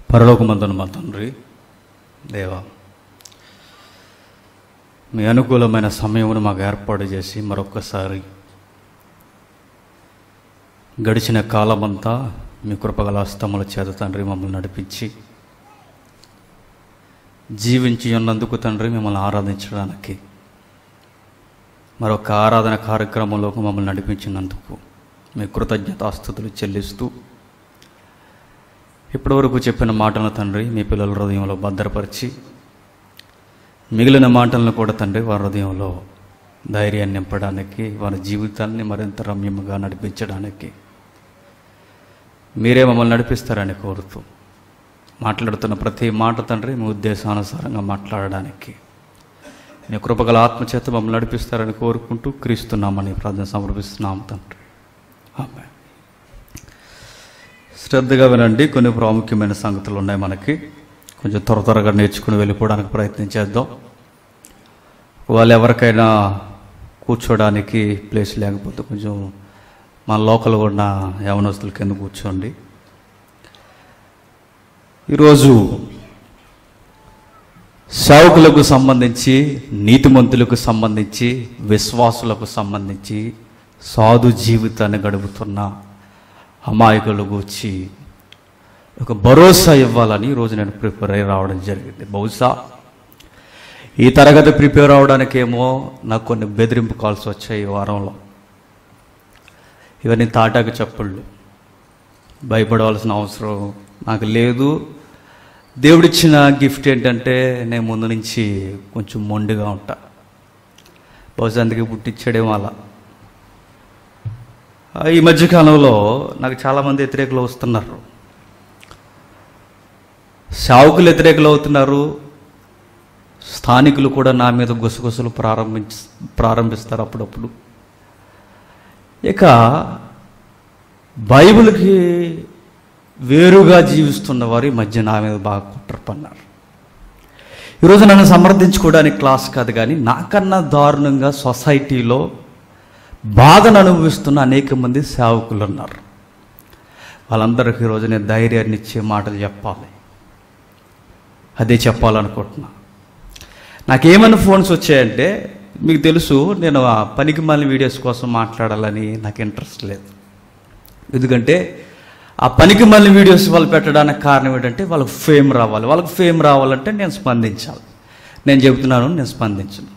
పరలోకమందున మా తండ్రి దేవా మీ అనుకూలమైన సమయమును మాకు ఏర్పాటు చేసి మరొక్కసారి గడిచిన కాలమంతా మీ కృపగల హస్తముల చేత తండ్రి మమ్మల్ని నడిపించి జీవించి ఉన్నందుకు తండ్రి మిమ్మల్ని ఆరాధించడానికి మరొక ఆరాధన కార్యక్రమంలోకి మమ్మల్ని నడిపించినందుకు మీ కృతజ్ఞతాస్థుతులు చెల్లిస్తూ ఇప్పటివరకు చెప్పిన మాటలను తండ్రి మీ పిల్లల హృదయంలో భద్రపరిచి మిగిలిన మాటలను కూడా తండ్రి వారి హృదయంలో ధైర్యాన్ని నింపడానికి వారి జీవితాన్ని మరింత రమ్యముగా నడిపించడానికి మీరే మమ్మల్ని నడిపిస్తారని కోరుతూ మాట్లాడుతున్న ప్రతి మాట తండ్రి మీ ఉద్దేశానుసారంగా మాట్లాడడానికి మీ కృపగల ఆత్మచేత మమ్మల్ని నడిపిస్తారని కోరుకుంటూ క్రీస్తున్నామని ప్రార్థన సమర్పిస్తున్నాం తండ్రి ఆమె శ్రద్ధగా వినండి కొన్ని ప్రాముఖ్యమైన సంగతులు ఉన్నాయి మనకి కొంచెం త్వర త్వరగా నేర్చుకుని వెళ్ళిపోవడానికి ప్రయత్నం చేద్దాం వాళ్ళు ఎవరికైనా కూర్చోడానికి ప్లేస్ లేకపోతే కొంచెం మన లోకల్ ఉన్న యవనస్తుల కింద కూర్చోండి ఈరోజు సేవకులకు సంబంధించి నీతిమంతులకు సంబంధించి విశ్వాసులకు సంబంధించి సాధు జీవితాన్ని గడుపుతున్న అమాయకుల గూర్చి ఒక భరోసా ఇవ్వాలని ఈరోజు నేను ప్రిపేర్ అయి రావడం జరిగింది బహుశా ఈ తరగతి ప్రిపేర్ అవడానికేమో నాకు కొన్ని బెదిరింపు కాల్స్ వచ్చాయి ఈ వారంలో ఇవన్నీ తాటాకు చెప్పుళ్ళు భయపడవలసిన అవసరం నాకు లేదు దేవుడిచ్చిన గిఫ్ట్ ఏంటంటే నేను ముందు నుంచి కొంచెం మొండిగా ఉంటా బహుశా అందుకే పుట్టించాడేమో అలా ఆ, ఈ మధ్యకాలంలో నాకు చాలామంది వ్యతిరేకులు వస్తున్నారు సావుకులు వ్యతిరేకులు అవుతున్నారు స్థానికులు కూడా నా మీద గుసగుసలు ప్రారంభించ ప్రారంభిస్తారు అప్పుడప్పుడు ఇక బైబిల్కి వేరుగా జీవిస్తున్న వారు ఈ మధ్య నా మీద బాగా కుట్రపన్నారు ఈరోజు నన్ను సమర్థించుకోవడానికి క్లాస్ కాదు కానీ నాకన్నా దారుణంగా సొసైటీలో బాధను అనుభవిస్తున్న అనేక మంది సేవకులు ఉన్నారు వాళ్ళందరికీ ఈరోజు నేను ధైర్యాన్ని ఇచ్చే మాటలు చెప్పాలి అదే చెప్పాలనుకుంటున్నా నాకేమైనా ఫోన్స్ వచ్చాయంటే మీకు తెలుసు నేను ఆ పనికి మాలిన వీడియోస్ కోసం మాట్లాడాలని నాకు ఇంట్రెస్ట్ లేదు ఎందుకంటే ఆ పనికి మళ్ళీ వీడియోస్ వాళ్ళు పెట్టడానికి కారణం ఏంటంటే వాళ్ళకి ఫేమ్ రావాలి వాళ్ళకి ఫేమ్ రావాలంటే నేను స్పందించాలి నేను చెబుతున్నాను నేను స్పందించను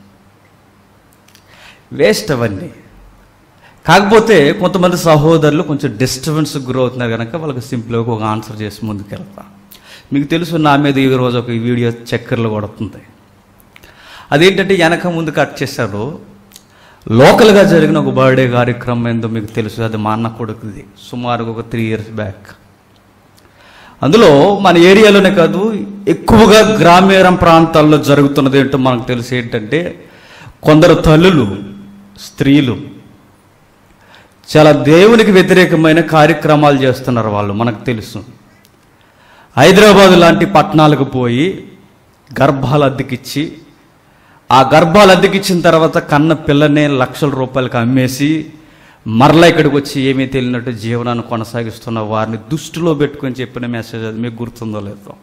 వేస్ట్ అవన్నీ కాకపోతే కొంతమంది సహోదరులు కొంచెం డిస్టర్బెన్స్ గురవుతున్నారు కనుక వాళ్ళకి సింపుల్గా ఒక ఆన్సర్ చేసి ముందుకెళ్తా మీకు తెలుసు నా మీద ఈ రోజు ఒక వీడియో చక్కర్లు కొడుతుంది అదేంటంటే వెనక ముందు కట్ చేశారు లోకల్గా జరిగిన ఒక బర్త్డే కార్యక్రమం ఏందో మీకు తెలుసు అది మా అన్న కొడుకుది సుమారుగా ఒక త్రీ ఇయర్స్ బ్యాక్ అందులో మన ఏరియాలోనే కాదు ఎక్కువగా గ్రామీణ ప్రాంతాల్లో జరుగుతున్నది ఏంటో మనకు తెలిసి ఏంటంటే కొందరు తల్లులు స్త్రీలు చాలా దేవునికి వ్యతిరేకమైన కార్యక్రమాలు చేస్తున్నారు వాళ్ళు మనకు తెలుసు హైదరాబాద్ లాంటి పట్టణాలకు పోయి గర్భాలు అద్దెకిచ్చి ఆ గర్భాలు అద్దెకిచ్చిన తర్వాత కన్న పిల్లనే లక్షల రూపాయలకు అమ్మేసి మరలా ఇక్కడికి వచ్చి ఏమీ తెలియనట్టు జీవనాన్ని కొనసాగిస్తున్న వారిని దృష్టిలో పెట్టుకొని చెప్పిన మెసేజ్ అది మీకు గుర్తుందో లేదో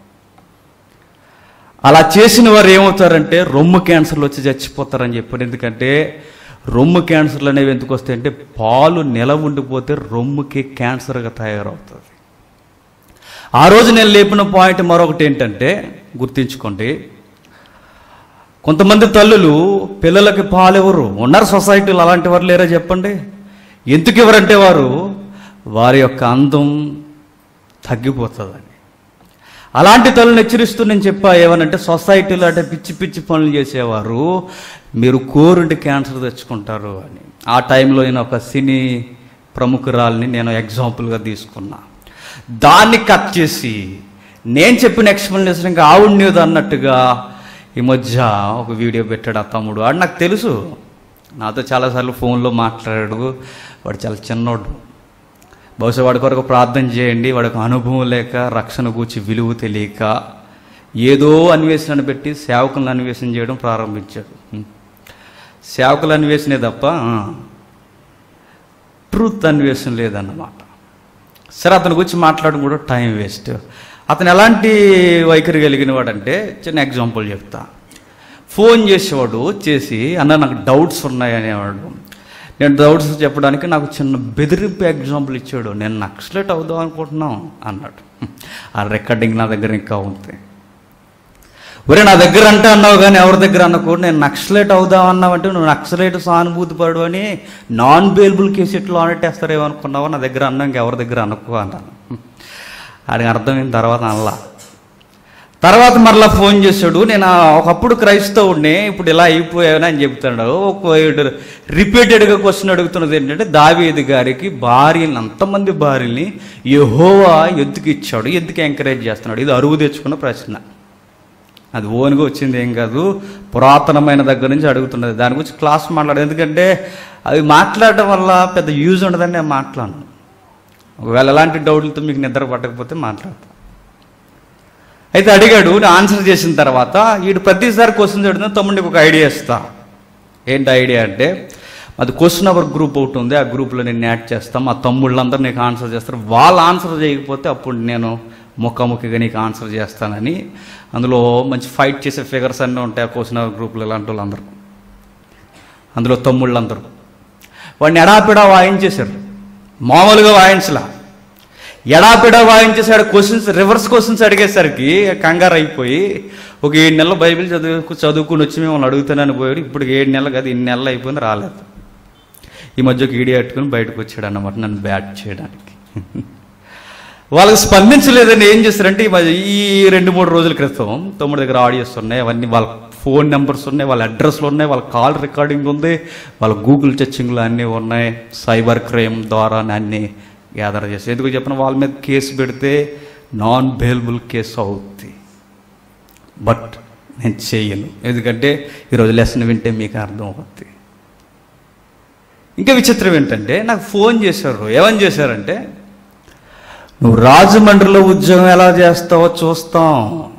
అలా చేసిన వారు ఏమవుతారంటే రొమ్ము క్యాన్సర్లు వచ్చి చచ్చిపోతారని చెప్పారు ఎందుకంటే రొమ్ము క్యాన్సర్లు అనేవి ఎందుకు వస్తాయంటే పాలు నిల ఉండిపోతే రొమ్ముకి క్యాన్సర్గా తయారవుతుంది ఆ రోజు నేను లేపిన పాయింట్ మరొకటి ఏంటంటే గుర్తించుకోండి కొంతమంది తల్లులు పిల్లలకి పాలు ఎవరు ఉన్నారు సొసైటీలో అలాంటి వారు లేరా చెప్పండి ఎందుకు ఎవరంటే వారు వారి యొక్క అందం తగ్గిపోతుందని అలాంటి తల్లుని హెచ్చరిస్తూ నేను చెప్పా ఏమనంటే సొసైటీలో అంటే పిచ్చి పిచ్చి పనులు చేసేవారు మీరు కోరుండి క్యాన్సర్ తెచ్చుకుంటారు అని ఆ టైంలో నేను ఒక సినీ ప్రముఖురాల్ని నేను ఎగ్జాంపుల్గా తీసుకున్నా దాన్ని కట్ చేసి నేను చెప్పిన ఎక్స్ప్లెనేషన్ ఇంకా ఆవుండేది అన్నట్టుగా ఈ మధ్య ఒక వీడియో పెట్టాడు ఆ తమ్ముడు వాడు నాకు తెలుసు నాతో చాలాసార్లు ఫోన్లో మాట్లాడాడు వాడు చాలా చిన్నోడు బహుశా వాడి కొరకు ప్రార్థన చేయండి వాడికి అనుభవం లేక రక్షణ గూర్చి విలువ తెలియక ఏదో అన్వేషణ పెట్టి సేవకులను అన్వేషణ చేయడం ప్రారంభించాడు హ్మ్. సేవకులు అన్వేషణే తప్ప ట్రూత్ అన్వేషణ లేదన్నమాట సరే అతని గురించి మాట్లాడడం కూడా టైం వేస్ట్ అతను ఎలాంటి వైఖరి కలిగిన వాడంటే చిన్న ఎగ్జాంపుల్ చెప్తా ఫోన్ చేసేవాడు చేసి అన్న నాకు డౌట్స్ ఉన్నాయి అనేవాడు నేను డౌట్స్ చెప్పడానికి నాకు చిన్న బెదిరింపు ఎగ్జాంపుల్ ఇచ్చాడు నేను నక్సలెట్ అవుదాం అనుకుంటున్నాం అన్నాడు ఆ రికార్డింగ్ నా దగ్గర ఇంకా ఉంది ఒరే నా దగ్గర అంటే అన్నావు కానీ ఎవరి దగ్గర అన్నకూ నేను నక్సలైట్ అవుదాం అన్నావంటే నువ్వు నక్సలైట్ సానుభూతి పడు అని నాన్ బెయిలబుల్ కేసు ఎట్లా ఆనెట్టేస్తారేమో అనుకున్నావో నా దగ్గర అన్నా ఇంకెవరి దగ్గర అనుకో అన్నాను ఆడికి అర్థమైన తర్వాత అనలా తర్వాత మరలా ఫోన్ చేశాడు నేను ఆ ఒకప్పుడు క్రైస్తవుడిని ఇప్పుడు ఇలా అయిపోయావని అని చెప్తాడు ఒక రిపీటెడ్గా క్వశ్చన్ అడుగుతున్నది ఏంటంటే దావీది గారికి భార్యని అంతమంది భార్యని యహోవా ఎందుకు ఇచ్చాడు ఎందుకు ఎంకరేజ్ చేస్తున్నాడు ఇది అరువు తెచ్చుకున్న ప్రశ్న అది ఓన్గా వచ్చింది ఏం కాదు పురాతనమైన దగ్గర నుంచి అడుగుతున్నది దాని గురించి క్లాస్ మాట్లాడదు ఎందుకంటే అవి మాట్లాడటం వల్ల పెద్ద యూజ్ ఉండదని నేను మాట్లాడను ఒకవేళ ఎలాంటి డౌట్లతో మీకు నిద్ర పట్టకపోతే మాట్లాడతాను అయితే అడిగాడు నేను ఆన్సర్ చేసిన తర్వాత వీడు ప్రతిసారి క్వశ్చన్స్ అడిగిన తమ్ముడికి ఒక ఐడియా ఇస్తా ఏంటి ఐడియా అంటే అది క్వశ్చన్ అవర్ గ్రూప్ ఒకటి ఉంది ఆ గ్రూప్లో నేను యాడ్ చేస్తాం మా తమ్ముళ్ళందరూ నీకు ఆన్సర్ చేస్తారు వాళ్ళు ఆన్సర్ చేయకపోతే అప్పుడు నేను ముఖాముఖిగా నీకు ఆన్సర్ చేస్తానని అందులో మంచి ఫైట్ చేసే ఫిగర్స్ అన్నీ ఉంటాయి ఆ క్వశ్చన్ అవర్ గ్రూప్లో ఇలాంటి వాళ్ళందరూ అందులో తమ్ముళ్ళందరూ వాడిని ఎడాపిడా వాయించేశారు మామూలుగా వాయించలా ఎడాపిడా వాయించేసాడు క్వశ్చన్స్ రివర్స్ క్వశ్చన్స్ అడిగేసరికి కంగారు అయిపోయి ఒక ఏడు నెలలు బైబిల్ చదువు చదువుకుని వచ్చి మిమ్మల్ని అడుగుతానని పోయాడు ఇప్పుడు ఏడు నెలలు కాదు ఇన్ని నెలలు అయిపోయింది రాలేదు ఈ మధ్య ఒక ఈడి కట్టుకుని బయటకు వచ్చాడు అన్నమాట నన్ను బ్యాట్ చేయడానికి వాళ్ళకి స్పందించలేదని ఏం చేస్తారంటే ఈ మధ్య ఈ రెండు మూడు రోజుల క్రితం తమ్ముడి దగ్గర ఆడియోస్ ఉన్నాయి అవన్నీ వాళ్ళ ఫోన్ నెంబర్స్ ఉన్నాయి వాళ్ళ అడ్రస్లు ఉన్నాయి వాళ్ళ కాల్ రికార్డింగ్ ఉంది వాళ్ళ గూగుల్ టచింగ్లు అన్నీ ఉన్నాయి సైబర్ క్రైమ్ ద్వారా అన్నీ గ్యాదర్ చేసి ఎందుకు చెప్పిన వాళ్ళ మీద కేసు పెడితే నాన్ బెయిలబుల్ కేసు అవుద్ది బట్ నేను చేయను ఎందుకంటే ఈరోజు లెసన్ వింటే మీకు అర్థం అవుద్ది ఇంకా విచిత్రం ఏంటంటే నాకు ఫోన్ చేశారు ఏమని చేశారంటే నువ్వు రాజమండ్రిలో ఉద్యోగం ఎలా చేస్తావో చూస్తాం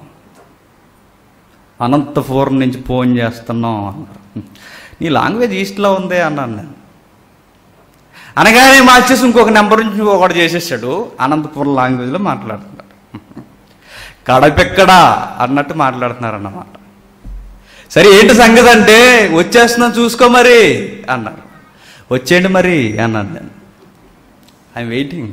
అనంతపురం నుంచి ఫోన్ చేస్తున్నాం అన్నారు నీ లాంగ్వేజ్ ఈస్ట్లో ఉందే అన్నాను నేను అనగానే మార్చేసి ఇంకొక నెంబర్ నుంచి ఒకటి చేసేసాడు అనంతపురం లాంగ్వేజ్లో మాట్లాడుతున్నాడు కడపెక్కడా అన్నట్టు మాట్లాడుతున్నారు అన్నమాట సరే ఏంటి సంగతి అంటే వచ్చేస్తున్నాం చూసుకో మరి అన్నారు వచ్చేయండి మరి అన్నాను నేను ఐఎమ్ వెయిటింగ్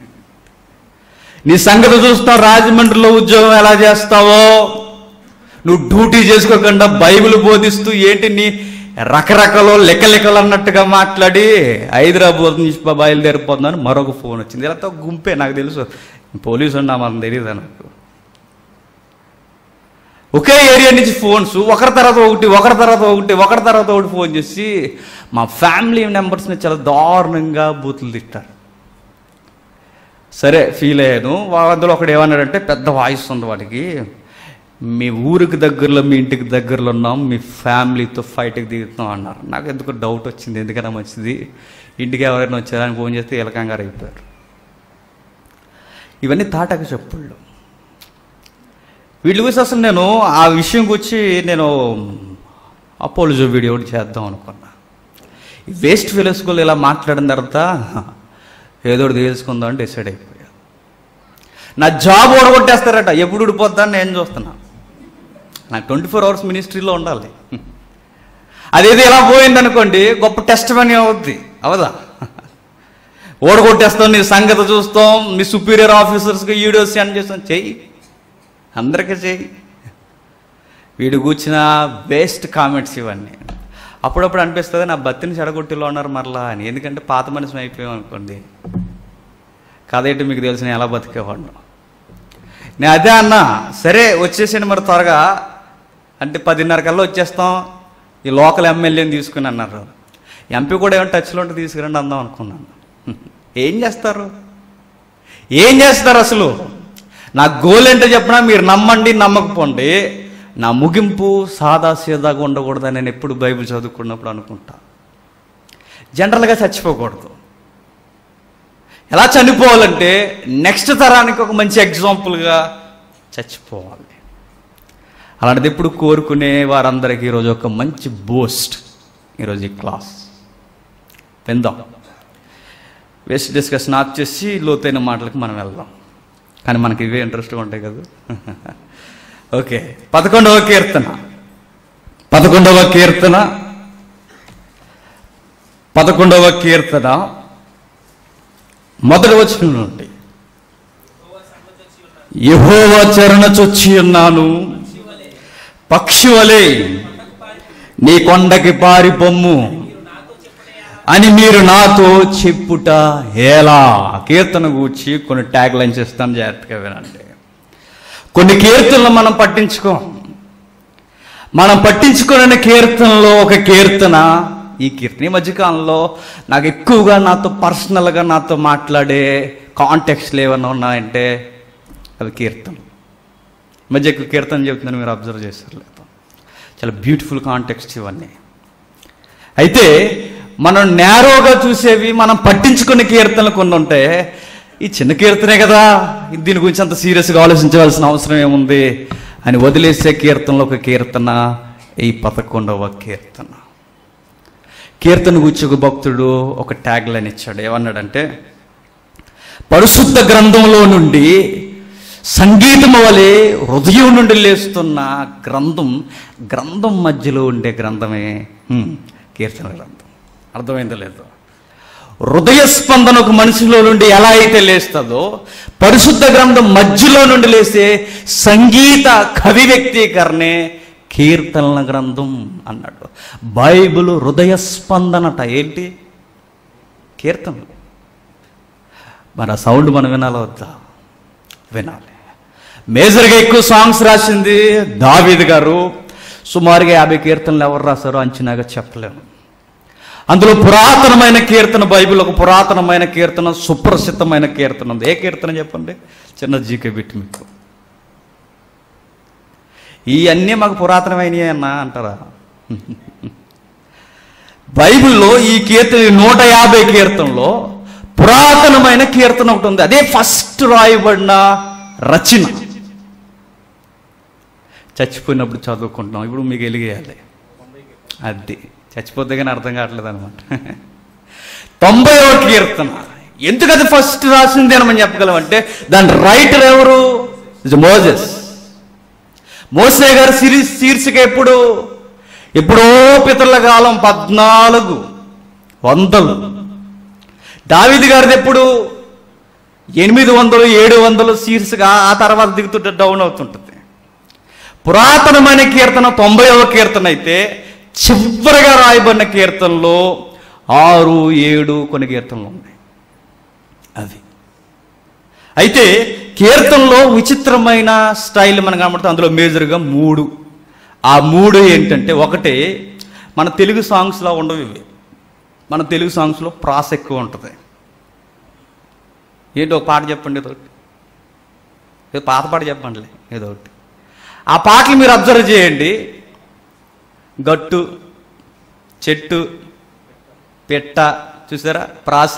నీ సంగతి చూస్తావు రాజమండ్రిలో ఉద్యోగం ఎలా చేస్తావో నువ్వు డ్యూటీ చేసుకోకుండా బైబిల్ బోధిస్తూ ఏంటి నీ రకరకాల లెక్కలెక్కలు అన్నట్టుగా మాట్లాడి హైదరాబాద్ నుంచి బయలుదేరిపోతున్నాను మరొక ఫోన్ వచ్చింది ఇలా గుంపే నాకు తెలుసు పోలీసు ఉన్నా మనం తెలియదు నాకు ఒకే ఏరియా నుంచి ఫోన్స్ ఒకరి తర్వాత ఒకటి ఒకరి తర్వాత ఒకటి ఒకరి తర్వాత ఒకటి ఫోన్ చేసి మా ఫ్యామిలీ మెంబర్స్ని చాలా దారుణంగా బూతులు తిట్టారు సరే ఫీల్ అయ్యాను వా- అందులో ఒకడు ఏమన్నాడంటే పెద్ద వాయిస్ ఉంది వాడికి మీ ఊరికి దగ్గరలో మీ ఇంటికి దగ్గరలో ఉన్నాం మీ ఫ్యామిలీతో ఫైట్కి దిగుతున్నాం అన్నారు నాకు ఎందుకు డౌట్ వచ్చింది ఎందుకన్నా మంచిది ఇంటికి ఎవరైనా వచ్చారని ఫోన్ చేస్తే ఇలకంగారు అయిపోయారు ఇవన్నీ తాటక చెప్పుళ్ళు వీటి గురించి అసలు నేను ఆ విషయం గురించి నేను అపోలోజో వీడియో ఒకటి చేద్దాం అనుకున్నా ఈ వేస్ట్ ఫిలోస్కోలు ఇలా మాట్లాడిన తర్వాత ఏదో ఒకటి తెలుసుకుందాం అని డిసైడ్ అయిపోయా నా జాబ్ ఓడగొట్టేస్తారట ఎప్పుడు ఊడిపోద్దని నేను చూస్తున్నా నాకు ట్వంటీ ఫోర్ అవర్స్ మినిస్ట్రీలో ఉండాలి అదేదో ఇలా పోయిందనుకోండి గొప్ప టెస్ట్ పని అవుద్ది అవదా ఓడగొట్టేస్తాం నీ సంగతి చూస్తాం మీ సుపీరియర్ ఆఫీసర్స్కి వీడియోస్ సెండ్ చేస్తాం చెయ్యి అందరికీ చెయ్యి వీడు కూర్చిన వేస్ట్ కామెంట్స్ ఇవన్నీ అప్పుడప్పుడు అనిపిస్తుంది నా బతిని చెడగొట్టిలో ఉన్నారు మరలా అని ఎందుకంటే పాత మనిషి అయిపోయాం అనుకోండి కదేంటి మీకు తెలిసిన ఎలా బతికేవాడు నేను అదే అన్నా సరే వచ్చేసాను మరి త్వరగా అంటే పదిన్నర కల్లా వచ్చేస్తాం ఈ లోకల్ ఎమ్మెల్యేని తీసుకుని అన్నారు ఎంపీ కూడా ఏమైనా టచ్లో ఉంటే తీసుకురండి అందాం అనుకున్నాను ఏం చేస్తారు ఏం చేస్తారు అసలు నా గోల్ ఏంటో చెప్పినా మీరు నమ్మండి నమ్మకపోండి నా ముగింపు సాదా సీదాగా ఉండకూడదని నేను ఎప్పుడు బైబిల్ చదువుకున్నప్పుడు అనుకుంటా జనరల్గా చచ్చిపోకూడదు ఎలా చనిపోవాలంటే నెక్స్ట్ తరానికి ఒక మంచి ఎగ్జాంపుల్గా చచ్చిపోవాలి అలాంటిది ఎప్పుడు కోరుకునే వారందరికీ ఈరోజు ఒక మంచి బూస్ట్ ఈరోజు ఈ క్లాస్ విందాం వేస్ట్ డిస్కషన్ ఆఫ్ చేసి లోతైన మాటలకు మనం వెళ్దాం కానీ మనకి ఇవే ఇంట్రెస్ట్గా ఉంటాయి కదా ఓకే పదకొండవ కీర్తన పదకొండవ కీర్తన పదకొండవ కీర్తన మొదటి వచ్చిన నుండి యహోవ చరణ చొచ్చి ఉన్నాను పక్షి వలె నీ కొండకి పారి పొమ్ము అని మీరు నాతో చెప్పుట ఎలా కీర్తన గూర్చి కొన్ని ట్యాగ్ లైన్స్ ఇస్తాను జాగ్రత్తగా వినండి కొన్ని కీర్తనలు మనం పట్టించుకోం మనం పట్టించుకునే కీర్తనలో ఒక కీర్తన ఈ కీర్తన ఈ మధ్యకాలంలో నాకు ఎక్కువగా నాతో పర్సనల్గా నాతో మాట్లాడే కాంటెక్స్ట్లు ఏమైనా ఉన్నాయంటే అవి కీర్తన ఈ మధ్య ఎక్కువ కీర్తన చెప్తున్నాను మీరు అబ్జర్వ్ చేశారు లేదు చాలా బ్యూటిఫుల్ కాంటెక్స్ట్ ఇవన్నీ అయితే మనం నేరోగా చూసేవి మనం పట్టించుకునే కీర్తనలు కొన్ని ఉంటాయి ఈ చిన్న కీర్తనే కదా దీని గురించి అంత సీరియస్గా ఆలోచించవలసిన అవసరం ఏముంది అని వదిలేసే కీర్తనలో ఒక కీర్తన ఈ పదకొండవ కీర్తన కీర్తన గురించి ఒక భక్తుడు ఒక ట్యాగ్ లైన్ ఇచ్చాడు ఏమన్నాడంటే పరిశుద్ధ గ్రంథంలో నుండి సంగీతం వలె హృదయం నుండి లేస్తున్న గ్రంథం గ్రంథం మధ్యలో ఉండే గ్రంథమే హ్మ్, కీర్తన గ్రంథం అర్థమైందో లేదో హృదయ స్పందన ఒక మనిషిలో నుండి ఎలా అయితే లేస్తుందో పరిశుద్ధ గ్రంథం మధ్యలో నుండి లేసే సంగీత కవి వ్యక్తీకరణే కీర్తనల గ్రంథం అన్నాడు బైబిల్ హృదయ స్పందనట ఏంటి కీర్తనలు మరి ఆ సౌండ్ మనం వినాలా వద్దా వినాలి మేజర్గా ఎక్కువ సాంగ్స్ రాసింది దావీద్ గారు సుమారుగా యాభై కీర్తనలు ఎవరు రాశారో అంచనాగా చెప్పలేము అందులో పురాతనమైన కీర్తన బైబిల్ ఒక పురాతనమైన కీర్తన సుప్రసిద్ధమైన కీర్తన ఉంది ఏ కీర్తన చెప్పండి చిన్న జీకే బిట్ మీకు ఈ అన్నీ మాకు పురాతనమైనవి అన్నా అంటారా బైబిల్లో ఈ కీర్తన ఈ నూట యాభై కీర్తనలో పురాతనమైన కీర్తన ఒకటి ఉంది అదే ఫస్ట్ రాయబడిన రచన చచ్చిపోయినప్పుడు చదువుకుంటున్నాం ఇప్పుడు మీకు వెలిగేయాలి అది చచ్చిపోతే కానీ అర్థం కావట్లేదు అనమాట తొంభైవ కీర్తన ఎందుకు అది ఫస్ట్ రాసింది అని మనం చెప్పగలం అంటే దాని రైటర్ ఎవరు మోజెస్ మోసే గారు సిరి శీర్షిక ఎప్పుడు ఎప్పుడో పితరుల కాలం పద్నాలుగు వందలు దావిది గారిది ఎప్పుడు ఎనిమిది వందలు ఏడు వందలు శీర్షిక ఆ తర్వాత దిగుతుంటే డౌన్ అవుతుంటుంది పురాతనమైన కీర్తన తొంభైవ కీర్తన అయితే చివరిగా రాయబడిన కీర్తనలో ఆరు ఏడు కొన్ని కీర్తనలు ఉన్నాయి అవి అయితే కీర్తనలో విచిత్రమైన స్టైల్ మనకు కనబడుతుంది అందులో మేజర్గా మూడు ఆ మూడు ఏంటంటే ఒకటి మన తెలుగు సాంగ్స్లో ఉండవు ఇవి మన తెలుగు సాంగ్స్లో ప్రాస ఎక్కువ ఉంటుంది ఏంటి ఒక పాట చెప్పండి ఏదో ఒకటి ఏదో పాత పాట చెప్పండి ఏదో ఒకటి ఆ పాటలు మీరు అబ్జర్వ్ చేయండి గట్టు చెట్టు పెట్ట చూసారా ప్రాస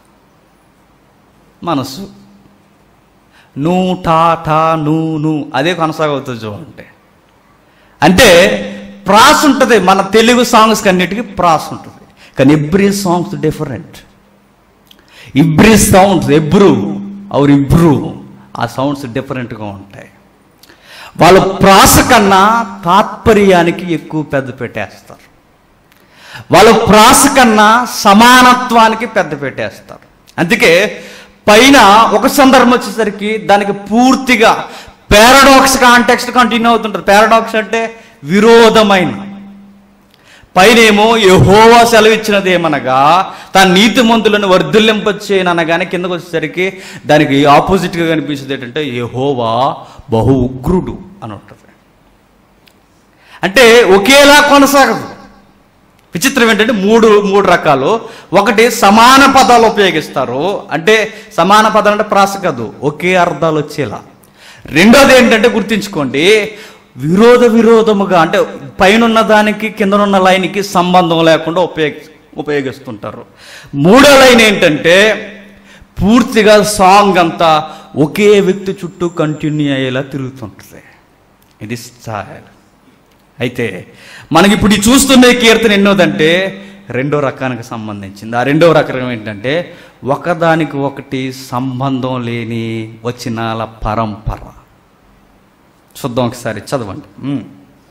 మనస్సు నూ టా టా నూ నూ అదే కొనసాగవుతుంది చూడండి అంటే ప్రాస్ ఉంటుంది మన తెలుగు సాంగ్స్ అన్నిటికీ ప్రాస్ ఉంటుంది కానీ every songs different every sounds every our every ఆ సౌండ్స్ డిఫరెంట్గా ఉంటాయి వాళ్ళు ప్రాస కన్నా తాత్పర్యానికి ఎక్కువ పెద్ద పెట్టేస్తారు వాళ్ళు ప్రాస కన్నా సమానత్వానికి పెద్ద పెట్టేస్తారు అందుకే పైన ఒక సందర్భం వచ్చేసరికి దానికి పూర్తిగా పారాడాక్స్ కాంటెక్స్ట్ కంటిన్యూ అవుతుంటుంది పారాడాక్స్ అంటే విరోధమైన పైనేమో యహోవా సెలవిచ్చినది ఏమనగా తన నీతిమంతులను వర్ధిల్లింపచేయను అనగానే కిందకు వచ్చేసరికి దానికి ఆపోజిట్గా కనిపించేది ఏంటంటే యహోవా బహు ఉగ్రుడు అని ఉంటుంది అంటే ఒకేలా కొనసాగదు విచిత్రం ఏంటంటే మూడు మూడు రకాలు ఒకటి సమాన పదాలు ఉపయోగిస్తారు అంటే సమాన పదాలు అంటే ప్రాస కాదు ఒకే అర్థాలు వచ్చేలా రెండోది ఏంటంటే గుర్తుంచుకోండి విరోధ విరోధముగా అంటే పైన దానికి కిందనున్న లైన్కి సంబంధం లేకుండా ఉపయోగి ఉపయోగిస్తుంటారు మూడో లైన్ ఏంటంటే పూర్తిగా సాంగ్ అంతా ఒకే వ్యక్తి చుట్టూ కంటిన్యూ అయ్యేలా తిరుగుతుంటుంది ఇది స్టైల్ అయితే మనకి ఇప్పుడు ఈ చూస్తున్న ఈ కీర్తన ఎన్నోదంటే రెండో రకానికి సంబంధించింది ఆ రెండో రకం ఏంటంటే ఒకదానికి ఒకటి సంబంధం లేని వచనాల పరంపర చూద్దాం ఒకసారి చదవండి ఉమ్.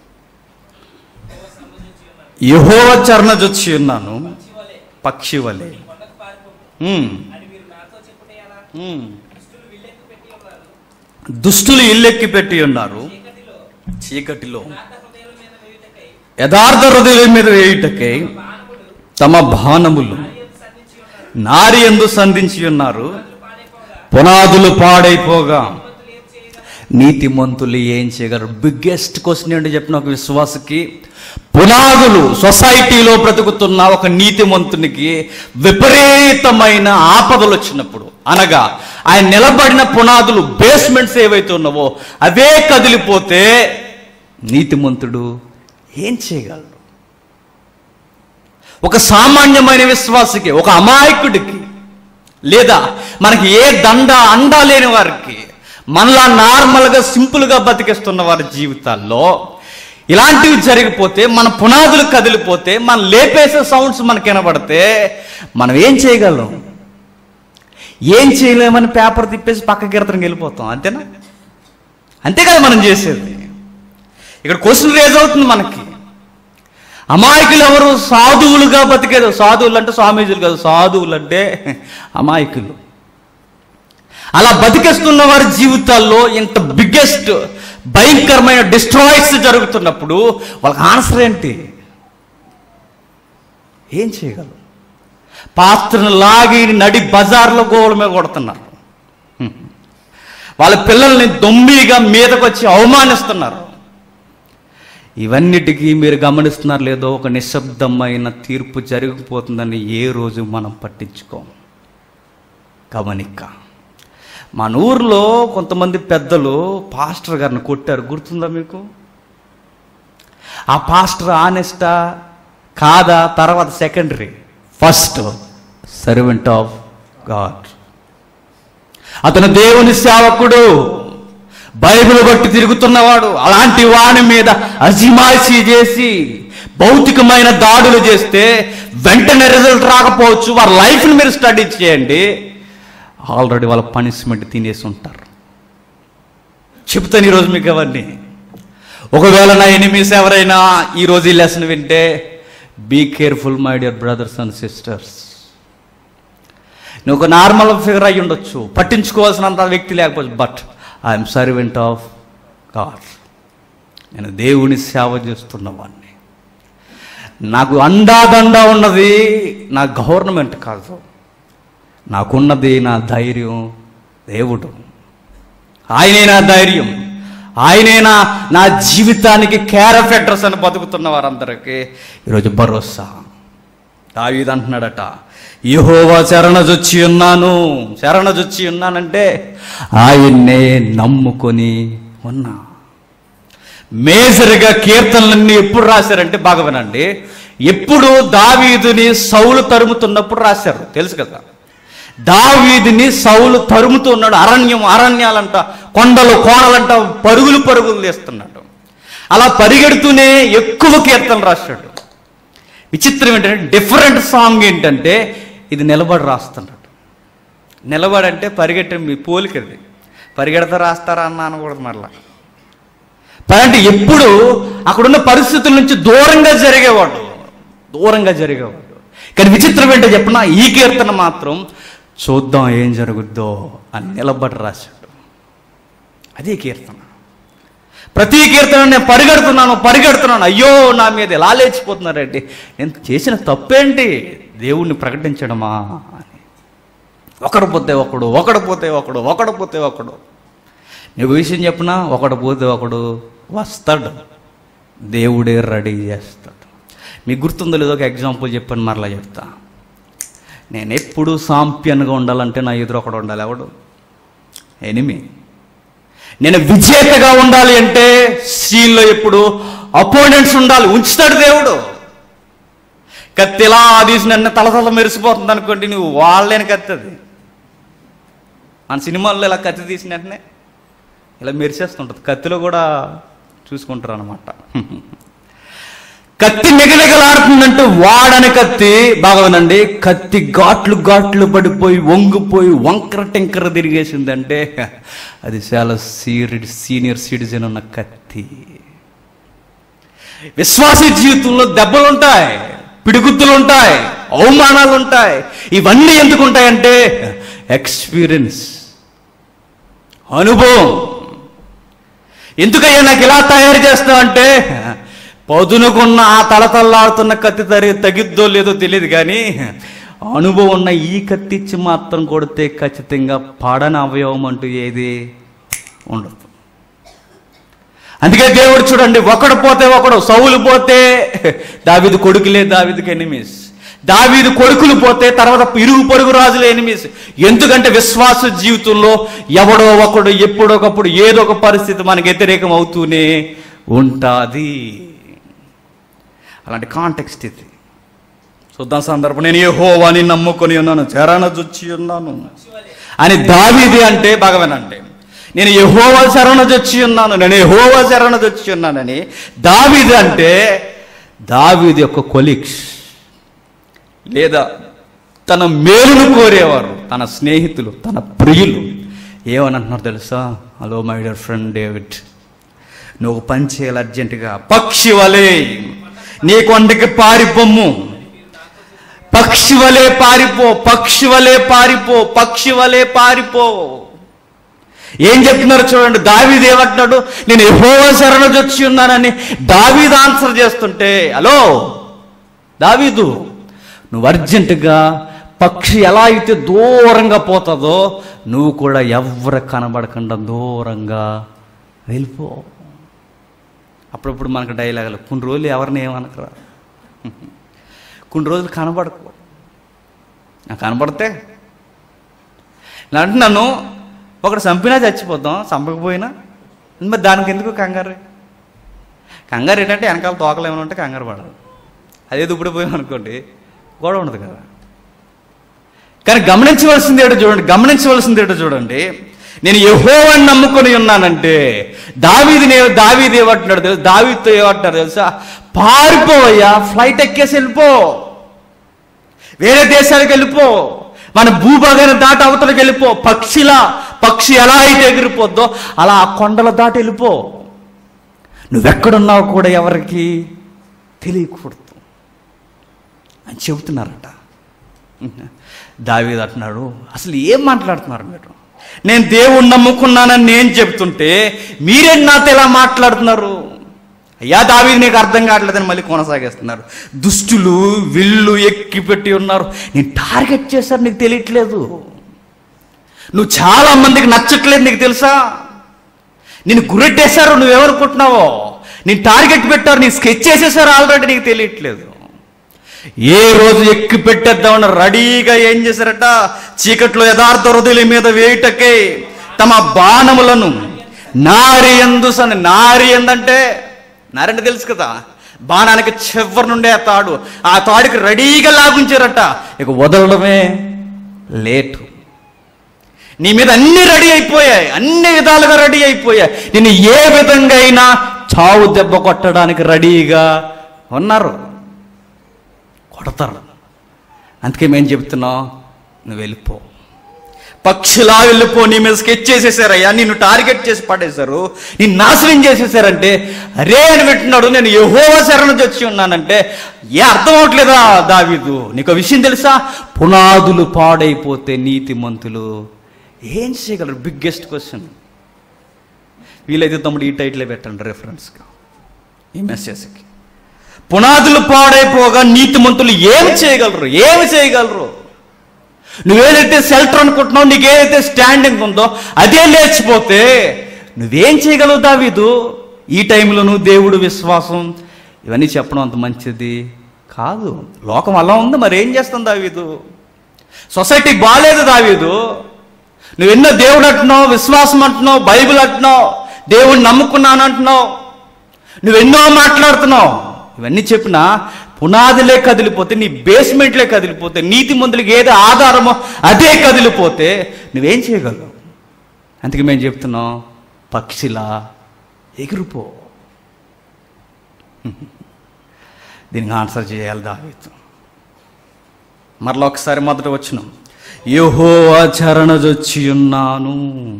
యెహోవా చరణ జొచ్చి ఉన్నాను పక్షి వలె ఉమ్. ఉమ్. దుష్టులు ఇల్లెక్కి పెట్టి ఉన్నారు చీకటిలో యథార్థ హృదయం మీద వేయుటకై తమ బాణములు నారి ఎందు సంధించి ఉన్నారు పునాదులు పాడైపోగా నీతిమంతులు ఏం చేయగలరు బిగ్గెస్ట్ క్వశ్చన్ ఏంటి చెప్పిన ఒక విశ్వాసకి పునాదులు సొసైటీలో బ్రతుకుతున్న ఒక నీతిమంతునికి విపరీతమైన ఆపదలు వచ్చినప్పుడు అనగా ఆయన నిలబడిన పునాదులు బేస్మెంట్స్ ఏవైతే ఉన్నావో అవే కదిలిపోతే నీతిమంతుడు ఏం చేయగలడు ఒక సామాన్యమైన విశ్వాసికి ఒక అమాయకుడికి లేదా మనకి ఏ దండ అండా లేని వారికి మనలా నార్మల్గా సింపుల్గా బతికేస్తున్న వారి జీవితాల్లో ఇలాంటివి జరిగిపోతే మన పునాదులు కదిలిపోతే మనం లేపేసే సౌండ్స్ మనకి వినబడితే మనం ఏం చేయగలం ఏం చేయలేమని పేపర్ తిప్పేసి పక్కకి ఎడతనికి వెళ్ళిపోతాం అంతేనా అంతే కదా మనం చేసేది ఇక్కడ క్వశ్చన్ రేజ్ అవుతుంది మనకి అమాయకులు ఎవరు సాధువులుగా బతికేది సాధువులు అంటే స్వామీజీలు కాదు సాధువులు అంటే అమాయకులు అలా బతికేస్తున్న వారి జీవితాల్లో ఇంత బిగ్గెస్ట్ భయంకరమైన డిస్ట్రాయిస్ జరుగుతున్నప్పుడు వాళ్ళకి ఆన్సర్ ఏంటి ఏం చేయగలరు పాత్రను లాగి నడి బజార్లో గోవుల మీద కొడుతున్నారు హ్మ్. వాళ్ళ పిల్లల్ని దొమ్మిగా మీదకొచ్చి అవమానిస్తున్నారు ఇవన్నిటికీ మీరు గమనిస్తున్నారు లేదో ఒక నిశ్శబ్దమైన తీర్పు జరిగిపోతుందని ఏ రోజు మనం పట్టించుకోం గమనిక మన ఊర్లో కొంతమంది పెద్దలు పాస్టర్ గారిని కొట్టారు గుర్తుందా మీకు ఆ పాస్టర్ ఆనెస్టా కాదా తర్వాత secondary first servant of God అతను దేవుని సేవకుడు బైబిల్ బట్టి తిరుగుతున్నవాడు అలాంటి వాని మీద అజిమాయిషీ చేసి భౌతికమైన దాడులు చేస్తే వెంటనే రిజల్ట్ రాకపోవచ్చు వారి లైఫ్ని మీరు స్టడీ చేయండి ఆల్రెడీ వాళ్ళ పనిష్మెంట్ తినేసి ఉంటారు చెప్తాను ఈరోజు మీకు అవన్నీ ఒకవేళ నా ఎనిమీస్ ఎవరైనా ఈరోజు ఈ లెసన్ వింటే be careful my dear brothers and sisters నువ్వు ఒక నార్మల్ ఫిగర్ అయి ఉండొచ్చు పట్టించుకోవాల్సినంత వ్యక్తి లేకపోవచ్చు but I'm servant of God నేను దేవుని సేవ చేస్తున్నవాడిని నాకు అండాదండా ఉన్నది నా గవర్నమెంట్ కాదు నాకున్నది నా ధైర్యం దేవుడు ఆయనే నా ధైర్యం ఆయనే నా నా జీవితానికి క్యారఫెక్టర్స్ అని బతుకుతున్న వారందరికీ ఈరోజు భరోసా దావీద్ అంటున్నాడట యహోవా శరణజొచ్చి ఉన్నాను శరణజొచ్చి ఉన్నానంటే ఆయన్నే నమ్ముకొని ఉన్నా మేజర్గా కీర్తనలన్నీ ఎప్పుడు రాశారంటే బాగా వినండి ఎప్పుడు దావీదుని సౌలు తరుముతున్నప్పుడు రాశారు తెలుసు కదా దావీదిని సౌలు తరుముతూ ఉన్నాడు అరణ్యం అరణ్యాలంట కొండలు కోణలంట పరుగులు పరుగులు తీస్తున్నాడు అలా పరిగెడుతూనే ఎక్కువ కీర్తనలు రాశాడు విచిత్రం ఏంటంటే డిఫరెంట్ సాంగ్ ఏంటంటే ఇది నిలబడి రాస్తున్నాడు నిలబడంటే పరిగెట్టే మీ పోలికది పరిగెడతా రాస్తారా అన్న అనకూడదు మరలా పని అంటే ఎప్పుడు అక్కడున్న పరిస్థితుల నుంచి దూరంగా జరిగేవాడు దూరంగా జరిగేవాడు కానీ విచిత్రం ఏంటో చెప్పిన ఈ కీర్తన మాత్రం చూద్దాం ఏం జరుగుద్దో అని నిలబడి రాశాడు అదే కీర్తన ప్రతి కీర్తన నేను పరిగెడుతున్నాను పరిగెడుతున్నాను అయ్యో నా మీద ఎలా లేచిపోతున్నారండి నేను చేసిన తప్పేంటి దేవుణ్ణి ప్రకటించడమా అని ఒకడు పోతే ఒకడు ఒకడు పోతే ఒకడు ఒకడు పోతే ఒకడు నీకు విషయం చెప్పినా ఒకడు పోతే ఒకడు వస్తాడు దేవుడే రెడీ చేస్తాడు మీకు గుర్తుందో లేదో ఒక ఎగ్జాంపుల్ చెప్పాను మరలా చెప్తా నేను ఎప్పుడు సాంప్యన్గా ఉండాలంటే నా ఎదురు ఒకడు ఉండాలి ఎవడు ఎనిమి నేను విజేతగా ఉండాలి అంటే సీన్లో ఎప్పుడు అపోనెంట్స్ ఉండాలి ఉంచుతాడు దేవుడు కత్తి ఇలా తీసి నన్ను తలతల మెరిసిపోతుంది అనుకోండి నువ్వు వాళ్ళని కత్తి అది మన సినిమాల్లో ఇలా కత్తి తీసిన వెంటనే ఇలా మెరిసేస్తుంటుంది కత్తిలో కూడా చూసుకుంటారు అనమాట కత్తి నిగనిగలాడుతుందంటే వాడని కత్తి బాగా వినండి కత్తి ఘాట్లు ఘాట్లు పడిపోయి వంగిపోయి వంకర టెంకర తిరిగేసిందంటే అది చాలా సీరియడ్ సీనియర్ సిటిజన్ ఉన్న కత్తి విశ్వాస జీవితంలో దెబ్బలు ఉంటాయి పిడుగుద్దులు ఉంటాయి అవమానాలు ఉంటాయి ఇవన్నీ ఎందుకు ఉంటాయంటే ఎక్స్పీరియన్స్ అనుభవం ఎందుకయ్యా నాకు ఇలా తయారు చేస్తావు అంటే పదునుకున్న ఆ తలతల్లాడుతున్న కత్తి తరి తగిద్దో లేదో తెలియదు కానీ అనుభవం ఉన్న ఈ కత్తి ఇచ్చి మాత్రం కొడితే ఖచ్చితంగా పాడని అవయవం అంటూ ఏది ఉండదు అందుకే దేవుడు చూడండి ఒకడు పోతే ఒకడు సౌలు పోతే దావిదు కొడుకులే దావిదికి ఎనిమిస్ దావీదు కొడుకులు పోతే తర్వాత ఇరుగు పొరుగు రాజుల ఎనిమిస్ ఎందుకంటే విశ్వాస జీవితంలో ఎవడో ఒకడు ఎప్పుడొకప్పుడు ఏదో ఒక పరిస్థితి మనకు వ్యతిరేకం అవుతూనే ఉంటాది అలాంటి కాంటెక్స్ట్ ఇది చూద్దాం సందర్భం నేను ఏ హోవాని నమ్ముకొని ఉన్నాను చెరణ జొచ్చి ఉన్నాను అని దావీది అంటే భగవన్ నేను యహోవా శరణ తెచ్చి ఉన్నాను నేను యహోవా శరణ తెచ్చి ఉన్నానని దావీది అంటే దావీది యొక్క కొలీగ్స్ లేదా తన మేలును కోరేవారు తన స్నేహితులు తన ప్రియులు ఏమని అంటున్నారు తెలుసా hello my dear friend David నువ్వు పని చేయాలి అర్జెంటుగా పక్షి వలే నీ కొండకి పారిపోమ్ము పక్షి వలే పారిపో పక్షి వలే పారిపో పక్షి వలే పారిపో ఏం చెప్తున్నారు చూడండి దావీదు ఏమంటున్నాడు నేను ఎహోవా శరణ వచ్చి ఉన్నానని దావీదు ఆన్సర్ చేస్తుంటే హలో దావీదు నువ్వు అర్జెంటుగా పక్షి ఎలా అయితే దూరంగా పోతుందో నువ్వు కూడా ఎవరు కనబడకుండా దూరంగా వెళ్ళిపో అప్పుడప్పుడు మనకు డైలాగులు కొన్ని రోజులు ఎవరిని ఏమనకరా కొన్ని రోజులు కనబడకు నాకు కనబడితే ఇలా అంటున్నాను ఒకడు చంపినా చచ్చిపోతాం చంపకపోయినా మరి దానికి ఎందుకు కంగారు కంగారు ఏంటంటే వెనకాల తోకలు ఏమైనా ఉంటే కంగారు పడదు అదే దుప్పుడు పోయామనుకోండి గొడవ ఉండదు కదా కానీ గమనించవలసింది ఏంటో చూడండి గమనించవలసింది ఏంటో చూడండి నేను యహోవని నమ్ముకొని ఉన్నానంటే దావీది దావీది ఏమంటున్నాడు తెలుసు దావీతో ఏమంటున్నాడు తెలుసా పారిపోవయ్యా ఫ్లైట్ ఎక్కేసి వెళ్ళిపో వేరే దేశాలకు వెళ్ళిపో మన భూభాగాన్ని దాటి అవతలకి వెళ్ళిపో పక్షిలా పక్షి ఎలా అయితే ఎగిరిపోద్దో అలా ఆ కొండల దాటి వెళ్ళిపో నువ్వెక్కడున్నావు కూడా ఎవరికి తెలియకూడదు అని చెబుతున్నారట దావీదు అంటున్నాడు అసలు ఏం మాట్లాడుతున్నారు మీరు నేను దేవుణ్ణి నమ్ముకున్నానని నేను చెప్తుంటే మీరేం నాతో ఎలా మాట్లాడుతున్నారు అయ్యా దావీది నీకు అర్థం కావట్లేదని మళ్ళీ కొనసాగిస్తున్నారు దుష్టులు విల్లు ఎక్కి పెట్టి ఉన్నారు నేను టార్గెట్ చేశారు నీకు తెలియట్లేదు నువ్వు చాలా మందికి నచ్చట్లేదు నీకు తెలుసా నేను గురెట్టేశారు నువ్వెవరుకుంటున్నావో నేను టార్గెట్ పెట్టారు నీ స్కెచ్ చేసేసారు ఆల్రెడీ నీకు తెలియట్లేదు ఏ రోజు ఎక్కి పెట్టేద్దామని రెడీగా ఏం చేశారట చీకట్లో యథార్థ హృదయుల మీద వేయుటకే తమ బాణములను నారి ఎందు సని నారి ఎందంటే నారంటే తెలుసు కదా బాణానికి చివరి నుండే ఆ తాడు ఆ తాడుకి రెడీగా లాగుంచారట ఇక వదలడమే లేటు నీ మీద అన్ని రెడీ అయిపోయాయి అన్ని విధాలుగా రెడీ అయిపోయాయి నేను ఏ విధంగా అయినా చావు దెబ్బ కొట్టడానికి రెడీగా ఉన్నారు కొడతారు అందుకే మేము చెప్తున్నాం నువ్వు వెళ్ళిపో పక్షిలా వెళ్ళిపో నీ మీద స్కెచ్ చేసేసారయ్యా నిన్ను టార్గెట్ చేసి పడేశారు నిన్ను నాశనం చేసేసారంటే అరే అని పెట్టినాడు నేను యహోవ శరణ వచ్చి ఉన్నానంటే ఏ అర్థం అవట్లేదా దావీదు నీకు విషయం తెలుసా పునాదులు పాడైపోతే నీతిమంతులు ఏం చేయగలరు బిగ్గెస్ట్ క్వశ్చన్ వీలైతే తమ్ముడు ఈ టైటిలే పెట్టండి రెఫరెన్స్గా ఈ మెసేజ్కి పునాదులు పాడైపోగా నీతిమంతులు ఏం చేయగలరు ఏమి చేయగలరు నువ్వేదైతే సెల్టర్ అనుకుంటున్నావు నీకు ఏదైతే స్టాండింగ్ ఉందో అదే లేచిపోతే నువ్వేం చేయగలవు దావీదు ఈ టైంలో నువ్వు దేవుడు విశ్వాసం ఇవన్నీ చెప్పడం అంత మంచిది కాదు లోకం అలా ఉంది మరి ఏం చేస్తాం దావీదు సొసైటీ బాగాలేదు దావీదు నువ్వు ఎన్నో దేవుడు అంటున్నావు విశ్వాసం అంటున్నావు బైబిల్ అంటున్నావు దేవుడిని నమ్ముకున్నాను అంటున్నావు నువ్వెన్నో మాట్లాడుతున్నావు ఇవన్నీ చెప్పినా పునాదిలే కదిలిపోతే నీ బేస్మెంట్లే కదిలిపోతే నీతి మందులకి ఏది ఆధారమో అదే కదిలిపోతే నువ్వేం చేయగలవు అందుకే మేము చెప్తున్నాం పక్షిలా ఎగిరిపో దీనికి ఆన్సర్ చేయాలి దావీదు మరలా ఒకసారి మొదట వచ్చిన యోహో చరణజొచ్చి ఉన్నాను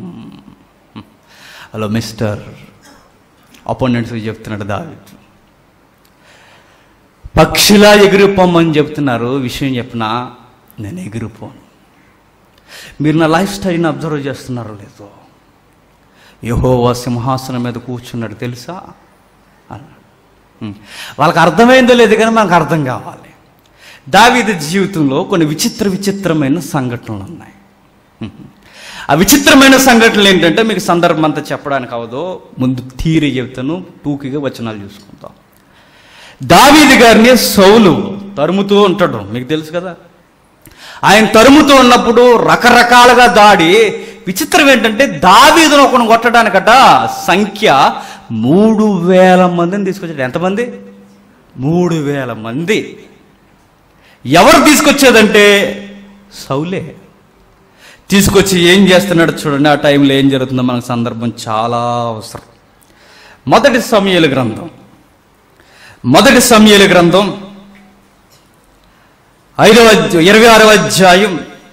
హలో మిస్టర్ అపోనెంట్స్కి చెప్తున్నాడు దావీదు పక్షిలా ఎగిరిపోమని చెప్తున్నారు విషయం చెప్పిన నేను ఎగిరిపోను మీరు నా లైఫ్ స్టైల్ని అబ్జర్వ్ చేస్తున్నారో లేదో యహోవా సింహాసనం మీద కూర్చున్నాడు తెలుసా అన్నాడు ఉం. వాళ్ళకి అర్థమైందో లేదు కానీ మనకు అర్థం కావాలి దావీదు జీవితంలో కొన్ని విచిత్ర విచిత్రమైన సంఘటనలు ఉన్నాయి ఉం. ఆ విచిత్రమైన సంఘటనలు ఏంటంటే మీకు సందర్భం అంతా చెప్పడానికి అవదో ముందు థీరీ చెప్తాను టూకీగా వచనాలు చూసుకుందాం దావీదు గారిని సౌలు తరుముతూ ఉంటాడు మీకు తెలుసు కదా ఆయన తరుముతూ ఉన్నప్పుడు రకరకాలుగా దాడి విచిత్రం ఏంటంటే దావీదును ఒకను కొట్టడానికట సంఖ్య మూడు వేల మందిని తీసుకొచ్చాడు ఎంతమంది మూడు వేల మంది ఎవరు తీసుకొచ్చేదంటే సౌలే తీసుకొచ్చి ఏం చేస్తున్నాడు చూడండి ఆ టైంలో ఏం జరుగుతుందో మనకు సందర్భం చాలా అవసరం మొదటి సమయాల గ్రంథం మొదటి సమయాల గ్రంథం ఐదవ అధ్య- ఇరవై ఆరవ అధ్యాయం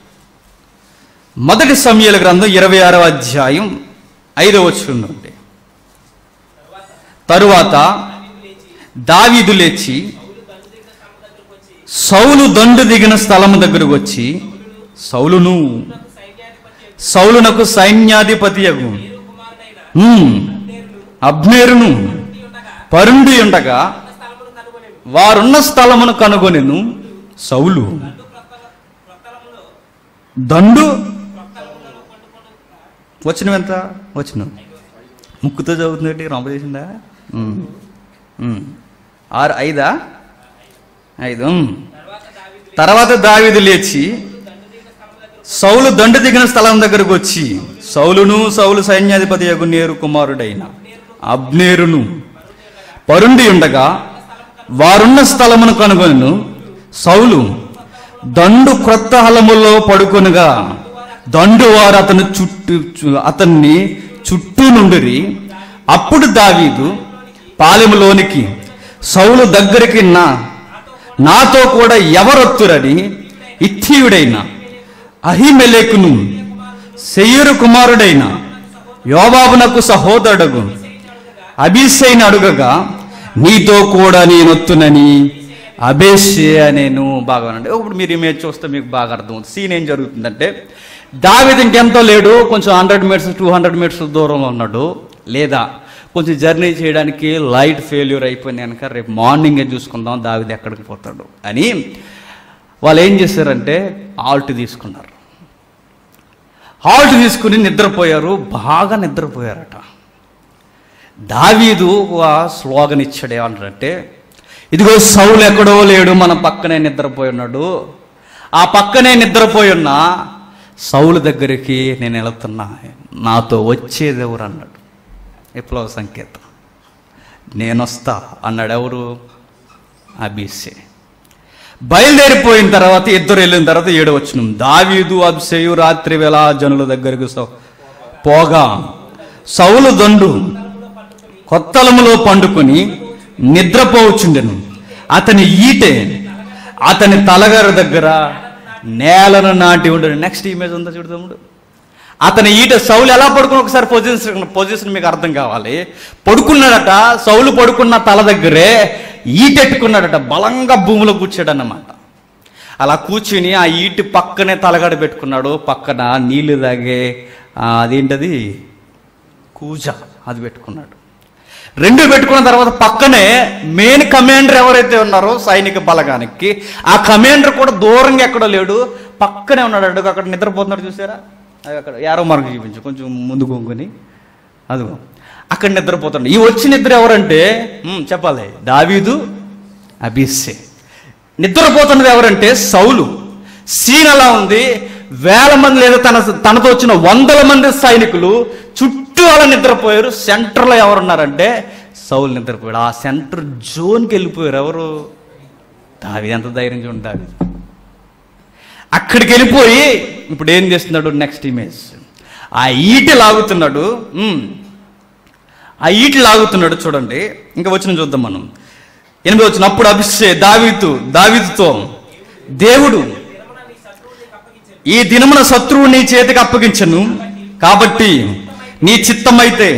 మొదటి సమయాల గ్రంథం ఇరవై ఆరవ అధ్యాయం ఐదవ వచనం నుండి తరువాత దావీదు లేచి సౌలు దండు దిగిన స్థలం దగ్గరకు వచ్చి సౌలును సౌలునకు సైన్యాధిపతి అగు అబ్నేరును పరుండి ఉండగా వారున్న స్థలమును కనుగొనెను సౌలు దండు వచ్చిన ఎంత వచ్చిన ముక్కుతో చదువుతుంది రొంప చేసిందా ఉమ్. ఉమ్. ఆరు ఐదా ఐదు ఉమ్. తర్వాత దావీదు లేచి సౌలు దండు దిగిన స్థలం దగ్గరకు వచ్చి సౌలును సౌలు సైన్యాధిపతి యగు నేరు కుమారుడైన అబ్నేరును పరుండి ఉండగా వారున్న స్థలమును కనుగొను సౌలు దండు క్రొత్త హలములో పడుకొనగా దండు వారు అతను చుట్టూ చు- అతన్ని చుట్టూ నుండిరి అప్పుడు దావీదు పాలెములోనికి సౌలు దగ్గరికి నా నాతో కూడా ఎవరొత్తురని ఇత్థీయుడైన అహిమెలెకును సెయ్యూరు కుమారుడైన యోబాబునకు సహోదరుడగు అభిషేని అడుగగా నీతో కూడా నేనొత్తునని అబేషే నేను బాగా అనండి ఇప్పుడు మీరు ఇమేజ్ చూస్తే మీకు బాగా అర్థమవుతుంది సీన్ ఏం జరుగుతుందంటే దావిది ఇంకెంతో లేడు కొంచెం hundred meters two hundred meters దూరంలో ఉన్నాడు లేదా కొంచెం జర్నీ చేయడానికి లైట్ ఫెయిల్యూర్ అయిపోయింది కనుక రేపు మార్నింగే చూసుకుందాం దావిది ఎక్కడికి పోతాడు అని వాళ్ళు ఏం చేశారంటే ఆల్ట్ తీసుకున్నారు హాల్ట్ తీసుకుని నిద్రపోయారు బాగా నిద్రపోయారట దావీదు ఒక స్లోగన్ ఇచ్చాడు ఏమంటాడంటే ఇదిగో సౌలు ఎక్కడో లేడు మన పక్కనే నిద్రపోయి ఉన్నాడు ఆ పక్కనే నిద్రపోయి ఉన్న సౌలు దగ్గరికి నేను వెళుతున్నా నాతో వచ్చేది ఎవరు అన్నాడు విప్లవ సంకేతం నేనొస్తా అన్నాడు ఎవరు అభిషే బయలుదేరిపోయిన తర్వాత ఇద్దరు వెళ్ళిన తర్వాత ఏడు వచ్చిన దావీదు అభిషేయు రాత్రి వేళ జనుల దగ్గరకు సౌ- పోగా సౌలు దండు కొత్తలములో పండుకొని నిద్రపోవచ్చుండెను అతని ఈటె అతని తలగారు దగ్గర నేలను నాటి ఉండడు నెక్స్ట్ ఇమేజ్ ఉందా చూడదాముడు అతని ఈట సౌలు ఎలా పడుకుని ఒకసారి పొజిషన్ పొజిషన్ మీకు అర్థం కావాలి పడుకున్నాడట సౌలు పడుకున్న తల దగ్గరే ఈటెట్టుకున్నాడట బలంగా భూమిలో కూర్చాడన్నమాట అలా కూర్చుని ఆ ఈటి పక్కనే తలగడ పెట్టుకున్నాడు పక్కన నీళ్లు తాగే ఆ, అదేంటది కూజ అది పెట్టుకున్నాడు రెండు పెట్టుకున్న తర్వాత పక్కనే మెయిన్ కమాండర్ ఎవరైతే ఉన్నారో సైనిక బలగానికి ఆ కమాండర్ కూడా దూరంగా ఎక్కడో లేడు పక్కనే ఉన్నాడు అడుగు అక్కడ నిద్రపోతున్నాడు చూసారా అది అక్కడ యారో మార్కు చూపించు కొంచెం ముందు కొంగుని అదిగో అక్కడ నిద్రపోతున్నాడు ఈ వచ్చి నిద్ర ఎవరంటే ఉమ్, చెప్పాలి దావీదు అభిషే నిద్రపోతున్నది ఎవరంటే సౌలు సీన్ అలా ఉంది వేల మంది లేదా తన తనతో వచ్చిన వందల మంది సైనికులు చుట్టూ అలా నిద్రపోయారు సెంటర్లో ఎవరున్నారంటే సౌలు నిద్రపోయాడు ఆ సెంటర్ జోన్కి వెళ్ళిపోయారు ఎవరు దావి ఎంత ధైర్యం చూడండి దావి అక్కడికి వెళ్ళిపోయి ఇప్పుడు ఏం చేస్తున్నాడు నెక్స్ట్ ఇమేజ్ ఆ ఈటి లాగుతున్నాడు ఉమ్. ఆ ఈటి లాగుతున్నాడు చూడండి ఇంకా వచ్చిన చూద్దాం మనం ఎనిమిది వచ్చిన అప్పుడు అభిషే దావీతు దావీదుతో దేవుడు ఈ దినమున శత్రువు నీ చేతికి అప్పగించను కాబట్టి నీ చిత్తమైతే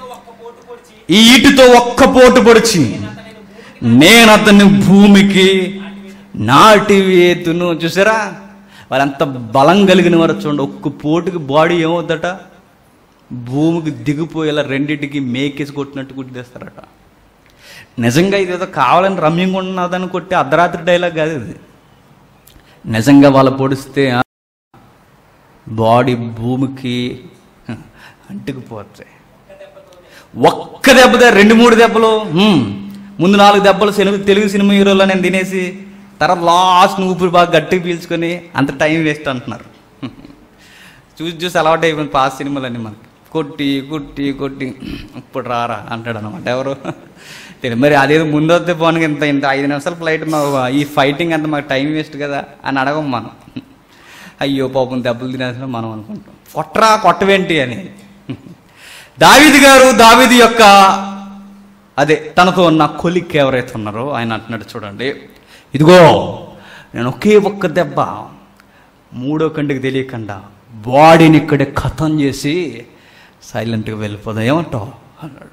ఈ ఈటితో ఒక్క పోటు పొడిచి నేను అతన్ని భూమికి నాటి వేతును చూసారా వాళ్ళంత బలం కలిగిన వారు చూడండి ఒక్క పోటుకి బాడీ ఏమవుద్దట భూమికి దిగిపోయేలా రెండింటికి మేకేసి కొట్టినట్టు కొట్టేస్తారట నిజంగా ఇదేదో కావాలని రమ్యంగా ఉన్నదని కొట్టి అర్ధరాత్రి డైలాగ్ కాదు ఇది నిజంగా వాళ్ళు పొడిస్తే ఆ, బాడీ భూమికి అంటుకుపోతాయి ఒక్క దెబ్బదే రెండు మూడు దెబ్బలు హ్మ్. ముందు నాలుగు దెబ్బలు తెలుగు తెలుగు సినిమా హీరోలో నేను తినేసి తర్వాత లాస్ట్ ఊపిరి బాగా గట్టిగా పీల్చుకొని అంత టైం వేస్ట్ అంటున్నారు చూసి చూసి అలవాటు అయిపోయింది పాస్ సినిమాలన్నీ మనకి కొట్టి కొట్టి కొట్టి ఇప్పుడు రారా అంటాడు అనమాట ఎవరు తెలియదు మరి అదేదో ముందు వస్తే పోనీ ఇంత ఇంత ఐదు నిమిషాల ఫ్లైట్ మా ఈ ఫైటింగ్ అంత మాకు టైం వేస్ట్ కదా అని అడగం మనం అయ్యో పాపం దెబ్బలు తినేసిన మనం అనుకుంటాం కొట్టరా కొట్టవేంటి అని దావీది గారు దావీది యొక్క అదే తనతో ఉన్న కొలిక్ ఎవరైతే ఉన్నారో ఆయన అంటున్నాడు చూడండి ఇదిగో నేను ఒకే ఒక్క దెబ్బ మూడో కంటికి తెలియకుండా బాడీని ఇక్కడే ఖతం చేసి సైలెంట్గా వెళ్ళిపోదాం ఏమంటావు అన్నాడు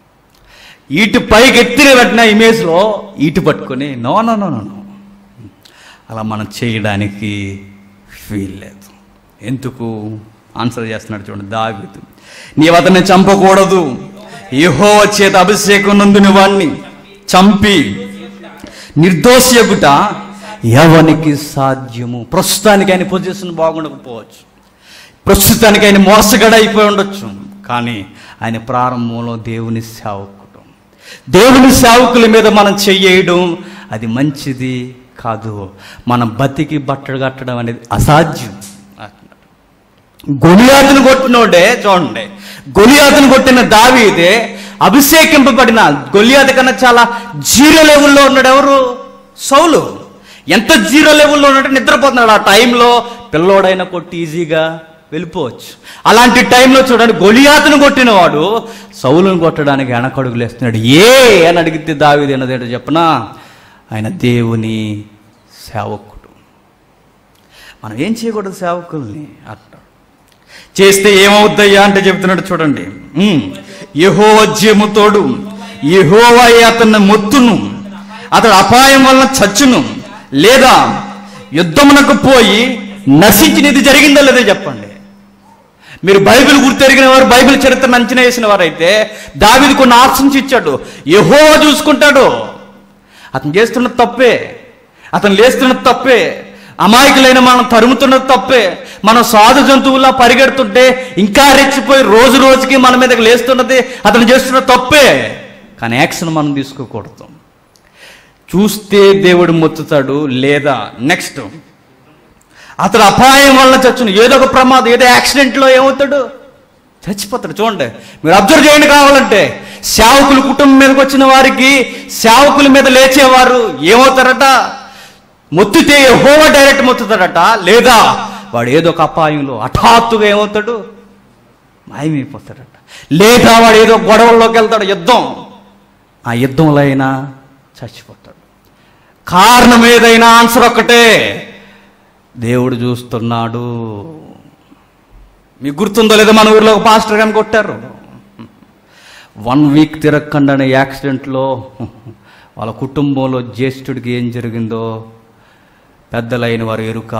ఈటు పైకి ఎత్తిన పెట్టిన ఇమేజ్లో ఈటు పట్టుకొని no no no no no అలా మనం చేయడానికి ఫీల్ లేదు ఎందుకు ఆన్సర్ చేస్తున్నాడు చూడండి దావీదు నీవు అతన్ని చంపకూడదు యహో చేత అభిషేకం నందుని వాణ్ణి చంపి నిర్దోషియగుట ఎవనికి సాధ్యము ప్రస్తుతానికి ఆయన పొజిషన్ బాగుండకపోవచ్చు ప్రస్తుతానికి ఆయన మోసగడ అయిపోయి ఉండొచ్చు కానీ ఆయన ప్రారంభంలో దేవుని సేవకుడు దేవుని సేవకుల మీద మనం చెయ్యడం అది మంచిది కాదు మనం బతికి బట్టలు కట్టడం అనేది అసాధ్యం అంటున్నాడు. గొలియాతును కొట్టినోడే చూడండి గొలియాతును కొట్టిన దావీదే అభిషేకింపబడిన గొలియాత కన్నా చాలా జీరో లెవెల్లో ఉన్నాడు ఎవరు సౌలు ఎంత జీరో లెవెల్లో ఉన్నట్టు నిద్రపోతున్నాడు ఆ టైంలో పిల్లోడైనా కొట్టి ఈజీగా వెళ్ళిపోవచ్చు అలాంటి టైంలో చూడండి గొలియాతును కొట్టినవాడు సౌలును కొట్టడానికి వెనకడుగులు వేస్తున్నాడు ఏ అని అడిగితే దావీది అన్నదేంటో చెప్పనా ఆయన దేవుని సేవకుడు మనం ఏం చేయకూడదు సేవకుల్ని అంటాడు చేస్తే ఏమవుద్దయ్యా అంటే చెప్తున్నాడు చూడండి యహో తోడు యహోవాయే అతన్ని మొత్తును అతడు అపాయం వలన చచ్చును లేదా యుద్ధమునకు పోయి నశించిన ఇది జరిగిందో లేదో చెప్పండి మీరు బైబిల్ గుర్తెరిగిన వారు బైబిల్ చరిత్రను అంచనా వేసిన వారైతే దావిది కొన్ని ఆప్షన్స్ ఇచ్చాడు యహో చూసుకుంటాడు అతను చేస్తున్నది తప్పే అతను లేస్తున్నది తప్పే అమాయకులైన మనం తరుముతున్నది తప్పే మనం సాధు జంతువులా పరిగెడుతుంటే ఇంకా రెచ్చిపోయి రోజు రోజుకి మన మీదకి లేస్తున్నది అతను చేస్తున్న తప్పే కానీ యాక్షన్ మనం తీసుకోకూడదు చూస్తే దేవుడు మొత్తుతాడు లేదా నెక్స్ట్ అతడు అపాయం వల్ల చచ్చును ఏదో ఒక ప్రమాదం ఏదో యాక్సిడెంట్లో ఏమవుతాడు చచ్చిపోతాడు చూడండి మీరు అబ్జర్వ్ చేయండి కావాలంటే సేవకులు కుటుంబం మీదకి వచ్చిన వారికి సేవకుల మీద లేచేవారు ఏమవుతారట మొత్తితే హోవ డైరెక్ట్ మొత్తుతాడట లేదా వాడు ఏదో ఒక అపాయంలో హఠాత్తుగా ఏమవుతాడు మాయమైపోతాడట లేదా వాడు ఏదో గొడవల్లోకి వెళ్తాడు యుద్ధం ఆ యుద్ధంలో అయినా చచ్చిపోతాడు కారణం ఏదైనా ఆన్సర్ ఒక్కటే దేవుడు చూస్తున్నాడు మీకు గుర్తుందో లేదో మన ఊర్లో ఒక పాస్టర్ గారిని కొట్టారు వన్ వీక్ తిరగకుండా అనే యాక్సిడెంట్లో వాళ్ళ కుటుంబంలో జ్యేష్ఠుడికి ఏం జరిగిందో పెద్దలైన వారు ఎరుక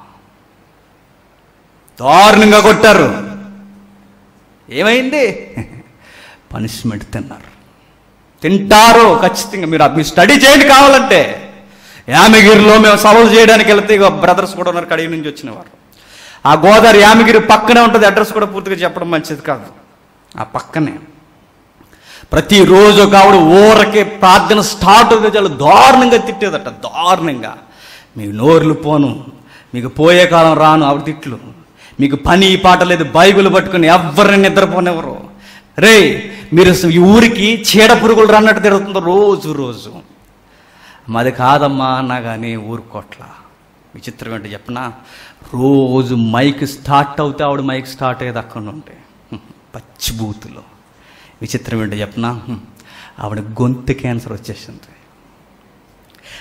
దారుణంగా కొట్టారు ఏమైంది పనిష్మెంట్ తిన్నారు తింటారు ఖచ్చితంగా మీరు మీరు స్టడీ చేయండి కావాలంటే యామగిరిలో మేము సభలు చేయడానికి వెళ్తే ఇక బ్రదర్స్ కూడా ఉన్నారు కడిగి నుంచి వచ్చినవారు ఆ గోదావరి యామగిరి పక్కనే ఉంటుంది అడ్రస్ కూడా పూర్తిగా చెప్పడం మంచిది కాదు ఆ పక్కనే ప్రతిరోజు ఒక ఆవిడ ఊరకే ప్రార్థన స్టార్ట్ అవుతుంది చాలా దారుణంగా తిట్టేదట దారుణంగా మీకు నోర్లు పోను మీకు పోయే కాలం రాను ఆవిడ తిట్లు మీకు పని పాట లేదు బైబిల్ పట్టుకుని ఎవరిని నిద్రపోనివ్వరు రే మీరు అసలు ఈ ఊరికి చీడ పురుగులు రన్నట్టు తిరుగుతుంది రోజు రోజు మాది కాదమ్మా అన్నా కానీ ఊరుకోట్ల విచిత్రం ఏంటో చెప్పనా రోజు మైక్ స్టార్ట్ అవుతే ఆవిడ మైక్ స్టార్ట్ అయ్యేది అక్కడ ఉంటే పచ్చి బూతులో విచిత్రం ఏంటో చెప్పనా ఆవిడ గొంతు క్యాన్సర్ వచ్చేసింది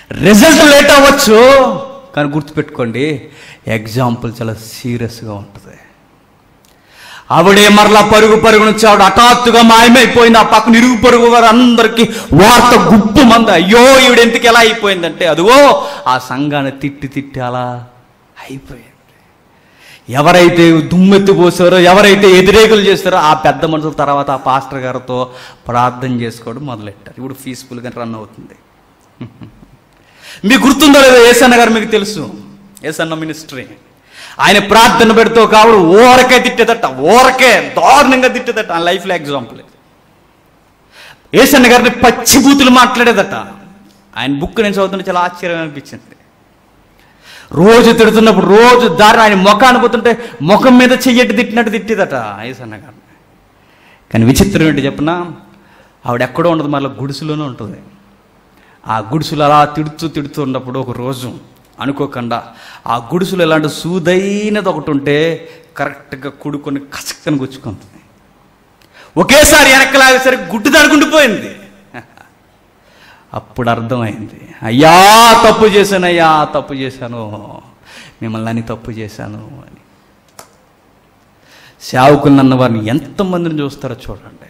రిజల్ట్ లేట్ అవ్వచ్చు కానీ గుర్తుపెట్టుకోండి ఎగ్జాంపుల్ చాలా సీరియస్గా ఉంటుంది ఆవిడే మరలా పరుగు పరుగు నుంచి ఆవిడ హఠాత్తుగా మాయమైపోయింది ఆ పక్కన ఇరుగు పరుగు వారు అందరికీ వార్త గుప్పు మంది అయ్యో ఈవిడ ఎందుకు ఎలా అయిపోయిందంటే అదిగో ఆ సంఘాన్ని తిట్టి తిట్టి అలా అయిపోయింది ఎవరైతే దుమ్మెత్తి పోసారో ఎవరైతే వ్యతిరేకులు చేస్తారో ఆ పెద్ద మనుషుల తర్వాత ఆ పాస్టర్ గారితో ప్రార్థన చేసుకోవడం మొదలెట్టారు ఇప్పుడు పీస్ఫుల్గా రన్ అవుతుంది మీకు గుర్తుందో లేదో ఏసన్న గారు మీకు తెలుసు ఏసన్న మినిస్ట్రీ ఆయన ప్రార్థన పెడుతూ కావుడు ఓరకే తిట్టేదట ఓరకే దారుణంగా తిట్టేదట ఆ లైఫ్లో ఎగ్జాంపుల్ ఏసన్న గారిని పచ్చి బూతులు మాట్లాడేదట ఆయన బుక్ నేను చదువుతుంటే చాలా ఆశ్చర్యం అనిపించింది రోజు తిడుతున్నప్పుడు రోజు దారి ఆయన ముఖాన్ని పోతుంటే ముఖం మీద చెయ్యట్టు తిట్టినట్టు తిట్టేదట ఏసన్న గారిని కానీ విచిత్రం ఏంటి చెప్పిన ఆవిడ ఎక్కడో ఉండదు మళ్ళీ గుడిసెలోనే ఉంటుంది ఆ గుడిసెలు అలా తిడుతూ తిడుతూ ఉన్నప్పుడు ఒక రోజు అనుకోకుండా ఆ గుడిసెలు ఎలాంటి సూదైనది ఒకటి ఉంటే కరెక్ట్గా కుడుకొని కసక్కని గుచ్చుకుంటుంది ఒకేసారి వెనక్కలాగేసరికి గుడ్డు తడుకుండిపోయింది అప్పుడు అర్థమైంది అయ్యా తప్పు చేశాను అయ్యా తప్పు చేశాను మిమ్మల్ని అని తప్పు చేశాను అని సేవకులు అన్న వారిని ఎంతమందిని చూస్తారో చూడండి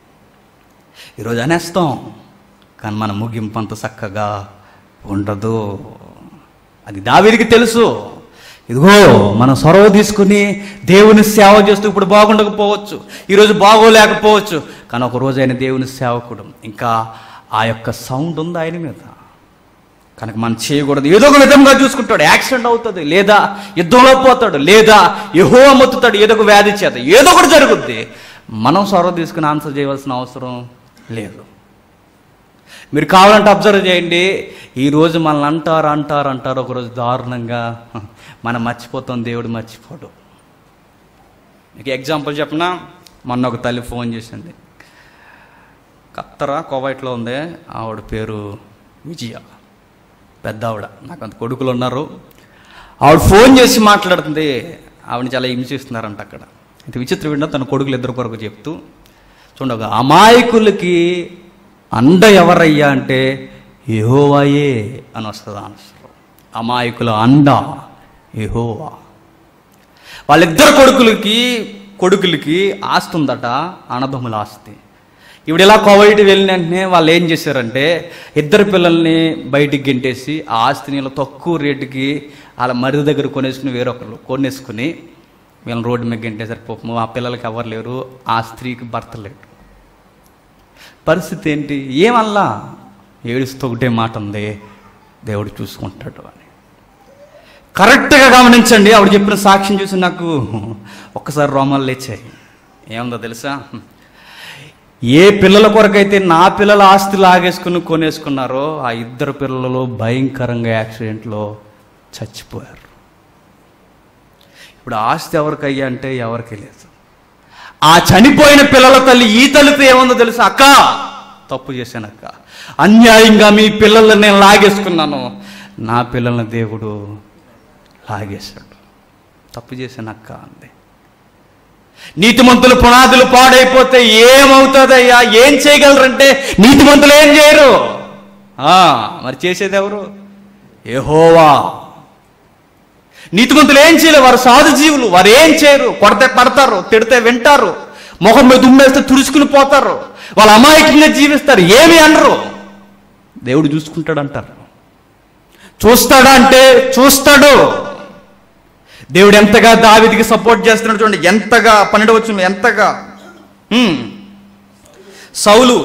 ఈరోజు అనేస్తాం కానీ మన ముగింపు అంత చక్కగా ఉండదు అది దావీదికి తెలుసు ఇదిగో మనం సొరవ తీసుకుని దేవుని సేవ చేస్తూ ఇప్పుడు బాగుండకపోవచ్చు ఈరోజు బాగోలేకపోవచ్చు కానీ ఒక రోజు ఆయన దేవుని సేవకుడు ఇంకా ఆ యొక్క సౌండ్ ఉంది ఆయన మీద కనుక మనం చేయకూడదు ఏదో ఒక విధంగా చూసుకుంటాడు యాక్సిడెంట్ అవుతుంది లేదా యుద్ధంలో పోతాడు లేదా ఎహో మొత్తుతాడు ఏదో ఒక వ్యాధి చేత ఏదో ఒకటి జరుగుద్ది మనం సొరవ తీసుకుని ఆన్సర్ చేయవలసిన అవసరం లేదు మీరు కావాలంటే అబ్జర్వ్ చేయండి ఈరోజు మనల్ని అంటారు అంటారు అంటారు ఒకరోజు దారుణంగా మనం మర్చిపోతాం దేవుడు మర్చిపోడు మీకు ఎగ్జాంపుల్ చెప్పనా మొన్న ఒక తల్లి ఫోన్ చేసింది కత్తరా కోవైట్లో ఉంది ఆవిడ పేరు విజయ పెద్ద ఆవిడ నాకు అంత కొడుకులు ఉన్నారు ఆవిడ ఫోన్ చేసి మాట్లాడుతుంది ఆవిడని చాలా హింసిస్తున్నారంట అక్కడ అయితే విచిత్రం ఏంటో తన కొడుకులు ఇద్దరు కొరకు చెప్తూ చూడండి ఒక అమాయకులకి అండ ఎవరయ్యా అంటే యెహోవాయే అని వస్తుంది ఆన్సర్ అమాయకుల అండ యెహోవా వాళ్ళిద్దరు కొడుకులకి కొడుకులకి ఆస్తి ఉందట అన్నదమ్ముల ఆస్తి ఇప్పుడు ఇలా కోవైట్ వెళ్ళిన వెంటనే వాళ్ళు ఏం చేశారంటే ఇద్దరు పిల్లల్ని బయటికి గెంటేసి ఆ ఆస్తిని ఇలా తక్కువ రేటుకి వాళ్ళ మరిది దగ్గర కొనేసుకుని వేరొకరు కొనేసుకుని వీళ్ళని రోడ్డు మీద గెంటేసారు పాపం ఆ పిల్లలకి ఎవరు లేరు ఆ స్త్రీకి భర్త లేడు పరిస్థితి ఏంటి ఏమల్లా ఏడుస్తూ ఒకటే మాట ఉంది దేవుడు చూసుకుంటాడు అని కరెక్ట్గా గమనించండి ఆవిడ చెప్పిన సాక్ష్యం చూసి నాకు ఒక్కసారి రోమాలు లేచాయి ఏముందో తెలుసా ఏ పిల్లల కొరకైతే నా పిల్లల ఆస్తి లాగేసుకుని కొనేసుకున్నారో ఆ ఇద్దరు పిల్లలు భయంకరంగా యాక్సిడెంట్లో చచ్చిపోయారు ఇప్పుడు ఆస్తి ఎవరికయ్యా అంటే ఎవరికి లేదు ఆ చనిపోయిన పిల్లల తల్లి ఈ తల్లితో ఏముందో తెలుసా అక్క తప్పు చేశాను అక్క అన్యాయంగా మీ పిల్లల్ని నేను లాగేసుకున్నాను నా పిల్లల్ని దేవుడు లాగేశాడు తప్పు చేశాను అక్క అంది నీతిమంతులు పునాదులు పాడైపోతే ఏమవుతుందయ్యా ఏం చేయగలరంటే నీతిమంతులు ఏం చేయరు ఆ, మరి చేసేది ఎవరు ఏహోవా నీతిమంతులు ఏం చేయలేరు వారు సాధు జీవులు వారు ఏం చేయరు కొడితే పడతారు తిడితే వింటారు ముఖం మీద ఉమ్మేస్తే తుడుచుకుని పోతారు వాళ్ళు అమాయకంగా జీవిస్తారు ఏమి అనరు దేవుడు చూసుకుంటాడు అంటారు చూస్తాడా అంటే చూస్తాడు దేవుడు ఎంతగా దావిదికి సపోర్ట్ చేస్తున్నాడు చూడండి ఎంతగా పన్నెండు వచ్చిన ఎంతగా హ్మ్. సౌలు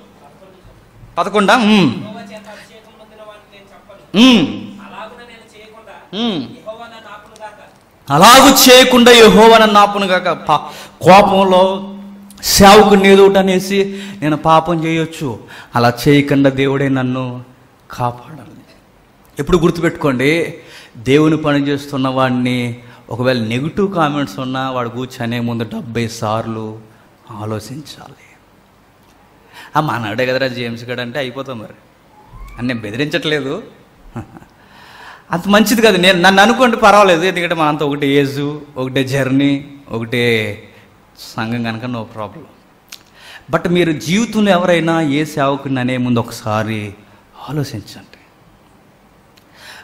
పదకొండా హ్మ్. యెహోవా చేత అభిషేకం పొందిన వాడిని నేను చంపను హ్మ్. అలాగున నేను చేయకుండా హ్మ్. యెహోవా నన్ను ఆపును గాక అలాగూ చేయకుండా యహోవన నాపును కాక పా- కోపంలో సేవకుని ఏదో ఒకటి అనేసి నేను పాపం చేయొచ్చు అలా చేయకుండా దేవుడే నన్ను కాపాడాలి ఎప్పుడు గుర్తుపెట్టుకోండి దేవుని పని చేస్తున్న వాడిని ఒకవేళ నెగిటివ్ కామెంట్స్ ఉన్నా వాడు కూర్చొనే ముందు డెబ్బై సార్లు ఆలోచించాలి ఆ మనడే కదరా జేమ్స్ గడ్ అంటే అయిపోతాం మరి అని నేను బెదిరించట్లేదు అంత మంచిది కాదు నేను నన్ను అనుకోండి పర్వాలేదు ఎందుకంటే మనంతా ఒకటే ఏజ్ ఒకటే జర్నీ ఒకటే సంఘం కనుక నో ప్రాబ్లం బట్ మీరు జీవితంలో ఎవరైనా ఏ సేవకుని అనే ముందు ఒకసారి ఆలోచించండి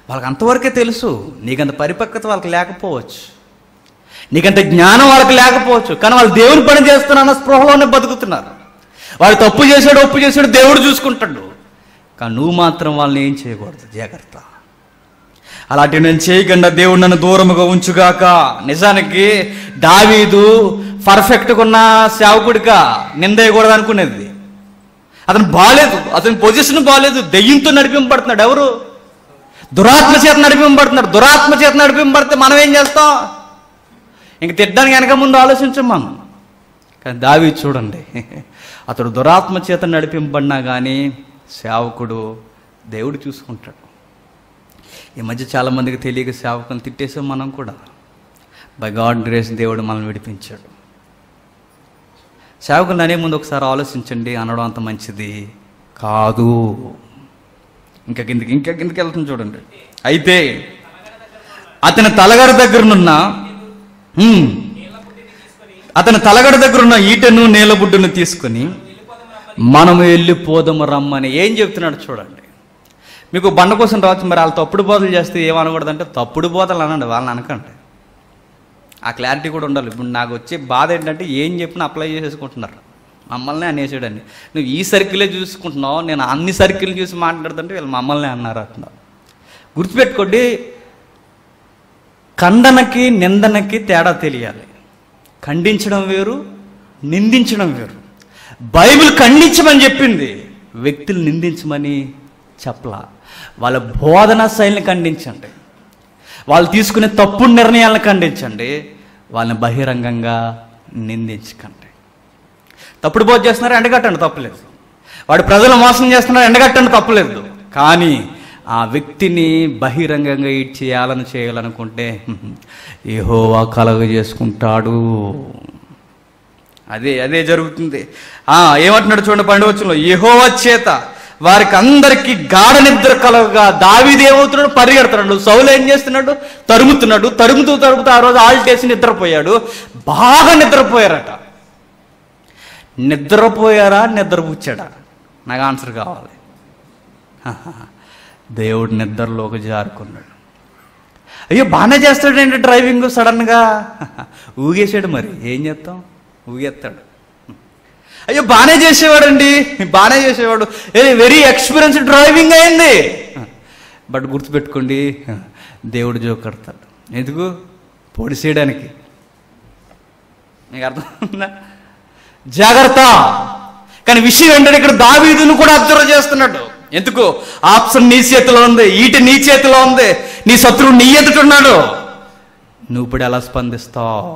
వాళ్ళకి అంతవరకే తెలుసు నీకంత పరిపక్వత వాళ్ళకి లేకపోవచ్చు నీకంత జ్ఞానం వాళ్ళకి లేకపోవచ్చు కానీ వాళ్ళు దేవుని పని చేస్తున్నారన్న స్పృహలోనే బతుకుతున్నారు వాడు తప్పు చేశాడు ఒప్పు చేశాడు దేవుడు చూసుకుంటాడు కానీ నువ్వు మాత్రం వాళ్ళని ఏం చేయకూడదు జాగ్రత్త అలాంటివి నేను చేయకుండా దేవుడు నన్ను దూరముగా ఉంచుగాక నిజానికి దావీదు పర్ఫెక్ట్గా ఉన్న సేవకుడిగా నిందేయకూడదు అనుకునేది అతను బాలేదు అతని పొజిషన్ బాలేదు దెయ్యంతో నడిపింపబడుతున్నాడు ఎవరు దురాత్మ చేత నడిపింపబడుతున్నాడు దురాత్మ చేత నడిపింపబడితే మనం ఏం చేస్తాం ఇంక తిట్టడానికి వెనక ముందు ఆలోచించం మనం కానీ దావి చూడండి అతడు దురాత్మ చేత నడిపింపబడినా కానీ సేవకుడు దేవుడు చూసుకుంటాడు ఈ మధ్య చాలామందికి తెలియక సేవకుని తిట్టేసాం మనం కూడా బై గాడ్ గ్రేస్ దేవుడు మనల్ని విడిపించాడు సేవకులు అనే ముందు ఒకసారి ఆలోచించండి అనడం అంత మంచిది కాదు ఇంకా కిందకి ఇంకా కిందకి వెళ్తుంది చూడండి అయితే అతని తలగడ దగ్గరనున్న హ్మ్, అతని తలగడ దగ్గరున్న ఈటను నేలబుడ్డును తీసుకొని మనము వెళ్ళిపోదాము రమ్మని ఏం చెప్తున్నాడు చూడండి మీకు బండ కోసం రావచ్చు మరి వాళ్ళు తప్పుడు బోధలు చేస్తే ఏమనకూడదంటే తప్పుడు బోధలు అనండి వాళ్ళని అనకండి ఆ క్లారిటీ కూడా ఉండాలి ఇప్పుడు నాకు వచ్చే బాధ ఏంటంటే ఏం చెప్పినా అప్లై చేసేసుకుంటున్నారు మమ్మల్ని అనేసాడని నువ్వు ఈ సర్కిలే చూసుకుంటున్నావు నేను అన్ని సర్కిల్ చూసి మాట్లాడుతుంటే వీళ్ళు మమ్మల్ని అన్నారు అంటున్నారు గుర్తుపెట్టుకోండి ఖండనకి నిందనకి తేడా తెలియాలి ఖండించడం వేరు నిందించడం వేరు బైబిల్ ఖండించమని చెప్పింది వ్యక్తులు నిందించమని చెప్పలా వాళ్ళ బోధన శైలిని ఖండించండి వాళ్ళు తీసుకునే తప్పుడు నిర్ణయాలను ఖండించండి వాళ్ళని బహిరంగంగా నిందించకండి తప్పుడు బోధ చేస్తున్నారు ఎండగట్టండి తప్పలేదు వాడు ప్రజలు మోసం చేస్తున్నారు ఎండగట్టండి తప్పలేదు కానీ ఆ వ్యక్తిని బహిరంగంగా ఇట్ చేయాలని చేయాలనుకుంటే ఏహోవా కలగ చేసుకుంటాడు అదే అదే జరుగుతుంది ఆ ఏమంటున్నాడు చూడండి పండుగలో యెహోవా చేత వారికి అందరికి గాఢ నిద్ర కలగగా దావీది ఏమవుతున్నాడు పరిగెడుతున్నాడు సౌలు ఏం చేస్తున్నాడు తరుముతున్నాడు తరుముతూ తరుముతూ ఆ రోజు ఆల్టేసి నిద్రపోయాడు బాగా నిద్రపోయారట నిద్రపోయారా నిద్రపుచ్చాడా నాకు ఆన్సర్ కావాలి దేవుడు నిద్రలోకి జారుకున్నాడు అయ్యో బాగానే చేస్తాడండి డ్రైవింగ్ సడన్గా ఊగేసాడు మరి ఏం చేస్తాం ఊగేస్తాడు అయ్యో బాగానే చేసేవాడండి బాగానే చేసేవాడు ఏ వెరీ ఎక్స్పీరియన్స్ డ్రైవింగ్ అయింది బట్ గుర్తుపెట్టుకోండి దేవుడు జోక్ కడతాడు ఎందుకు పొడిసేయడానికి మీకు అర్థం జాగ్రత్త కానీ విషయం ఏంటంటే ఇక్కడ దావీదును కూడా అబ్జర్వ్ చేస్తున్నాడు ఎందుకు ఆప్షన్ నీ చేతిలో ఉంది ఈటి నీ చేతిలో ఉంది నీ శత్రువు నీ ఎదుటున్నాడు నువ్వు ఇప్పుడు ఎలా స్పందిస్తావు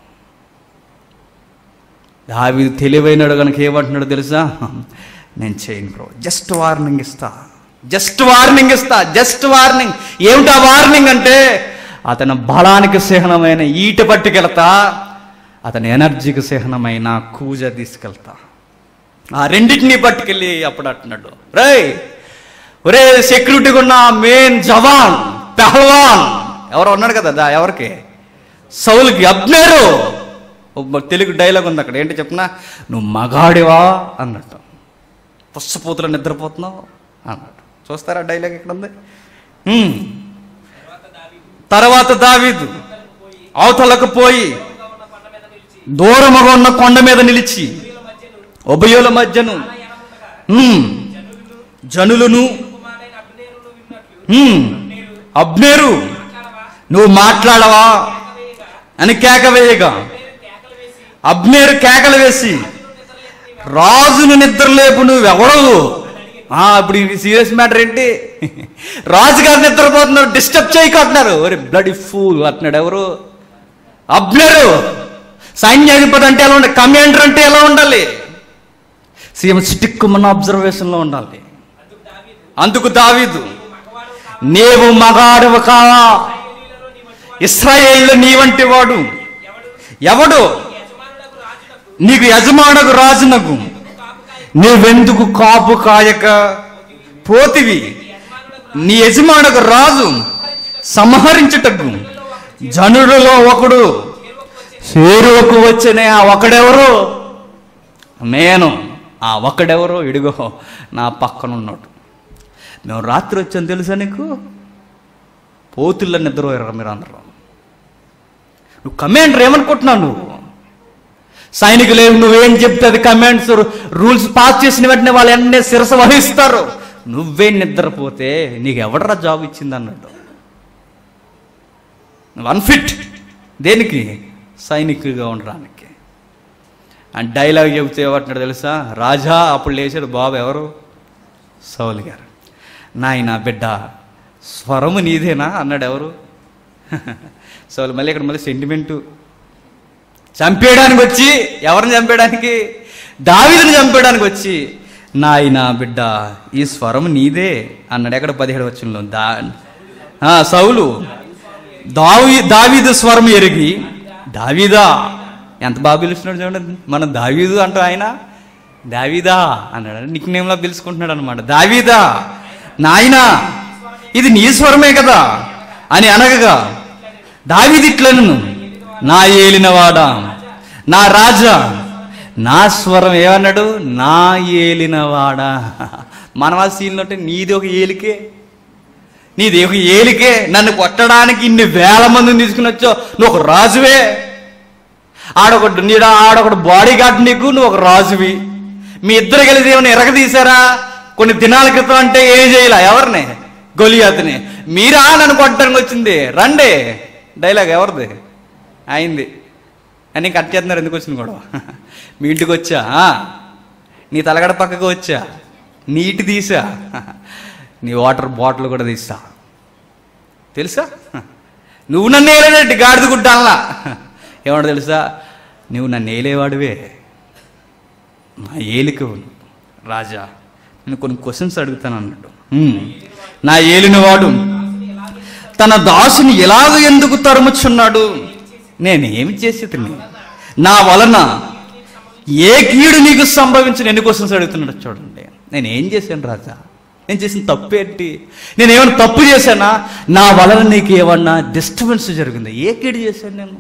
దావీదు తెలివైనడు కనుక ఏమంటున్నాడు తెలుసా నేను చేయను బ్రో జస్ట్ వార్నింగ్ ఇస్తా జస్ట్ వార్నింగ్ ఇస్తా జస్ట్ వార్నింగ్ ఏమిటా వార్నింగ్ అంటే అతని బలానికి చిహ్నమైన ఈట పట్టుకెళ్తా అతని ఎనర్జీకి చిహ్నమైన కూజ తీసుకెళ్తా ఆ రెండింటిని పట్టుకెళ్ళి అప్పుడు అంటున్నాడు రేయ్ ఒరే సెక్యూరిటీగా ఉన్న మెయిన్ జవాన్ పెహల్వాన్ ఎవరో ఉన్నాడు కదా దా ఎవరికి సౌలుకి అబ్నేరు ఒక తెలుగు డైలాగ్ ఉంది అక్కడ ఏంటి చెప్పినా నువ్వు మగాడివా అన్నట్టు పుస్తపోతులు నిద్రపోతున్నావు అన్నట్టు చూస్తారా డైలాగ్ ఇక్కడ ఉంది హ్మ్. తర్వాత దావీదు అవతలకు పోయి దూరముగా ఉన్న కొండ మీద నిలిచి ఉభయుల మధ్యను హ్మ్. జనులను కుమారైన అబ్నేరును విన్నట్లు హ్మ్. అబ్నేరు నువ్వు మాట్లాడవా అని కేక వేయగా కేకలు వేసి అబ్నేరు కేకలు వేసి రాజును నిద్రలేపు నువ్వెవడవు ఆ, ఇప్పుడు ఇది సీరియస్ మ్యాటర్ ఏంటి రాజుగారు నిద్రపోతున్నారు డిస్టర్బ్ చేయకంటున్నారు ఒరే బ్లడ్ ఫూల్ అంటున్నాడు ఎవరు అబ్నేరు సైన్యాధిపతి అంటే ఎలా ఉండాలి కమాండర్ అంటే ఎలా ఉండాలి సీఎం స్టిక్ మన అబ్జర్వేషన్లో ఉండాలి అందుకు దావీదు నీవు మగాడవు కావా ఇస్రాయేళ్ళు నీ వంటి వాడు ఎవడు నీకు యజమానకు రాజునకు నీవెందుకు కాపు కాయక పోతివి నీ యజమానకు రాజు సంహరించుటకు జనులలో ఒకడు చేరువకు వచ్చిన ఆ ఒకడెవరు నేను ఆ ఒకడెవరో ఇడుగో నా పక్కన ఉన్నాడు మేము రాత్రి వచ్చాం తెలుసా నీకు కోతుల్లో నిద్రపోయారు మీరు అందరూ నువ్వు కమాండర్ ఏమనుకుంటున్నావు నువ్వు సైనికులు ఏం నువ్వేం చెప్తే అది కమాండ్స్ రూల్స్ పాస్ చేసిన వెంటనే వాళ్ళు వెంటనే శిరస వహిస్తారు నువ్వే నిద్రపోతే నీకు ఎవడరా జాబ్ ఇచ్చింది అన్నట్టు నువ్వు అన్ఫిట్ దేనికి సైనికుగా ఉండడానికి అండ్ డైలాగ్ చెబితే ఏమంటున్నాడు తెలుసా రాజా అప్పుడు లేచాడు బాబు ఎవరు సౌలు గారు నాయన బిడ్డ స్వరము నీదేనా అన్నాడు ఎవరు సౌలు మళ్ళీ ఇక్కడ మళ్ళీ సెంటిమెంటు చంపేయడానికి వచ్చి ఎవరిని చంపేయడానికి దావీదుని చంపేయడానికి వచ్చి నాయన బిడ్డ ఈ స్వరం నీదే అన్నాడు ఎక్కడ పదిహేడు వచ్చంలో దా ఆ, సౌలు దావి దావీదు స్వరం ఎరిగి దావీదా ఎంత బాగా పిలుస్తున్నాడు చూడండి మనం దావీదు అంటాం ఆయన దావీదా అన్నాడు నిక్ నేమ్లా పిలుచుకుంటున్నాడు అనమాట దావీదా నాయనా ఇది నీ స్వరమే కదా అని అనగగా దావీదిట్లను నా ఏలినవాడా నా రాజా నా స్వరం ఏమన్నాడు నా ఏలినవాడా మనవా సీన్లో అంటే నీది ఒక ఏలికే నీది ఒక ఏలికే నన్ను కొట్టడానికి ఇన్ని వేల మందిని తీసుకుని వచ్చావు నువ్వు ఒక రాజువే ఆడొకటి నీడ ఆడొకటి బాడీ గార్డ్ నీకు నువ్వు ఒక రాజువి మీ ఇద్దరు కలిసి ఏమైనా ఎరగదీశారా కొన్ని దినాల క్రితం అంటే ఏం చేయాల ఎవరిని గొలియాతని మీరా నన్ను కొట్టడానికి వచ్చింది రండి డైలాగ్ ఎవరిది అయింది అని కట్ చేస్తున్నారు ఎందుకు వచ్చింది గొడవ మీ ఇంటికి వచ్చా ఆ? నీ తలగడ పక్కకు వచ్చా నీటి తీసా నీ వాటర్ బాటిల్ కూడా తీసా తెలుసా నువ్వు నన్ను వేలేనట్టు గాడిద గుడ్డాలా ఏమన్నా తెలుసా నువ్వు నన్ను వేలేవాడివే నా ఏలిక రాజా నేను కొన్ని క్వశ్చన్స్ అడుగుతాను అన్నాడు "ఉమ్, నా ఏలినవాడు తన దాసుని ఎలాగ ఎందుకు తరుముచున్నాడు నేనేమి చేసి తిని నా వలన ఏ కీడు నీకు సంభవించిన ఎన్ని క్వశ్చన్స్ అడుగుతున్నాడు చూడండి నేను ఏం చేశాను రాజా నేను చేసిన తప్పు ఏంటి నేను ఏమైనా తప్పు చేశానా నా వలన నీకు ఏమన్నా డిస్టర్బెన్స్ జరిగిందా ఏ కీడు చేశాను నేను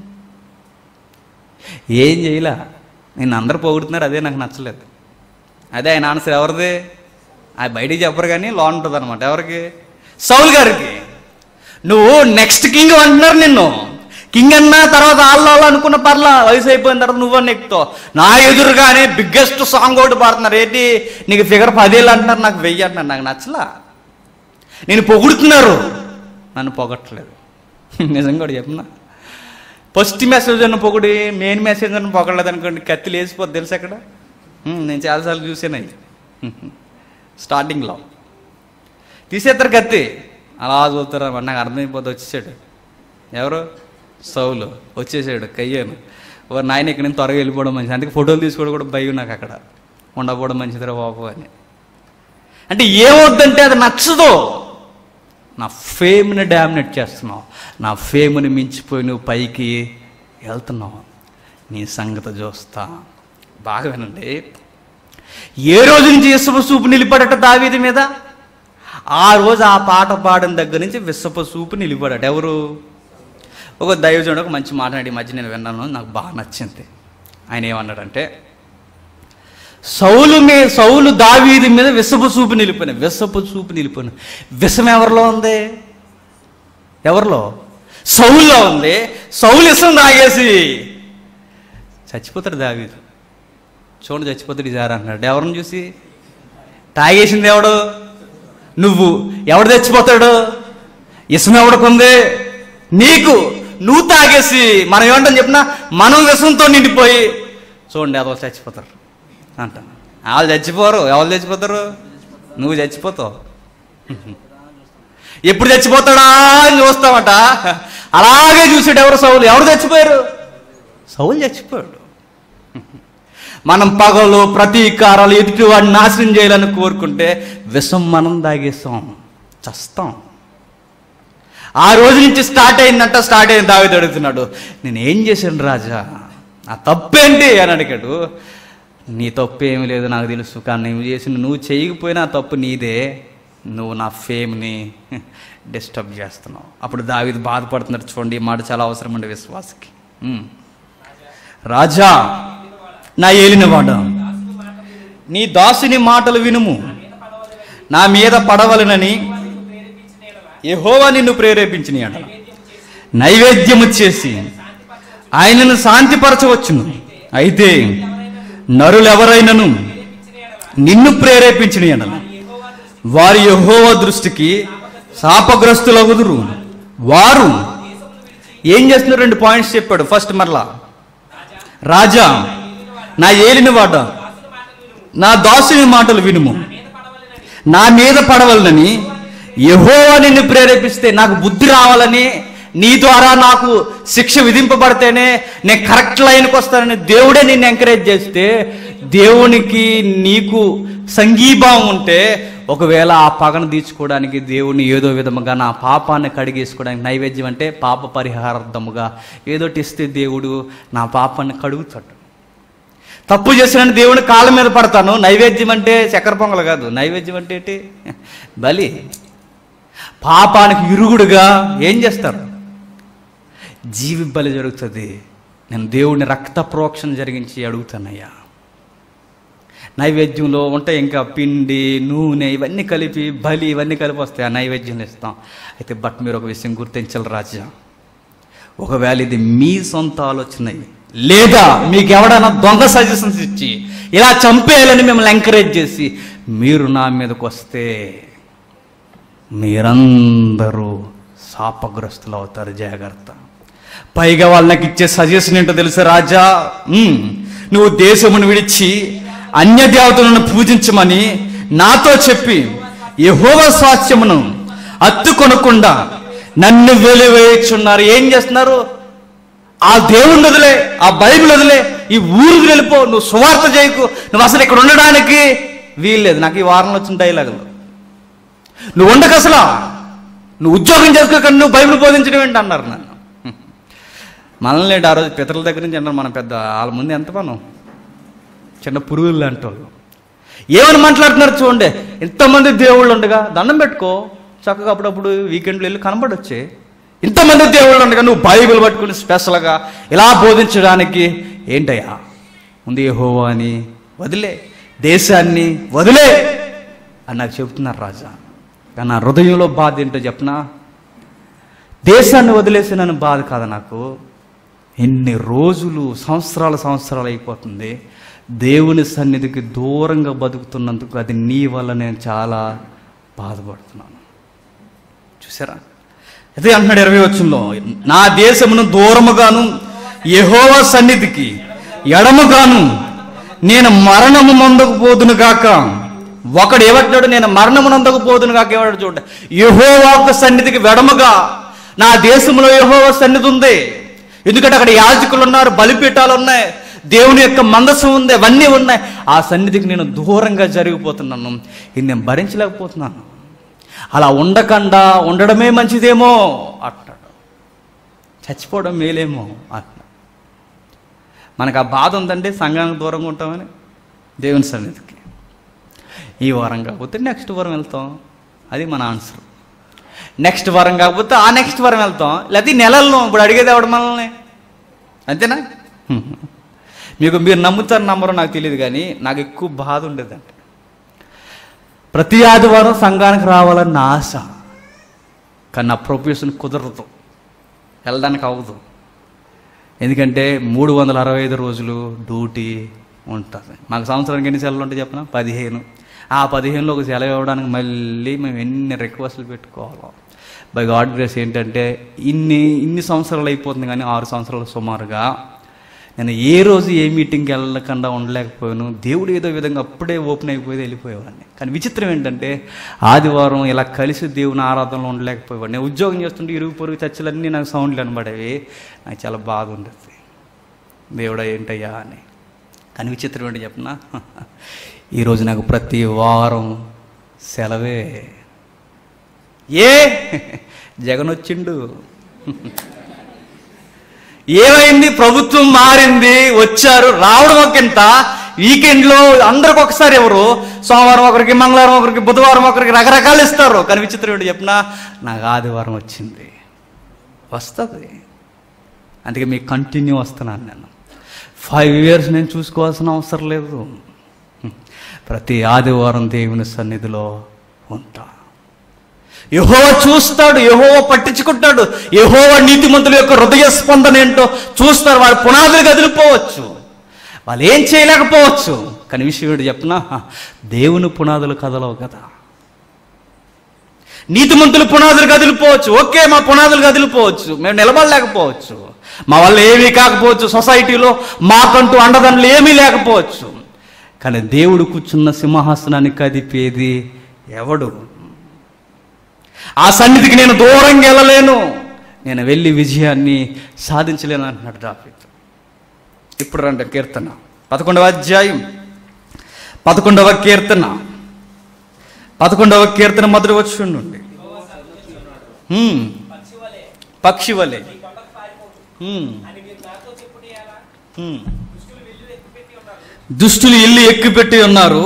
ఏం చేయలా నేను అందరు పొగుడుతున్నారు అదే నాకు నచ్చలేదు అదే ఆయన ఆన్సర్ ఎవరిది ఆ బయటికి చెప్పరు కానీ లో ఉంటుంది అనమాట ఎవరికి సౌల్ గారికి నువ్వు నెక్స్ట్ కింగ్ అంటున్నారు నిన్ను కింగ్ అన్నా తర్వాత ఆళ్ళు అనుకున్న పర్లా వయసు అయిపోయిన తర్వాత నువ్వన్నీ ఎక్కుతావు నా ఎదురుగానే బిగ్గెస్ట్ సాంగ్ ఒకటి పాడుతున్నారు ఏంటి నీకు ఫిగర్ పదేళ్ళు అంటున్నారు నాకు వెయ్యి అంటున్నారు నాకు నచ్చలా నేను పొగుడుతున్నారు నన్ను పొగట్లేదు నిజంగా కూడా చెప్పనా ఫస్ట్ మెసేజ్ అన్న పొగిడి మెయిన్ మెసేజ్ అన్న పొగడలేదు అనుకోండి కత్తి లేచిపోద్ది తెలుసు అక్కడ ఉమ్, నేను చాలాసార్లు చూసాను అది స్టార్టింగ్లో తీసేస్తారు కత్తి అలా చూస్తారు అన్నమాట నాకు అర్థమైపోతే వచ్చేసాడు ఎవరు సౌలు వచ్చేసాడు కయ్యాను ఓ నాయన ఇక్కడ నుంచి త్వరగా వెళ్ళిపోవడం మంచిది అందుకే ఫోటోలు తీసుకోవడం కూడా భయం నాకు అక్కడ ఉండకపోవడం మంచిదిరా బాబు అని అంటే ఏమవుద్దంటే అది నచ్చదు నా ఫేమ్ని డామినేట్ చేస్తున్నావు నా ఫేమ్ని మించిపోయి నువ్వు పైకి వెళ్తున్నావు నీ సంగతి చూస్తా బాగా వినండి ఏ రోజు నుంచి ఇసుప సూపు నిలిపడట దావీది మీద ఆ రోజు ఆ పాట పాడిన దగ్గర నుంచి విసప సూపు నిలిపడట ఎవరు ఒక దైవజనుడు ఒక మంచి మాట్లాడి మధ్య నేను విన్నాను నాకు బాగా నచ్చింది ఆయన ఏమన్నాడంటే సౌలు మీ సౌలు దావీది మీద విసపు చూపు నిలిపోయిన విసపు చూపు నిలిపోయిన విషం ఎవరిలో ఉంది ఎవరిలో సౌల్లో ఉంది సౌలు ఇసం తాగేసి చచ్చిపోతాడు దావీదు చూడండి చచ్చిపోతాడు జారా అన్నాడు ఎవరిని చూసి తాగేసింది ఎవడు నువ్వు ఎవడు చచ్చిపోతాడు ఇసం ఎవడుకుంది నీకు నువ్వు తాగేసి మనం ఏమంటాం చెప్పినా మనం విషంతో నిండిపోయి చూడండి అదో చచ్చిపోతారు అంటాను వాళ్ళు చచ్చిపోరు ఎవరు చచ్చిపోతారు నువ్వు చచ్చిపోతావు ఎప్పుడు చచ్చిపోతాడా అని చూస్తామట అలాగే చూసాడు ఎవరు సౌలు ఎవరు చచ్చిపోయారు సౌలు చచ్చిపోయాడు మనం పగలు ప్రతీకారాలు ఎదుటి వాడిని నాశనం చేయాలని కోరుకుంటే విషం మనం దాగేస్తాం చస్తాం ఆ రోజు నుంచి స్టార్ట్ అయిందంట స్టార్ట్ అయింది దావిది అడుగుతున్నాడు నేను ఏం చేశాను రాజా ఆ తప్పేంటి అని అడిగాడు నీ తప్పు ఏమీ లేదు నాకు తెలుసు కానీ నువ్వు చేసిన నువ్వు చేయకపోయినా ఆ తప్పు నీదే నువ్వు నా ఫేమ్ని డిస్టర్బ్ చేస్తున్నావు అప్పుడు దావిది బాధపడుతున్నాడు చూడండి ఈ మాట చాలా అవసరం అండి విశ్వాసకి ఉమ్. రాజా నా ఏలినవాడ నీ దాసుని మాటలు వినుము నా మీద పడవలనని యెహోవా నిన్ను ప్రేరేపించిన ఎడల నైవేద్యము చేసి ఆయనను శాంతిపరచవచ్చును అయితే నరులెవరైనను నిన్ను ప్రేరేపించిన ఎడల వారి యహోవ దృష్టికి శాపగ్రస్తులగుదురు వారు ఏం చేస్తున్నారు రెండు పాయింట్స్ చెప్పాడు ఫస్ట్ మరలా రాజా నా ఏలిన వాడ నా దాసుని మాటలు వినుము నా మీద పడవలనని యహోవా నిన్ను ప్రేరేపిస్తే నాకు బుద్ధి రావాలని నీ ద్వారా నాకు శిక్ష విధింపబడితేనే నేను కరెక్ట్ లైన్కి వస్తానని దేవుడే నిన్ను ఎంకరేజ్ చేస్తే దేవునికి నీకు సంఘీభావం ఉంటే ఒకవేళ ఆ పగను తీర్చుకోవడానికి దేవుని ఏదో విధముగా నా పాపాన్ని కడిగేసుకోవడానికి నైవేద్యం అంటే పాప పరిహారార్థముగా ఏదోటి ఇస్తే దేవుడు నా పాపాన్ని కడుగుతాడు తప్పు చేసిన దేవుని కాళ్ళ మీద పడతాను నైవేద్యం అంటే చక్కెర పొంగల్ కాదు నైవేద్యం అంటే ఏంటి బలి పాపానికి ఇరుగుడుగా ఏం చేస్తారు జీవి బలి జరుగుతుంది నేను దేవుడిని రక్త ప్రోక్షణ జరిగించి అడుగుతానయ్యా నైవేద్యంలో ఉంటాయి ఇంకా పిండి నూనె ఇవన్నీ కలిపి బలి ఇవన్నీ కలిపి వస్తాయి ఆ నైవేద్యం ఇస్తాం అయితే బట్ మీరు ఒక విషయం గుర్తించాలి రాజ్యం ఒకవేళ ఇది మీ సొంత ఆలోచన లేదా మీకు ఎవడైనా దొంగ సజెషన్స్ ఇచ్చి ఇలా చంపేయాలని మిమ్మల్ని ఎంకరేజ్ చేసి మీరు నా మీదకి వస్తే మీరందరూ శాపగ్రస్తులు అవుతారు జాగ్రత్త పైగా వాళ్ళకి ఇచ్చే సజెషన్ ఏంటో తెలుసా రాజా ఉమ్, నువ్వు దేశమును విడిచి అన్య దేవతలను పూజించమని నాతో చెప్పి యహోవ స్వాస్థ్యమును అత్తుకొనకుండా నన్ను వెలివేయుచున్నారు ఏం చేస్తున్నారు ఆ దేవుణ్ణి వదిలే ఆ బైబిల్ వదిలే ఈ ఊరికి వెళ్ళిపో నువ్వు సువార్త చేయకు నువ్వు అసలు ఇక్కడ ఉండడానికి వీల్లేదు నాకు ఈ వారంలో వచ్చిన డైలాగులు నువ్వు ఉండకు అసలు నువ్వు ఉద్యోగం చేసుకోక నువ్వు బైబిల్ బోధించడం ఏంటి అన్నారు నన్ను మనల్ని ఆ రోజు పితరుల దగ్గర నుంచి అన్నారు మన పెద్ద వాళ్ళ ముందు ఎంత మనం చిన్న పురుగులు లాంటి వాళ్ళు ఏమని మాట్లాడుతున్నారు చూడండి ఇంతమంది దేవుళ్ళు ఉండగా దండం పెట్టుకో చక్కగా అప్పుడప్పుడు వీకెండ్లో వెళ్ళి కనబడొచ్చే ఇంతమంది దేవుళ్ళు ఉండగా నువ్వు బైబిల్ పట్టుకుని స్పెషల్గా ఇలా బోధించడానికి ఏంటయ్యా ఉంది యెహోవా అని వదిలే దేశాన్ని వదిలే అని నాకు చెబుతున్నారు రాజా కానీ నా హృదయంలో బాధ ఏంటో చెప్పనా దేశాన్ని వదిలేసినని బాధ కాదు నాకు ఎన్ని రోజులు సంవత్సరాల సంవత్సరాలు అయిపోతుంది దేవుని సన్నిధికి దూరంగా బతుకుతున్నందుకు అది నీ వల్ల నేను చాలా బాధపడుతున్నాను చూసారా అదే అంటున్నాడు ఇరవై వచ్చంలో నా దేశమును దూరముగాను యెహోవా సన్నిధికి ఎడముగాను నేను మరణము మందకు పోదును గాక ఒకడు ఏమంటున్నాడు నేను మరణము నందకు పోదును గాక ఏమంటాడు చూడండి యెహోవా యొక్క సన్నిధికి వెడముగా నా దేశంలో యెహోవా సన్నిధి ఉంది ఎందుకంటే అక్కడ యాజకులు ఉన్నారు బలిపీఠాలు ఉన్నాయి దేవుని యొక్క మందసం ఉంది అవన్నీ ఉన్నాయి ఆ సన్నిధికి నేను దూరంగా జరిగిపోతున్నాను ఇది నేను భరించలేకపోతున్నాను అలా ఉండకుండా ఉండడమే మంచిదేమో అంటాడు చచ్చిపోవడం మేలేమో అంటున్నాడు మనకు ఆ బాధ ఉందండి సంఘానికి దూరంగా ఉంటామని దేవుని సన్నిధికి ఈ వారం కాకపోతే నెక్స్ట్ వారం వెళ్తాం అది మన ఆన్సర్ నెక్స్ట్ వారం కాకపోతే ఆ నెక్స్ట్ వారం వెళ్తాం లేకపోతే ఈ నెలల్లో ఇప్పుడు అడిగేది ఎవడు మనల్ని అంతేనా హ్మ్. మీకు మీరు నమ్ముతారు నమ్మరో నాకు తెలియదు కానీ నాకు ఎక్కువ బాధ ఉండేదండి ప్రతి ఆదివారం సంఘానికి రావాలని నా ఆశ కానీ నా ప్రొఫెషన్ కుదరదు వెళ్ళడానికి అవ్వదు ఎందుకంటే మూడు వందల అరవై ఐదు రోజులు డ్యూటీ ఉంటుంది మాకు సంవత్సరానికి ఎన్ని సెలవులు ఉంటాయి చెప్పిన పదిహేను ఆ పదిహేనులో ఒక సెలవు ఇవ్వడానికి మళ్ళీ మేము ఎన్ని రిక్వెస్ట్లు పెట్టుకోవాలి బై గాడ్ గ్రేస్ ఏంటంటే ఇన్ని ఇన్ని సంవత్సరాలు అయిపోతుంది కానీ ఆరు సంవత్సరాలు సుమారుగా నేను ఏ రోజు ఏ మీటింగ్కి వెళ్ళకుండా ఉండలేకపోయాను దేవుడు ఏదో విధంగా అప్పుడే ఓపెన్ అయిపోయి వెళ్ళిపోయేవాడిని కానీ విచిత్రం ఏంటంటే ఆదివారం ఇలా కలిసి దేవుని ఆరాధనలో ఉండలేకపోయేవాడిని నేను ఉద్యోగం చేస్తుంటే ఇరుగు పొరుగు చర్చలన్నీ నాకు సౌండ్లు అనబడేవి నాకు చాలా బాధ ఉండేది దేవుడా ఏంటయ్యా అని కానీ విచిత్రం ఏంటి చెప్పనా ఈరోజు నాకు ప్రతి వారం సెలవే ఏ జగన్ వచ్చిండు ఏమైంది ప్రభుత్వం మారింది వచ్చారు రావడం ఒకంత వీకెండ్లో అందరికి ఒకసారి ఎవరు సోమవారం ఒకరికి మంగళవారం ఒకరికి బుధవారం ఒకరికి రకరకాలు ఇస్తారు కానీ విచిత్రం ఏంటి చెప్పినా నాకు ఆదివారం వచ్చింది వస్తుంది అందుకే మీకు కంటిన్యూ వస్తున్నాను నేను ఫైవ్ ఇయర్స్ నేను చూసుకోవాల్సిన అవసరం లేదు ప్రతి ఆదివారం దేవుని సన్నిధిలో ఉంటా యహోవ చూస్తాడు యహోవ పట్టించుకుంటాడు యహోవ నీతిమంతుల యొక్క హృదయ స్పందన ఏంటో చూస్తారు వాళ్ళ పునాదులు కదిలిపోవచ్చు వాళ్ళు ఏం చేయలేకపోవచ్చు కానీ విషయం ఏంటి చెప్పనా దేవుని పునాదులు కదలవు కదా నీతిమంతుల పునాదులు కదిలిపోవచ్చు ఓకే మా పునాదులు కదిలిపోవచ్చు మేము నిలబడలేకపోవచ్చు మా వల్ల ఏమీ కాకపోవచ్చు సొసైటీలో మాకంటూ అండదండలు ఏమీ లేకపోవచ్చు కానీ దేవుడు కూర్చున్న సింహాసనాన్ని కదిపేది ఎవడు ఆ సన్నిధికి నేను దూరంగా వెళ్ళలేను నేను వెళ్ళి విజయాన్ని సాధించలేను అంటున్నాడు దావీదు ఇప్పుడు రండి కీర్తన పదకొండవ అధ్యాయం పదకొండవ కీర్తన పదకొండవ కీర్తన మొదటి వచ్చి నుండి హ్మ్. పక్షి వలె పక్షి వలె నీ కొండకు పారిపోదు హ్మ్. అని మీరు నాతో చెప్పుడు ఎలా హ్మ్. దుష్టులు వెళ్ళు ఎక్కుపెట్టి ఉన్నారు దుష్టులు ఇల్లు ఎక్కుపెట్టి ఉన్నారు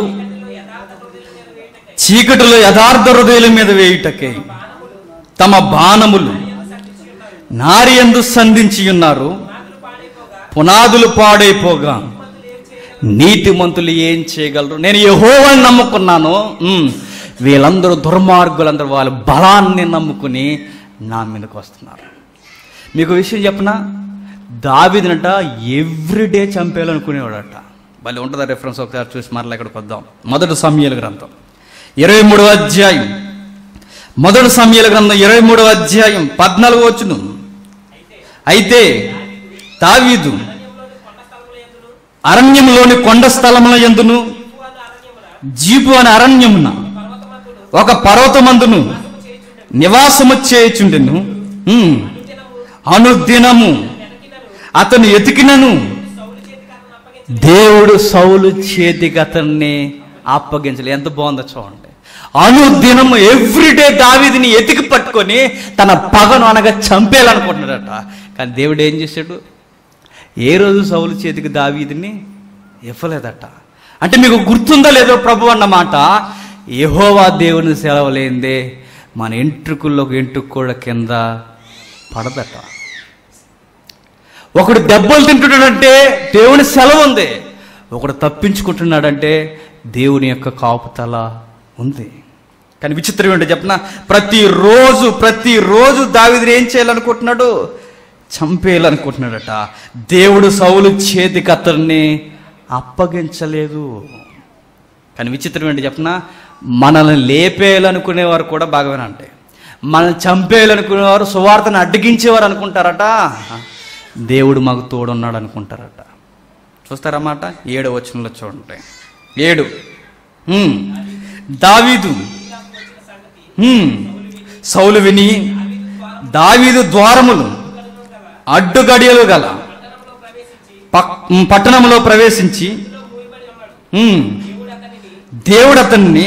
చీకటిలో యథార్థ హృదయుల మీద వేయుటకై చీకటిలో యథార్థ హృదయుల మీద వేయుటకై తమ బాణములు నారి ఎందు సంధించి ఉన్నారు పునాదులు పాడైపోగా నీతిమంతులు ఏం చేయగలరు నేను యెహోవాని నమ్ముకున్నాను ఉమ్, వీళ్ళందరూ దుర్మార్గులందరూ వాళ్ళ బలాన్ని నమ్ముకుని నా మీదకి వస్తున్నారు మీకు విషయం చెప్పనా దావిదనట ఎవ్రీడే చంపేయాలనుకునేవాడట భలే ఉంటుందా రెఫరెన్స్ ఒకసారి చూసి మరలా ఇక్కడికి వద్దాం మొదటి సమయాల గ్రంథం ఇరవై మూడవ అధ్యాయం మొదటి సమయాల గ్రంథం ఇరవై మూడవ అధ్యాయం పద్నాలుగు వచ్చును అయితే దావీదు అరణ్యంలోని కొండ స్థలముల ఎందును జీపు అనే అరణ్యమున ఒక పర్వతమందును నివాసము చేయుచుండెను ఉమ్. అనుదినము అతను ఎతికినను దేవుడు సౌలు చేతికి అతన్ని అప్పగించలే ఎంత బాగుందో చూడండి అనుదినము ఎవ్రీడే దావీదిని ఎతికి పట్టుకొని తన పగను అనగా చంపేయాలనుకుంటున్నాడట కానీ దేవుడు ఏం చేశాడు ఏ రోజు సౌలు చేతికి దావీదిని ఇవ్వలేదట అంటే మీకు గుర్తుందా లేదో ప్రభు అన్నమాట యెహోవా దేవుని సెలవులేందే మన ఎంట్రుకుల్లో ఒక ఎంట్రుకు కూడా కింద పడదట ఒకడు దెబ్బలు తింటున్నాడంటే దేవుని సెలవు ఉంది ఒకడు తప్పించుకుంటున్నాడంటే దేవుని యొక్క కాపుతల ఉంది కానీ విచిత్రం ఏంటో చెప్పిన ప్రతిరోజు ప్రతిరోజు దావిదిని ఏం చేయాలనుకుంటున్నాడు చంపేయాలనుకుంటున్నాడట దేవుడు సౌలు చేతికి అతన్ని అప్పగించలేదు కానీ విచిత్రం ఏంటి చెప్పిన మనల్ని లేపేయాలనుకునేవారు కూడా బాగానే అంటే మనల్ని చంపేయాలనుకునేవారు సువార్తను అడ్డగించేవారు అనుకుంటారట దేవుడు మాకు తోడున్నాడు అనుకుంటారట చూస్తారన్నమాట ఏడు వచనంలో చూడండి ఏడు హ్మ్. దావీదు హ్మ్. సౌలు విని దావీదు ద్వారములు అడ్డుగడియలు గల పక్- పట్టణంలో ప్రవేశించి హ్మ్. దేవుడు అతన్ని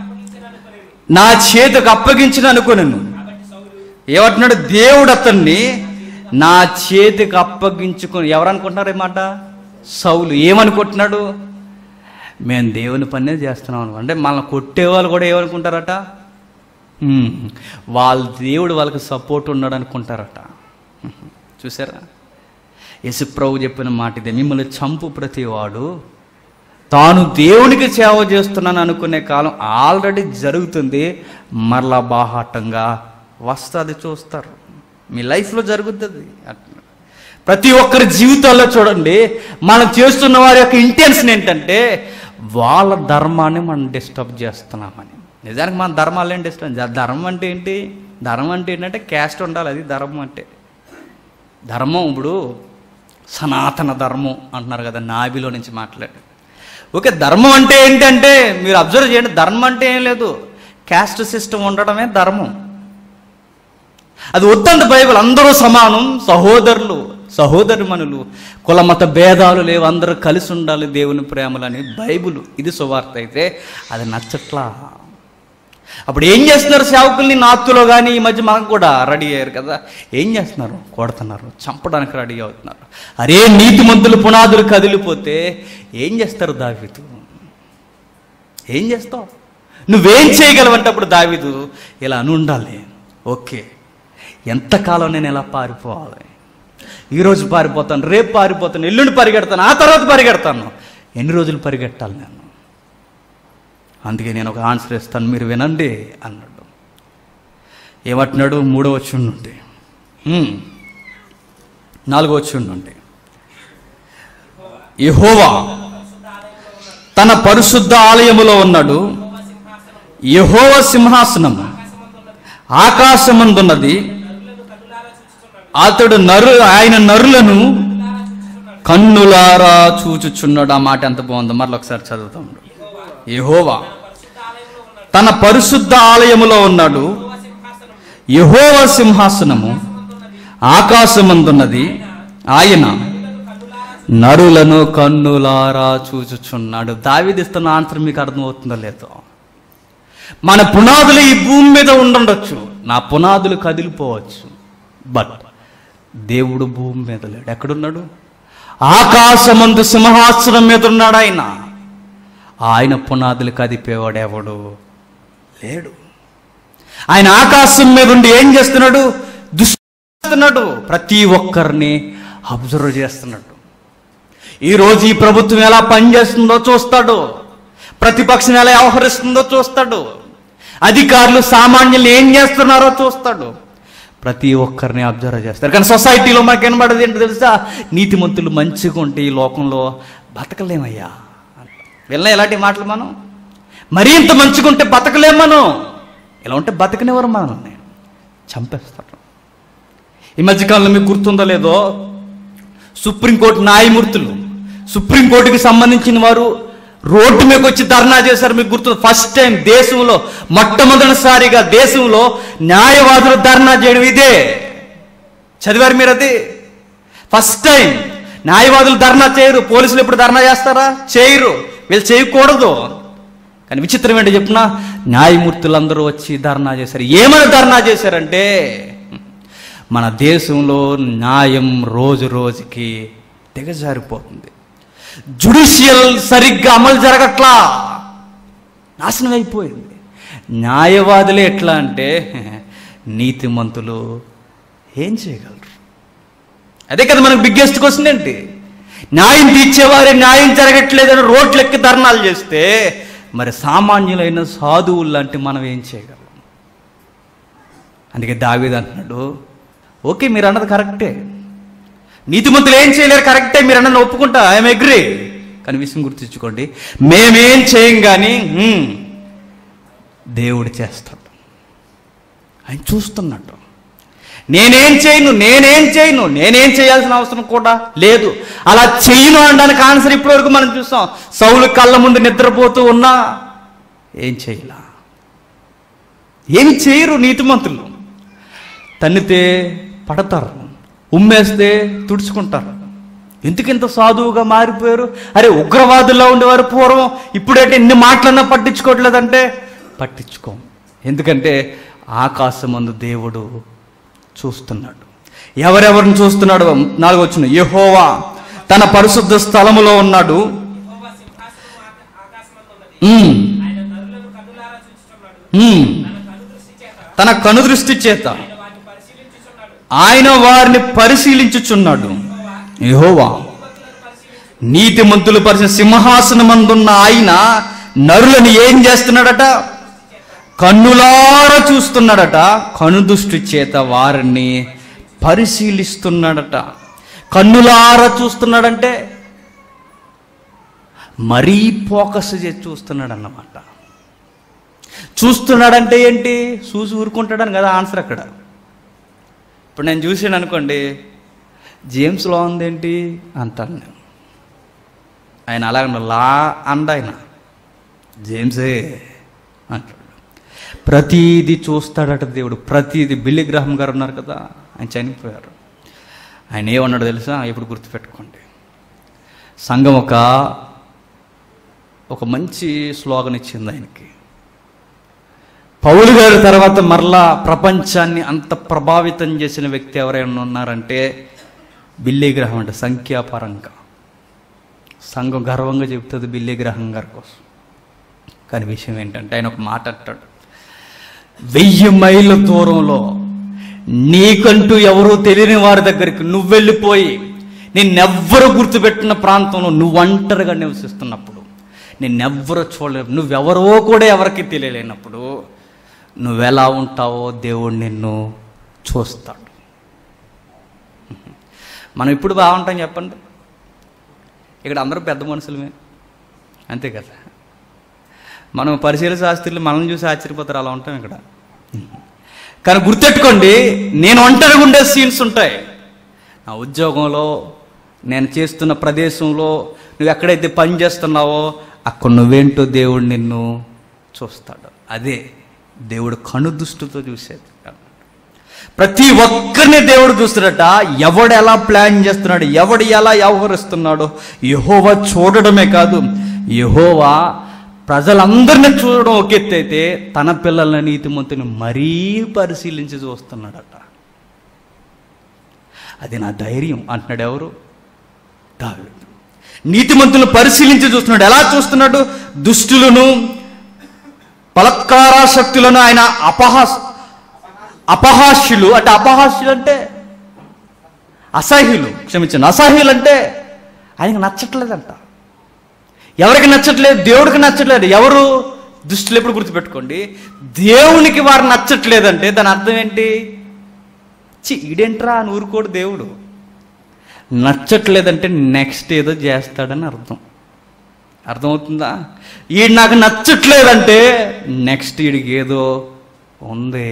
నా చేతికి అప్పగించిన అనుకోనను ఏమంటున్నాడు దేవుడు అతన్ని నా చేతికి అప్పగించుకొని ఎవరు అనుకుంటున్నారు ఈ మాట సౌలు ఏమనుకుంటున్నాడు మేము దేవుని పనే చేస్తున్నాం అనుకో అంటే మనల్ని కొట్టేవాళ్ళు కూడా ఏమనుకుంటారట హ్మ్. వాళ్ళ దేవుడు వాళ్ళకి సపోర్ట్ ఉన్నాడు అనుకుంటారట చూసారా యశుప్రభు చెప్పిన మాట ఇదే మిమ్మల్ని చంపు ప్రతివాడు తాను దేవునికి సేవ చేస్తున్నాను అనుకునే కాలం ఆల్రెడీ జరుగుతుంది మరలా బాహాటంగా వస్తుంది చూస్తారు మీ లైఫ్లో జరుగుతుంది అట్లా ప్రతి ఒక్కరి జీవితాల్లో చూడండి మనం చేస్తున్న వారి యొక్క ఇంటెన్షన్ ఏంటంటే వాళ్ళ ధర్మాన్ని మనం డిస్టర్బ్ చేస్తున్నామని నిజానికి మన ధర్మాలు ఏం డిస్టర్బ్ ధర్మం అంటే ఏంటి ధర్మం అంటే ఏంటంటే క్యాస్ట్ ఉండాలి అది ధర్మం అంటే ధర్మం ఇప్పుడు సనాతన ధర్మం అంటున్నారు కదా నాభిలో నుంచి మాట్లాడి ఓకే ధర్మం అంటే ఏంటంటే మీరు అబ్జర్వ్ చేయండి ధర్మం అంటే ఏం లేదు క్యాస్ట్ సిస్టమ్ ఉండడమే ధర్మం అది వద్దంత బైబిల్ అందరూ సమానం సహోదరులు సహోదరిమణులు కుల మత భేదాలు లేవు అందరూ కలిసి ఉండాలి దేవుని ప్రేమలని బైబిల్ ఇది సువార్త అయితే అది నచ్చట్లా అప్పుడు ఏం చేస్తున్నారు సేవకుల్ని నాత్తులో కానీ ఈ మధ్య మనకు కూడా రెడీ అయ్యారు కదా ఏం చేస్తున్నారు కొడుతున్నారు చంపడానికి రెడీ అవుతున్నారు అరే నీతిమంతులు పునాదులు కదిలిపోతే ఏం చేస్తారు దావీదు ఏం చేస్తావు నువ్వేం చేయగలవంటే అప్పుడు దావీదు ఇలా అని ఉండాలి ఓకే ఎంతకాలం నేను ఇలా పారిపోవాలి ఈరోజు పారిపోతాను రేపు పారిపోతాను ఎల్లుండి పరిగెడతాను ఆ తర్వాత పరిగెడతాను ఎన్ని రోజులు పరిగెట్టాలి నేను అందుకే నేను ఒక ఆన్సర్ ఇస్తాను మీరు వినండి అన్నాడు ఏమంటున్నాడు మూడో వచ్చి నుండి ఉమ్. నాలుగో వచ్చి నుండి యెహోవా తన పరిశుద్ధ ఆలయములో ఉన్నాడు యెహోవ సింహాసనము ఆకాశమందున్నది అతడు నరు ఆయన నరులను కన్నులారా చూచుచున్నాడు ఆ మాట ఎంత బాగుందో మరలా ఒకసారి చదువుతాం యెహోవా తన పరిశుద్ధ ఆలయములో ఉన్నాడు యెహోవ సింహాసనము ఆకాశమందున్నది ఆయన నరులను కన్నులారా చూచుచున్నాడు దావిదిస్తున్న ఆన్సర్ మీకు అర్థమవుతుందో లేదో మన పునాదులు ఈ భూమి మీద ఉండొచ్చు నా పునాదులు కదిలిపోవచ్చు బట్ దేవుడు భూమి మీద లేడు ఎక్కడున్నాడు ఆకాశమందు సింహాసనం మీద ఉన్నాడు ఆయన ఆయన పునాదులు కదిపేవాడు ఎవడు లేడు ఆయన ఆకాశం మీద ఉండి ఏం చేస్తున్నాడు దుస్తున్నాడు ప్రతి ఒక్కరిని అబ్జర్వ్ చేస్తున్నాడు ఈరోజు ఈ ప్రభుత్వం ఎలా పనిచేస్తుందో చూస్తాడు ప్రతిపక్షం ఎలా వ్యవహరిస్తుందో చూస్తాడు అధికారులు సామాన్యులు ఏం చేస్తున్నారో చూస్తాడు ప్రతి ఒక్కరిని అబ్జర్వ్ చేస్తారు కానీ సొసైటీలో మనకు కనబడేది ఏంటో తెలుసా నీతిమంతులు మంచిగా ఉంటే ఈ లోకంలో బతకలేమయ్యా వెళ్ళిన ఎలాంటి మాటలు మనం మరీ ఇంత మంచిగా ఉంటే బతకలేం మనం ఇలా ఉంటే బతకనివ్వరు మనల్ని చంపేస్తారు ఈ మధ్యకాలంలో మీకు గుర్తుందో లేదో సుప్రీంకోర్టు న్యాయమూర్తులు సుప్రీంకోర్టుకి సంబంధించిన వారు రోడ్డు మీదకి వచ్చి ధర్నా చేశారు మీకు గుర్తు ఫస్ట్ టైం దేశంలో మొట్టమొదటిసారిగా దేశంలో న్యాయవాదులు ధర్నా చేయడం ఇదే చదివారు మీరు అది ఫస్ట్ టైం న్యాయవాదులు ధర్నా చేయరు పోలీసులు ఎప్పుడు ధర్నా చేస్తారా చేయరు వీళ్ళు చేయకూడదు కానీ విచిత్రం ఏంటో చెప్పిన న్యాయమూర్తులందరూ వచ్చి ధర్నా చేశారు ఏమని ధర్నా చేశారంటే మన దేశంలో న్యాయం రోజు రోజుకి దిగజారిపోతుంది జుడిషియల్ సరిగ్గా అమలు జరగట్లా నాశనం అయిపోయింది న్యాయవాదులే ఎట్లా అంటే నీతిమంతులు ఏం చేయగలరు అదే కదా మనకు బిగ్గెస్ట్ క్వశ్చన్ ఏంటి న్యాయం తీర్చేవారే న్యాయం జరగట్లేదని రోడ్లు ఎక్కి ధర్నాలు చేస్తే మరి సామాన్యులైన సాధువులు లాంటి మనం ఏం చేయగలం అందుకే దావీద్ అంటున్నాడు ఓకే మీరు అన్నది కరెక్టే నీతిమంతులు ఏం చేయలేరు కరెక్టే మీరు అన్నది ఒప్పుకుంటా ఐఎమ్ అగ్రీ కానీ విషయం గుర్తించుకోండి మేమేం చేయం కానీ హ్మ్, దేవుడు చేస్తాడు ఆయన చూస్తున్నట్టు నేనేం చేయను నేనేం చేయను నేనేం చేయాల్సిన అవసరం కూడా లేదు అలా చేయను అనడానికి ఆన్సర్ ఇప్పటివరకు మనం చూసాం సౌలు కళ్ళ ముందు నిద్రపోతూ ఉన్నా ఏం చేయలా ఏమి చేయరు నీతిమంతులు తన్నితే పడతారు ఉమ్మేస్తే తుడుచుకుంటారు ఎందుకు ఇంత సాధువుగా మారిపోయారు అరే ఉగ్రవాదుల్లో ఉండేవారు పూర్వం ఇప్పుడైతే ఎన్ని మాటలన్నా పట్టించుకోవట్లేదంటే పట్టించుకోం ఎందుకంటే ఆకాశమందు దేవుడు చూస్తున్నాడు ఎవరెవరిని చూస్తున్నాడు నాలుగు వచ్చిన యెహోవా తన పరిశుద్ధ స్థలములో ఉన్నాడు యెహోవా సింహాసనం ఆక- ఆకాశమందు ఉన్నది. ఉమ్, ఆయన నరులను కన్నులారా చూచుచున్నాడు. ఉమ్, తన కనుదృష్టి చేత తన కనుదృష్టి చేత ఆయన వాటిని పరిశీలించుచున్నాడు. ఆయన వారిని పరిశీలించుచున్నాడు యెహోవా నీతిమంతులు పరిచిన సింహాసనమందున్న ఆయన నరులను ఏం చేస్తున్నాడట కన్నులార చూస్తున్నాడట కనుదృష్టి చేత వారిని పరిశీలిస్తున్నాడట కన్నులార చూస్తున్నాడంటే మరీ ఫోకస్ చేసి చూస్తున్నాడు అన్నమాట చూస్తున్నాడంటే ఏంటి చూసి ఊరుకుంటాడని కదా ఆన్సర్ అక్కడ ఇప్పుడు నేను చూసాను అనుకోండి జేమ్స్లో ఉందేంటి అంటాను నేను ఆయన అలాగ లా అండ ఆయన జేమ్సే అంటాడు ప్రతీది చూస్తాడట దేవుడు ప్రతీది బిల్లి గ్రహం గారు ఉన్నారు కదా ఆయన చనిపోయారు ఆయన ఏమన్నాడు తెలుసా ఇప్పుడు గుర్తుపెట్టుకోండి సంఘం ఒక ఒక మంచి స్లోగన్ ఇచ్చింది ఆయనకి పౌలు గారి తర్వాత మరలా ప్రపంచాన్ని అంత ప్రభావితం చేసిన వ్యక్తి ఎవరైనా ఉన్నారంటే బిల్లీ గ్రహం అంటే సంఖ్యాపరంగా సంఘం గర్వంగా చెబుతుంది బిల్లీ గ్రహం గారి కోసం కానీ విషయం ఏంటంటే ఆయన ఒక మాట అంటాడు వెయ్యి మైళ్ళ దూరంలో నీకంటూ ఎవరూ తెలియని వారి దగ్గరికి నువ్వు వెళ్ళిపోయి నిన్నెవ్వరు గుర్తుపెట్టిన ప్రాంతంలో నువ్వు ఒంటరిగా నివసిస్తున్నప్పుడు నిన్నెవ్వరు చూడలేరు నువ్వెవరో కూడా ఎవరికి తెలియలేనప్పుడు నువ్వెలా ఉంటావో దేవుడు నిన్ను చూస్తాడు మనం ఇప్పుడు బాగుంటాం చెప్పండి ఇక్కడ అందరూ పెద్ద మనుషులమే అంతే కదా మనం పరిశీల శాస్త్రులు మనల్ని చూసి ఆశ్చర్యపోతారు అలా ఉంటాం ఇక్కడ కానీ గుర్తెట్టుకోండి నేను ఒంటరిగా ఉండే సీన్స్ ఉంటాయి నా ఉద్యోగంలో నేను చేస్తున్న ప్రదేశంలో నువ్వు ఎక్కడైతే పని చేస్తున్నావో అక్కడ నువ్వేంటో దేవుడు నిన్ను చూస్తాడు అదే దేవుడు కను దృష్టితో చూసేది ప్రతి ఒక్కరిని దేవుడు చూస్తున్నట ఎవడు ఎలా ప్లాన్ చేస్తున్నాడు ఎవడు ఎలా వ్యవహరిస్తున్నాడు యహోవా చూడడమే కాదు యహోవా ప్రజలందరిని చూడడం ఒక ఎత్తు అయితే తన పిల్లల నీతిమంతుని మరీ పరిశీలించి చూస్తున్నాడట అది నా ధైర్యం అంటున్నాడు ఎవరు దావీదు నీతిమంతులను పరిశీలించి చూస్తున్నాడు ఎలా చూస్తున్నాడు దుష్టులను బలత్కారాశక్తులను ఆయన అపహాస్ అపహాస్యులు అంటే అపహాస్యులు అంటే అసహ్యులు క్షమించండి అసహ్యులు అంటే ఆయనకు నచ్చట్లేదంట ఎవరికి నచ్చట్లేదు దేవుడికి నచ్చట్లేదు ఎవరు దుష్టులు ఎప్పుడు గుర్తుపెట్టుకోండి దేవునికి వారు నచ్చట్లేదంటే దాని అర్థం ఏంటి చి ఈడేంట్రా అని ఊరుకోడు దేవుడు నచ్చట్లేదంటే నెక్స్ట్ ఏదో చేస్తాడని అర్థం అర్థమవుతుందా ఈడు నాకు నచ్చట్లేదంటే నెక్స్ట్ ఈడికి ఏదో ఉంది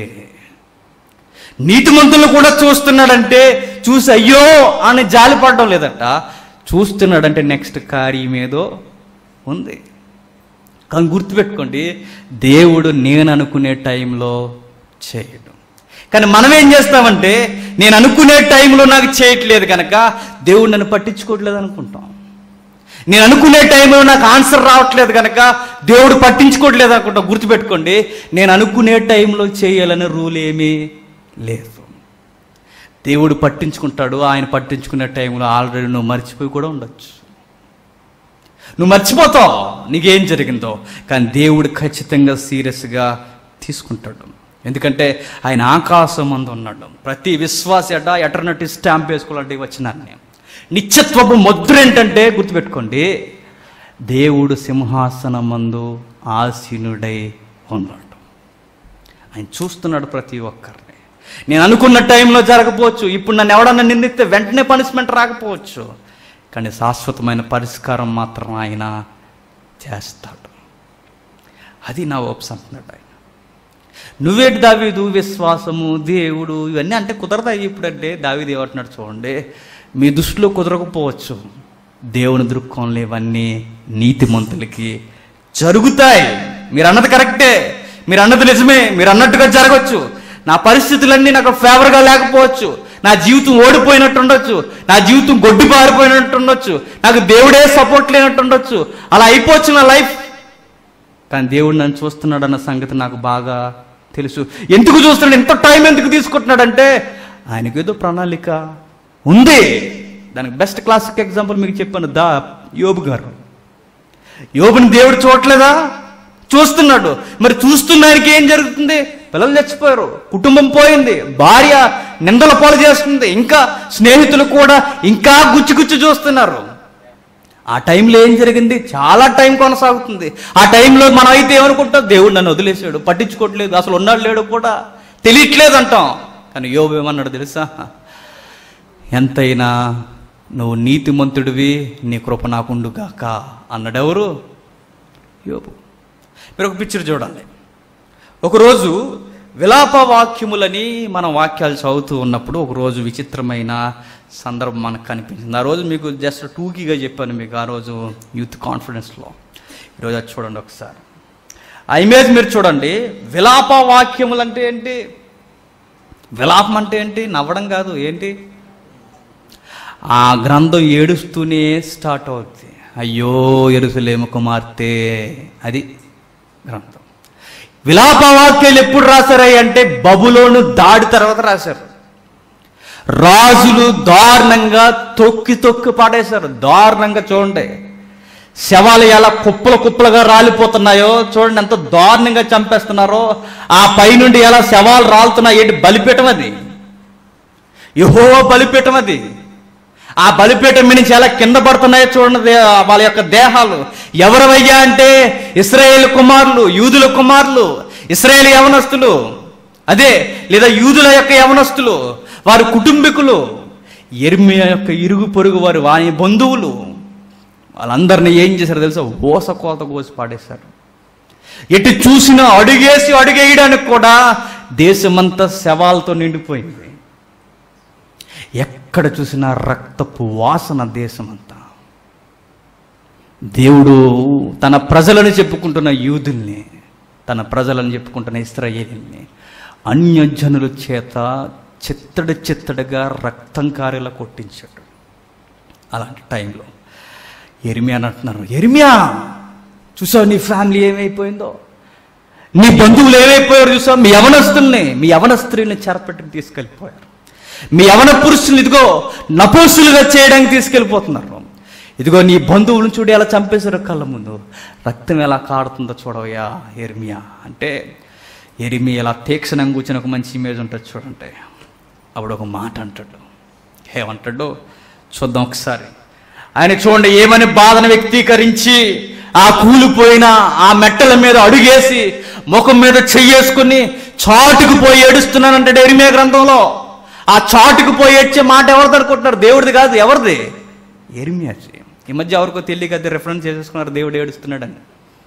నీతిమంతులను కూడా చూస్తున్నాడంటే చూసి అయ్యో అని జాలిపడడం లేదట చూస్తున్నాడంటే నెక్స్ట్ కార్యం ఏదో ఉంది కానీ గుర్తుపెట్టుకోండి దేవుడు నేను అనుకునే టైంలో చేయడు కానీ మనం ఏం చేస్తామంటే నేను అనుకునే టైంలో నాకు చేయట్లేదు కనుక దేవుడు నన్ను పట్టించుకోవట్లేదు అనుకుంటాం నేను అనుకునే టైంలో నాకు ఆన్సర్ రావట్లేదు కనుక దేవుడు పట్టించుకోవట్లేదు అనుకుంటాం గుర్తుపెట్టుకోండి నేను అనుకునే టైంలో చేయాలనే రూల్ ఏమీ లేదు దేవుడు పట్టించుకుంటాడు ఆయన పట్టించుకునే టైంలో ఆల్రెడీ నువ్వు మర్చిపోయి కూడా ఉండొచ్చు నువ్వు మర్చిపోతావు నీకేం జరిగిందో కానీ దేవుడు ఖచ్చితంగా సీరియస్గా తీసుకుంటాడు ఎందుకంటే ఆయన ఆకాశం అందు ఉన్నాడు ప్రతి విశ్వాస ఎట ఎటర్నటీ స్టాంప్ వేసుకోవాలంటే వచ్చినాన్ని నిత్యత్వపు ముద్ర ఏంటంటే గుర్తుపెట్టుకోండి దేవుడు సింహాసనం మందు ఆసీనుడై ఉన్నాడు ఆయన చూస్తున్నాడు ప్రతి ఒక్కరిని నేను అనుకున్న టైంలో జరగకపోవచ్చు ఇప్పుడు నన్ను ఎవడన్నా నిందిస్తే వెంటనే పనిష్మెంట్ రాకపోవచ్చు కానీ శాశ్వతమైన పరిష్కారం మాత్రం ఆయన చేస్తాడు అది నా ఓప్స్ అంటున్నాడు ఆయన నువ్వేటి దావీదు విశ్వాసము దేవుడు ఇవన్నీ అంటే కుదరదా ఇప్పుడంటే దావీదు ఏమంటున్నాడు చూడండి మీ దృష్టిలో కుదరకపోవచ్చు దేవుని దృక్కోణంలో ఇవన్నీ నీతిమంతులకి జరుగుతాయి మీరు అన్నది కరెక్టే మీరు అన్నది నిజమే మీరు అన్నట్టుగా జరగచ్చు నా పరిస్థితులన్నీ నాకు ఫేవర్గా లేకపోవచ్చు నా జీవితం ఓడిపోయినట్టు ఉండొచ్చు నా జీవితం గొడ్డు పారిపోయినట్టు ఉండొచ్చు నాకు దేవుడే సపోర్ట్ లేనట్టు ఉండొచ్చు అలా అయిపోవచ్చు నా లైఫ్ కానీ దేవుడు నన్ను చూస్తున్నాడు అన్న సంగతి నాకు బాగా తెలుసు ఎందుకు చూస్తున్నాడు ఎంత టైం ఎందుకు తీసుకుంటున్నాడంటే ఆయనకు ఏదో ప్రణాళిక ఉంది దానికి బెస్ట్ క్లాసిక్ ఎగ్జాంపుల్ మీకు చెప్పాను దా యోబు గారు యోబుని దేవుడు చూడట్లేదా చూస్తున్నాడు మరి చూస్తున్న ఆయనకి ఏం జరుగుతుంది పిల్లలు చచ్చిపోయారు కుటుంబం పోయింది భార్య నిందల పాలు చేస్తుంది ఇంకా స్నేహితులు కూడా ఇంకా గుచ్చి గుచ్చి చూస్తున్నారు ఆ టైంలో ఏం జరిగింది చాలా టైం కొనసాగుతుంది ఆ టైంలో మనం అయితే ఏమనుకుంటాం దేవుడు నన్ను వదిలేసాడు పట్టించుకోవట్లేదు అసలు ఉన్నాడు లేడు కూడా తెలియట్లేదు అంటాం కానీ యోబు ఏమన్నాడు తెలుసా ఎంతైనా నువ్వు నీతిమంతుడివి నీ కృప నాకుండుగాక అన్నాడు ఎవరు యోబు మీరు ఒక పిక్చర్ చూడండి ఒకరోజు విలాప వాక్యములని మనం వాక్యాలు చదువుతూ ఉన్నప్పుడు ఒకరోజు విచిత్రమైన సందర్భం మనకు కనిపించింది ఆ రోజు మీకు జస్ట్ టూకీగా చెప్పాను మీకు ఆ రోజు యూత్ కాన్ఫిడెన్స్లో ఈరోజు అది చూడండి ఒకసారి ఆ ఇమేజ్ మీరు చూడండి విలాప వాక్యములు అంటే ఏంటి విలాపం అంటే ఏంటి నవ్వడం కాదు ఏంటి ఆ గ్రంథం ఏడుస్తూనే స్టార్ట్ అవుద్ది అయ్యో ఎరుసలేము కుమార్తె అది గ్రంథం విలాప వాక్యాలు ఎప్పుడు రాశారయ్య అంటే బబులోను దాడి తర్వాత రాశారు రాజులు దారుణంగా తొక్కి తొక్కి పాడేశారు దారుణంగా చూడండి శవాలు ఎలా కుప్పలు కుప్పలుగా రాలిపోతున్నాయో చూడండి ఎంత దారుణంగా చంపేస్తున్నారో ఆ పైనుండి ఎలా శవాలు రాలుతున్నాయి ఏంటి బలిపీఠం అది యహో బలిపీఠం అది ఆ బలిపీఠం మీద నుంచి ఎలా కింద పడుతున్నాయో చూడండి దే- వాళ్ళ యొక్క దేహాలు ఎవరవయ్యా అంటే ఇస్రాయేల్ కుమారులు యూదుల కుమారులు ఇస్రాయేల్ యవనస్తులు అదే లేదా యూదుల యొక్క యవనస్తులు వారి కుటుంబీకులు ఎర్మియా యొక్క ఇరుగు పొరుగు వారు వారి బంధువులు వాళ్ళందరినీ ఏం చేశారు తెలుసా ఓస కోత కోసి పాడేశారు ఎటు చూసినా అడుగేసి అడుగేయడానికి కూడా దేశమంతా శవాలతో నిండిపోయింది ఎక్కడ చూసినా రక్తపు వాసన దేశమంతా దేవుడు తన ప్రజలను చెప్పుకుంటున్న యూదుల్ని తన ప్రజలను చెప్పుకుంటున్న ఇస్రాయేలీల్ని అన్యజనుల చేత చిత్తడి చిత్తడిగా రక్తం కారేలా కొట్టించాడు అలాంటి టైంలో ఎరిమియా అని అంటున్నారు ఎరిమియా చూసావు నీ ఫ్యామిలీ ఏమైపోయిందో నీ బంధువులు ఏమైపోయారు చూసావు మీ యవనస్తుల్ని మీ యవన స్త్రీని చెరపెట్టుకు తీసుకెళ్ళిపోయారు మీ యవన పురుషుల్ని ఇదిగో నపోసులుగా చేయడానికి తీసుకెళ్ళిపోతున్నారు ఇదిగో నీ బంధువులను చూడు ఎలా చంపేశారు కళ్ళ ముందు రక్తం ఎలా కాడుతుందో చూడవయ్యా ఎరిమియా అంటే ఎరిమి ఎలా తీక్షణంగా కూర్చొని ఒక మంచి ఇమేజ్ ఉంటుంది చూడండి అప్పుడు ఒక మాట అంటాడు ఏమంటాడు చూద్దాం ఒకసారి ఆయన చూడండి ఏమని బాధను వ్యక్తీకరించి ఆ కూలిపోయిన ఆ మెట్టల మీద అడుగేసి ముఖం మీద చెయ్యేసుకుని చాటుకు పోయి ఏడుస్తున్నానంటాడు ఎరిమే గ్రంథంలో ఆ చాటుకు పోయి ఏడ్చే మాట ఎవరిది అనుకుంటున్నారు దేవుడిది కాదు ఎవరిది ఎరిమియాచి ఈ మధ్య ఎవరికో తెలియక అది రెఫరెన్స్ చేసేసుకున్నారు దేవుడు ఏడుస్తున్నాడని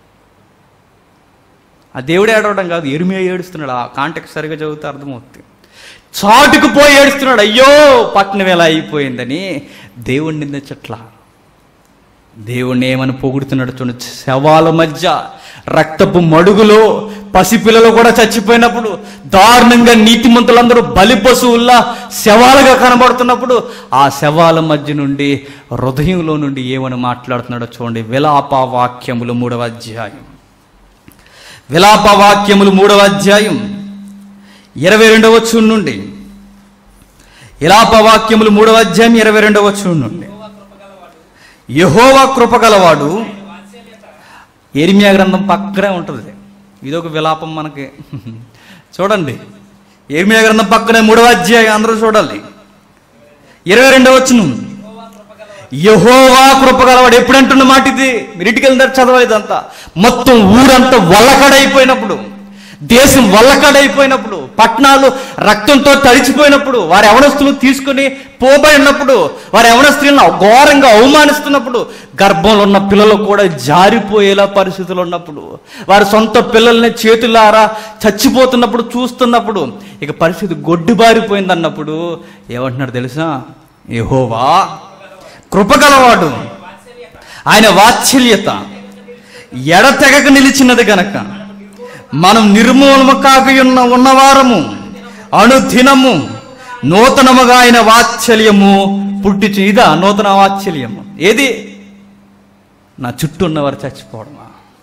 ఆ దేవుడు ఏడవడం కాదు ఎరిమియా ఏడుస్తున్నాడు ఆ కాంటెక్ట్ సరిగా చదివితే అర్థమవుతుంది చాటుకు పోయి ఏడుస్తున్నాడు అయ్యో పట్నం ఎలా అయిపోయిందని దేవుణ్ణి నిందించట్లా దేవుణ్ణి ఏమని పొగుడుతున్నాడు చూడండి శవాల మధ్య రక్తపు మడుగులో పసిపిల్లలు కూడా చచ్చిపోయినప్పుడు దారుణంగా నీతిమంతులందరూ బలి పశువుల్లా శవాలుగా కనబడుతున్నప్పుడు ఆ శవాల మధ్య నుండి హృదయంలో నుండి ఏమని మాట్లాడుతున్నాడో చూడండి విలాప వాక్యములు మూడవ అధ్యాయం విలాప వాక్యములు మూడవ అధ్యాయం ఇరవై రెండవ వచ్చుడు నుండి విలాప వాక్యములు మూడవ అధ్యాయం ఇరవై రెండవ వచ్చుడు నుండి యహోవా కృపగలవాడు ఎరిమియా గ్రంథం పక్కనే ఉంటుంది ఇదొక విలాపం మనకి చూడండి ఎరిమియా గ్రంథం పక్కనే మూడవ అధ్యాయం అందరూ చూడాలి ఇరవై రెండవ వచ్చును యహోవా కృపగలవాడు ఎప్పుడు అంటున్న మాట ఇది మీరు ఇంటికి వెళ్ళిన చదవాలి ఇదంతా మొత్తం ఊరంతా వల్లకడైపోయినప్పుడు దేశం వల్లకడైపోయినప్పుడు పట్టణాలు రక్తంతో తడిచిపోయినప్పుడు వారి యవనస్తులు తీసుకుని పోబడినప్పుడు వారి యవన స్త్రీలను ఘోరంగా అవమానిస్తున్నప్పుడు గర్భంలో ఉన్న పిల్లలు కూడా జారిపోయేలా పరిస్థితులు ఉన్నప్పుడు వారి సొంత పిల్లల్ని చేతులారా చచ్చిపోతున్నప్పుడు చూస్తున్నప్పుడు ఇక పరిస్థితి గొడ్డుబారిపోయింది అన్నప్పుడు ఏమంటున్నాడు తెలుసా యెహోవా కృపగలవాడు ఆయన వాత్సల్యత ఎడతెగక నిలిచినది గనక మనం నిర్మూలము కాకయున్న ఉన్నవారము అనుదినము నూతనముగా ఆయన వాత్సల్యము పుట్టించి ఇదా నూతన వాత్సల్యము ఏది నా చుట్టూ ఉన్నవారు చచ్చిపోవడమా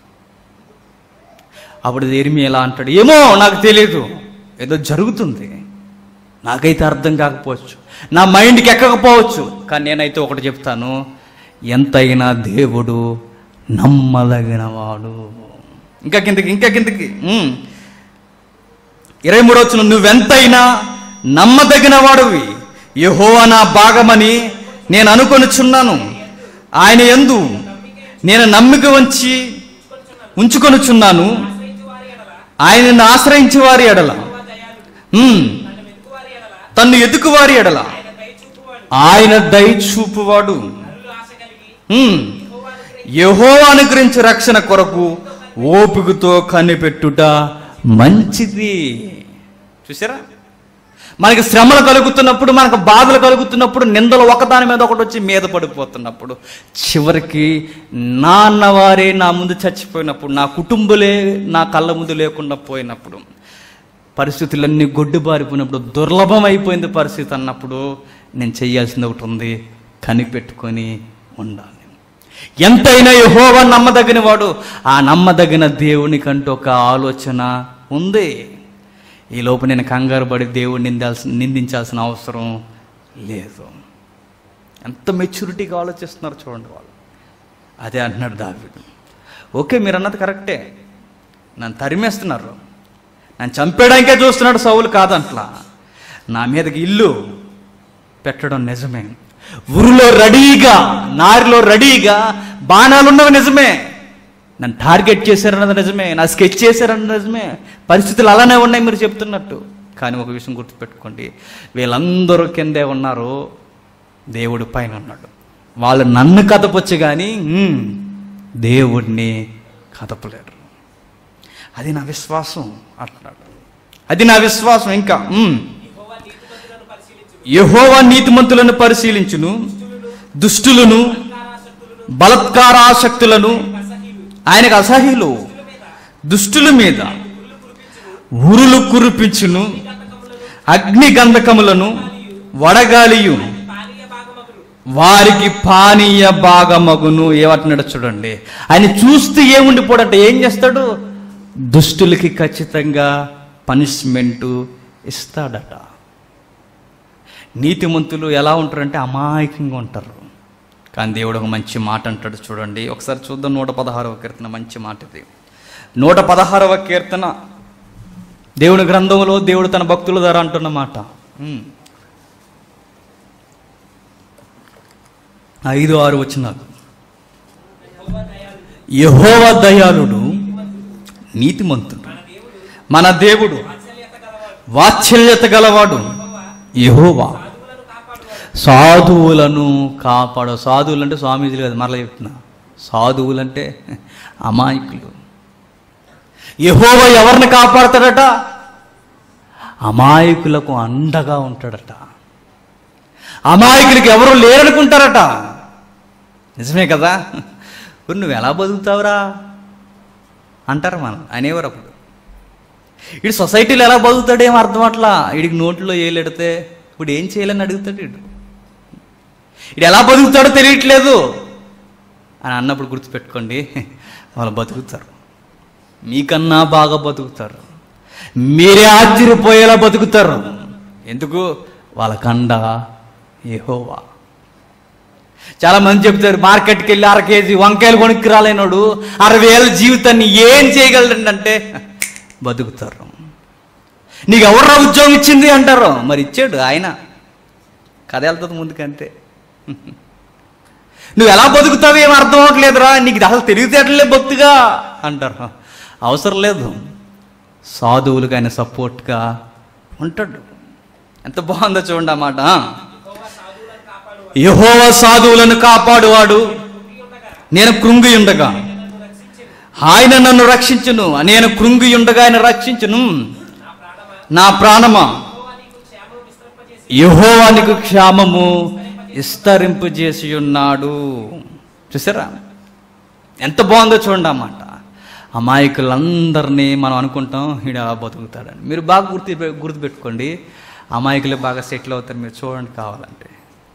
అప్పుడు ఎరిమి ఎలా అంటాడు ఏమో నాకు తెలియదు ఏదో జరుగుతుంది నాకైతే అర్థం కాకపోవచ్చు నా మైండ్కి ఎక్కకపోవచ్చు కానీ నేనైతే ఒకటి చెప్తాను ఎంతైనా దేవుడు నమ్మదగినవాడు ఇంకా కిందకి ఇంకా కిందకి ఉమ్. ఇరవై మూడు వచ్చిన నువ్వెంతైనా నమ్మదగిన వాడువి యహోవా నా భాగమని నేను అనుకొనుచున్నాను ఆయన ఎందు నేను నమ్మిక ఉంచి ఉంచుకొనుచున్నాను ఆయనను ఆశ్రయించి వారి ఎడల ఉమ్. తన్ను ఎదుకు వారి ఎడల ఆయన దయ చూపువాడు ఉమ్. యెహోవా అనుగ్రహించి రక్షణ కొరకు ఓపికతో కనిపెట్టుట మంచిది చూసారా మనకి శ్రమలు కలుగుతున్నప్పుడు మనకు బాధలు కలుగుతున్నప్పుడు నిందలు ఒకదాని మీద ఒకటి వచ్చి మీద పడిపోతున్నప్పుడు చివరికి నా అన్నవారే నా ముందు చచ్చిపోయినప్పుడు నా కుటుంబలే నా కళ్ళ ముందు లేకుండా పోయినప్పుడు పరిస్థితులన్నీ గొడ్డుబారిపోయినప్పుడు దుర్లభం అయిపోయింది పరిస్థితి అన్నప్పుడు నేను చేయాల్సింది ఒకటి ఉంది కనిపెట్టుకొని ఉండాలి ఎంతైనా యహోవా నమ్మదగిన వాడు ఆ నమ్మదగిన దేవునికంటూ ఒక ఆలోచన ఉంది ఈ లోపు నేను కంగారు పడి దేవుడిని నిందాల్సిన నిందించాల్సిన అవసరం లేదు ఎంత మెచ్యూరిటీగా ఆలోచిస్తున్నారు చూడండి వాళ్ళు అదే అంటున్నాడు దావిడు ఓకే మీరు అన్నది కరెక్టే నన్ను తరిమేస్తున్నారు నన్ను చంపేయడానికే చూస్తున్నాడు సౌలు కాదంట్లా నా మీదకి ఇల్లు పెట్టడం నిజమే ఊరిలో రెడీగా నారిలో రెడీగా బాణాలున్నవి నిజమే నన్ను టార్గెట్ చేశారన్నది నిజమే నా స్కెచ్ చేశారన్నది నిజమే పరిస్థితులు అలానే ఉన్నాయి మీరు చెప్తున్నట్టు కానీ ఒక విషయం గుర్తుపెట్టుకోండి వీళ్ళందరూ కిందే ఉన్నారు దేవుడు పైన ఉన్నాడు వాళ్ళు నన్ను కదపొచ్చు కానీ ఉమ్, దేవుడిని కదపలేరు అది నా విశ్వాసం అంటున్నాడు అది నా విశ్వాసం ఇంకా ఉమ్. యెహోవా నీతిమంతులను పరిశీలించు యెహోవా నీతిమంతులను పరిశీలించును దుష్టులను కారాసక్తులను బలత్కారాసక్తులను అసహ్యులు ఆయనకు అసహ్యులు దుష్టుల మీద ఉరులు కురిపించును అగ్ని గంధకములను వడగాలియు పానీయ భాగమగును వారికి పానీయ భాగమగును ఏమంటున్నాడు చూడండి ఆయన చూస్తే ఏముండిపోడంటే ఏం చేస్తాడు దుష్టులకి ఖచ్చితంగా పనిష్మెంటు ఇస్తాడట నీతిమంతులు ఎలా ఉంటారంటే అమాయకంగా ఉంటారు కానీ దేవుడు ఒక మంచి మాట అంటాడు చూడండి ఒకసారి చూద్దాం నూట పదహారవ కీర్తన మంచి మాట ఇది నూట పదహారవ కీర్తన దేవుని గ్రంథంలో దేవుడు తన భక్తుల ద్వారా అంటున్న మాట ఉమ్. ఐదు ఆరు వచ్చినారు యహోవ దయాళుడు నీతిమంతుడు మన దేవుడు వాత్సల్యత గలవాడు యహోవా సాధువులను కాపాడు సాధువులు అంటే స్వామీజీలు కదా మరలా చెప్తున్నా సాధువులంటే అమాయకులు యహోవ ఎవరిని కాపాడతాడట అమాయకులకు అండగా ఉంటాడట అమాయకులకి ఎవరు లేరనుకుంటారట నిజమే కదా "ఒరేయ్, నువ్వు ఎలా బతుకుతావురా అంటారు మనం అనేవారు అప్పుడు ఇడు సొసైటీలో ఎలా బతుకుతాడేమో అర్థం అట్లా వీడికి నోట్లో ఏలెడితే ఇప్పుడు ఏం చేయాలని అడుగుతాడు వీడు ఇడు ఎలా బతుకుతాడో తెలియట్లేదు అని అన్నప్పుడు గుర్తుపెట్టుకోండి వాళ్ళు బతుకుతారు మీకన్నా బాగా బతుకుతారు మీరే ఆశ్చర్యపోయేలా బతుకుతారు ఎందుకు వాళ్ళకండ ఏహోవా చాలా మంది చెప్తారు మార్కెట్కి వెళ్ళి అర కేజీ వంకాయలు కొనుక్కి రాలేనోడు అరవై ఏళ్ళ జీవితాన్ని ఏం చేయగలడండి అంటే బతుకుతారు నీకు ఎవర్రా ఉద్యోగం ఇచ్చింది అంటారు మరి ఇచ్చాడు ఆయన కథ వెళ్తుంది ముందుకంతే నువ్వు ఎలా బతుకుతావు ఏం అర్థం అవ్వట్లేదురా నీకు ఇది అసలు తెలివితేటలే బొత్తుగా అంటారు అవసరం లేదు సాధువులకు ఆయన సపోర్ట్గా ఉంటాడు ఎంత బాగుందో చూడండి ఆ మాట యహోవ సాధువులను కాపాడువాడు నేను కృంగి ఉండగా ఆయన నన్ను రక్షించును నేను కృంగి ఉండగా ఆయన రక్షించును నా ప్రాణమా యహోవానికి క్షేమము విస్తరింపజేసి ఉన్నాడు చూసారా ఎంత బాగుందో చూడండి అన్నమాట అమాయకులందరినీ మనం అనుకుంటాం ఈడ అలా బతుకుతాడని మీరు బాగా గుర్తు గుర్తుపెట్టుకోండి అమాయకులు బాగా సెటిల్ అవుతారు మీరు చూడండి కావాలంటే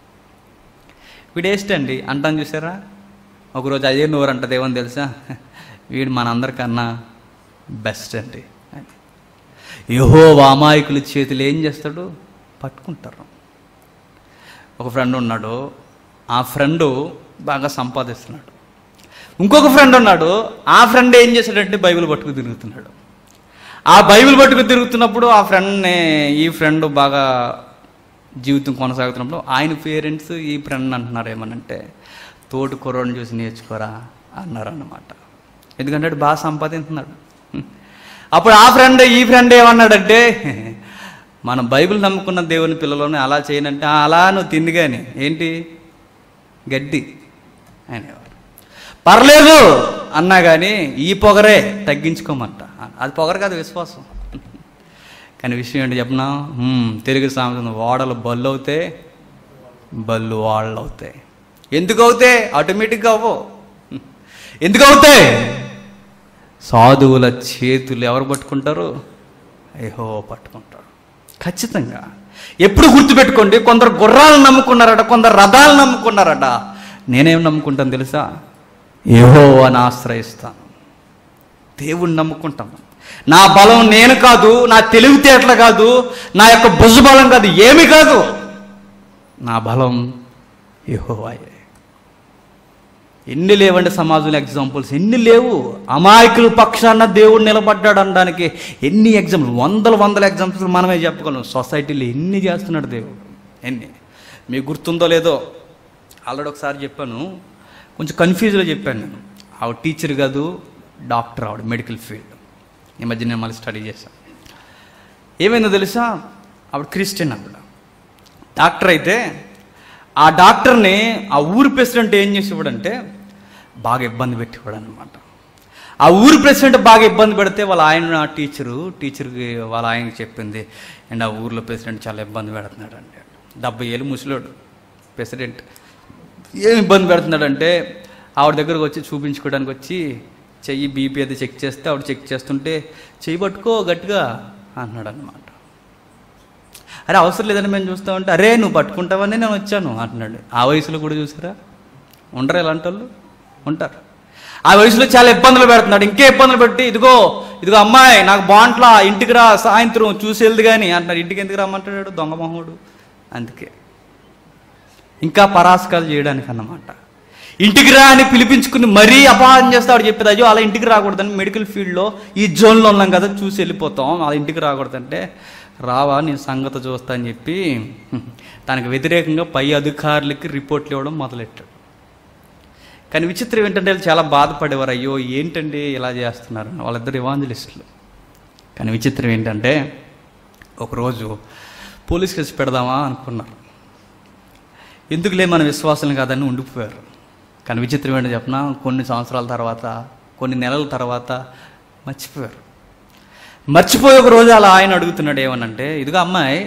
వీడు అండి అంటాను చూసారా ఒకరోజు అదే నోరు అంటది ఏమని తెలుసా వీడు మనందరికన్నా బెస్ట్ అండి అని యహో అమాయకుల చేతులు ఏం చేస్తాడు పట్టుకుంటారు ఒక ఫ్రెండ్ ఉన్నాడు ఆ ఫ్రెండు బాగా సంపాదిస్తున్నాడు ఇంకొక ఫ్రెండ్ ఉన్నాడు ఆ ఫ్రెండ్ ఏం చేశాడంటే బైబిల్ పట్టుకు తిరుగుతున్నాడు ఆ బైబిల్ పట్టుకు తిరుగుతున్నప్పుడు ఆ ఫ్రెండ్ని ఈ ఫ్రెండ్ బాగా జీవితం కొనసాగుతున్నప్పుడు ఆయన పేరెంట్స్ ఈ ఫ్రెండ్ అంటున్నారు ఏమనంటే తోటి కుర్రోడిని చూసి నేర్చుకోరా అన్నారు అన్నమాట ఎందుకంటే వాడు బాగా సంపాదించున్నాడు అప్పుడు ఆ ఫ్రెండ్ ఈ ఫ్రెండ్ ఏమన్నాడంటే మనం బైబిల్ నమ్ముకున్న దేవుని పిల్లలని అలా చేయనంటే "ఆ, అలా నువ్వు తింది కానీ ఏంటి గడ్డి అనేవారు పర్లేదు అన్నా కానీ ఈ పొగరే తగ్గించుకోమంట అది పొగరు కాదు విశ్వాసం కానీ విషయం ఏంటి చెప్పనా హ్మ్, తెలుగు సామెత ఓడలు బళ్ళు అవుతాయి బళ్ళు వాళ్ళు అవుతాయి ఎందుకు అవుతాయి ఆటోమేటిక్గా అవ్వవు ఎందుకు అవుతాయి సాధువుల చేతులు ఎవరు పట్టుకుంటారు ఏహో పట్టుకుంటారు ఖచ్చితంగా ఎప్పుడు గుర్తుపెట్టుకోండి కొందరు గుర్రాలను నమ్ముకున్నారట కొందరు రథాలు నమ్ముకున్నారట నేనేం నమ్ముకుంటాను తెలుసా ఏహో అని ఆశ్రయిస్తాను దేవుణ్ణి నమ్ముకుంటాను నా బలం నేను కాదు నా తెలివితేటలు కాదు నా యొక్క భుజబలం కాదు ఏమి కాదు నా బలం యెహోవాయే ఎన్ని లేవండి సమాజంలో ఎగ్జాంపుల్స్ ఎన్ని లేవు అమాయకుల పక్షాన దేవుడు నిలబడ్డాడు అనడానికి ఎన్ని ఎగ్జాంపుల్ వందల వందల ఎగ్జాంపుల్స్ మనమే చెప్పగలం సొసైటీలో ఎన్ని చేస్తున్నాడు దేవుడు ఎన్ని మీకు గుర్తుందో లేదో ఆల్రెడీ ఒకసారి చెప్పాను కొంచెం కన్ఫ్యూజ్లో చెప్పాను నేను ఆవిడ టీచర్ కాదు డాక్టర్ ఆవిడ మెడికల్ ఫీల్డ్ ఈ మధ్య నేను మళ్ళీ స్టడీ చేశాను ఏమైందో తెలుసా ఆవిడ క్రిస్టియన్ ఆవిడ డాక్టర్ అయితే ఆ డాక్టర్ని ఆ ఊరు ప్రెసిడెంట్ ఏం చేసేవాడంటే బాగా ఇబ్బంది పెట్టేవాడు అనమాట ఆ ఊరు ప్రెసిడెంట్ బాగా ఇబ్బంది పెడితే వాళ్ళ ఆయన టీచరు టీచర్కి వాళ్ళ ఆయనకి చెప్పింది అండ్ ఆ ఊర్లో ప్రెసిడెంట్ చాలా ఇబ్బంది పెడుతున్నాడు అంటే డెబ్బై ఏళ్ళు ముసలోడు ప్రెసిడెంట్ ఏం ఇబ్బంది పెడుతున్నాడంటే ఆవిడ దగ్గరకు వచ్చి చూపించుకోవడానికి వచ్చి చెయ్యి బీపీ అది చెక్ చేస్తే ఆవిడ చెక్ చేస్తుంటే చెయ్యి పట్టుకో గట్టిగా అంటున్నాడు అనమాట అరే అవసరం లేదని మేము చూస్తామంటే అరే నువ్వు పట్టుకుంటావని నేను వచ్చాను అంటున్నాడు ఆ వయసులో కూడా చూసారా ఉండరు ఇలాంటి వాళ్ళు ఉంటారు ఆ వయసులో చాలా ఇబ్బందులు పెడుతున్నాడు ఇంకే ఇబ్బందులు పెట్టి ఇదిగో ఇదిగో అమ్మాయి నాకు బాంట్లా ఇంటికి రా సాయంత్రం చూసి వెళ్దు కానీ అంటున్నాడు ఇంటికి ఎందుకు రమ్మంటాడు దొంగ మొహముడు అందుకే ఇంకా పరాస్కాలు చేయడానికి అన్నమాట ఇంటికి రా అని పిలిపించుకుని మరీ అపహారం చేస్తాడు చెప్పేది అయ్యో అలా ఇంటికి రాకూడదని మెడికల్ ఫీల్డ్లో ఈ జోన్లో ఉన్నాం కదా చూసి వెళ్ళిపోతాం అలా ఇంటికి రాకూడదంటే రావా నేను సంగతి చూస్తా అని చెప్పి దానికి వ్యతిరేకంగా పై అధికారులకి రిపోర్ట్లు ఇవ్వడం మొదలెట్టాడు కానీ విచిత్రం ఏంటంటే వాళ్ళు చాలా బాధపడేవారు అయ్యో ఏంటండి ఇలా చేస్తున్నారు వాళ్ళిద్దరు ఇవాంజలిస్టులు కానీ విచిత్రం ఏంటంటే ఒకరోజు పోలీస్ కేసు పెడదామా అనుకున్నారు ఎందుకులే మన విశ్వాసం కాదని ఉండిపోయారు కానీ విచిత్రం ఏంటో చెప్పిన కొన్ని సంవత్సరాల తర్వాత కొన్ని నెలల తర్వాత మర్చిపోయారు మర్చిపోయి ఒక రోజు అలా ఆయన అడుగుతున్నాడు ఏమనంటే ఇదిగో అమ్మాయి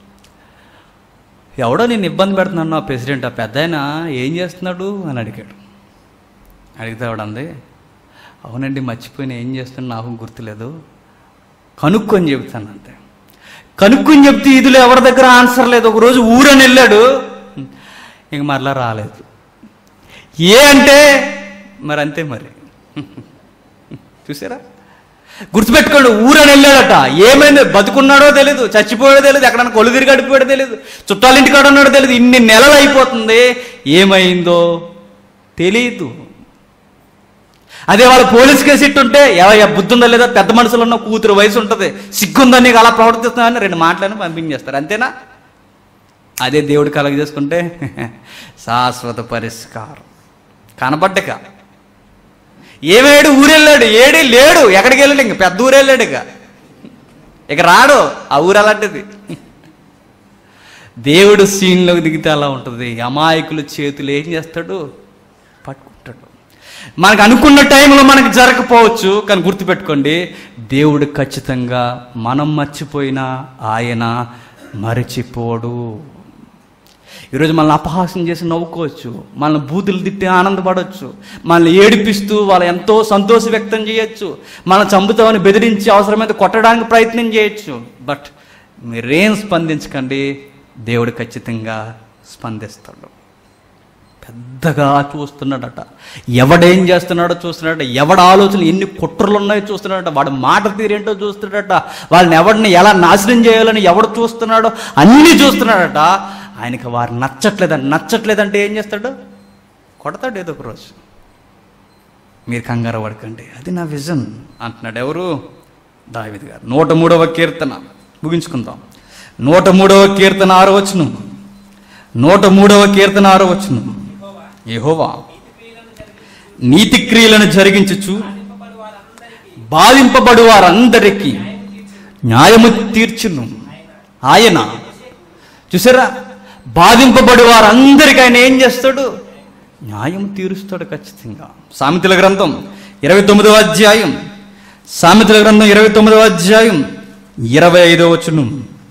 ఎవడో నేను ఇబ్బంది పెడుతున్నాను ఆ ప్రెసిడెంట్ ఆ పెద్ద ఆయన ఏం చేస్తున్నాడు అని అడిగాడు అడిగితే ఆవిడ అంది అవునండి మర్చిపోయిన ఏం చేస్తున్నా నాకు గుర్తులేదు కనుక్కొని చెబుతాను అంతే కనుక్కొని చెప్తే ఇదిలో ఎవరి దగ్గర ఆన్సర్ లేదు ఒక రోజు ఊరని వెళ్ళాడు ఇంక మరలా రాలేదు ఏ అంటే మరి అంతే మరి చూసారా గుర్తుపెట్టుకోండి ఊరని వెళ్ళాడట ఏమైంది బతుకున్నాడో తెలియదు చచ్చిపోయాడో తెలియదు ఎక్కడన్నా కొలు తిరిగి గడిపోయాడో తెలియదు చుట్టాల ఇంటికాడ ఉన్నాడో తెలియదు ఇన్ని నెలలు అయిపోతుంది ఏమైందో తెలియదు అదే వాళ్ళు పోలీస్ కేసు ఇట్టుంటే ఎవయ్యా బుద్ధి ఉందా లేదా పెద్ద మనుషులు ఉన్న కూతురు వయసు ఉంటుంది సిగ్గుందని నీకు అలా ప్రవర్తిస్తున్నామని రెండు మాటలను పంపించేస్తారు అంతేనా అదే దేవుడు కలగ చేసుకుంటే శాశ్వత పరిష్కారం కనపడ్డక ఏమేడు ఊరెళ్ళాడు ఏడి లేడు ఎక్కడికి వెళ్ళాడు ఇంక పెద్ద ఊరు వెళ్ళాడు ఇక ఇక రాడు ఆ ఊరు అలాంటిది దేవుడు సీన్లోకి దిగితే అలా ఉంటుంది అమాయకుల చేతులు ఏం చేస్తాడు పట్టుకుంటాడు మనకు అనుకున్న టైంలో మనకు జరగకపోవచ్చు కానీ గుర్తుపెట్టుకోండి దేవుడు ఖచ్చితంగా మనం మర్చిపోయినా ఆయన మరచిపోడు ఈరోజు మనల్ని అపహాసం చేసి నవ్వుకోవచ్చు మనల్ని బూతులు తిట్టి ఆనందపడవచ్చు మనల్ని ఏడిపిస్తూ వాళ్ళు ఎంతో సంతోషం వ్యక్తం చేయొచ్చు మనం చంపుతామని బెదిరించి అవసరమైతే కొట్టడానికి ప్రయత్నం చేయొచ్చు బట్ మీరేం స్పందించకండి దేవుడు ఖచ్చితంగా స్పందిస్తాడు పెద్దగా చూస్తున్నాడట ఎవడేం చేస్తున్నాడో చూస్తున్నాడట ఎవడ ఆలోచన ఎన్ని కుట్రలు ఉన్నాయో చూస్తున్నాడట వాడి మాట తీరేంటో చూస్తున్నాడట వాళ్ళని ఎవడిని ఎలా నాశనం చేయాలని ఎవడు చూస్తున్నాడో అన్నీ చూస్తున్నాడట ఆయనకి వారు నచ్చట్లేదండి నచ్చట్లేదంటే ఏం చేస్తాడు కొడతాడు ఏదో ఒక రోజు మీరు కంగారు పడకండి అది నా విజన్ అంటున్నాడు ఎవరు దావిద్ గారు నూట మూడవ కీర్తన ముగించుకుందాం నూట మూడవ కీర్తన ఆరో వచనం నూట మూడవ కీర్తన ఆరో వచనం యెహోవా నీతి క్రియలను జరిగించుచు బాధింపబడు వారందరికీ న్యాయము తీర్చును ఆయన చూసారా బాధింపబడి వారందరికీ ఆయన ఏం చేస్తాడు న్యాయం తీరుస్తాడు ఖచ్చితంగా సామెతల గ్రంథం ఇరవై తొమ్మిదవ అధ్యాయం సామెతల గ్రంథం ఇరవై తొమ్మిదవ అధ్యాయం ఇరవై ఐదవ వచనం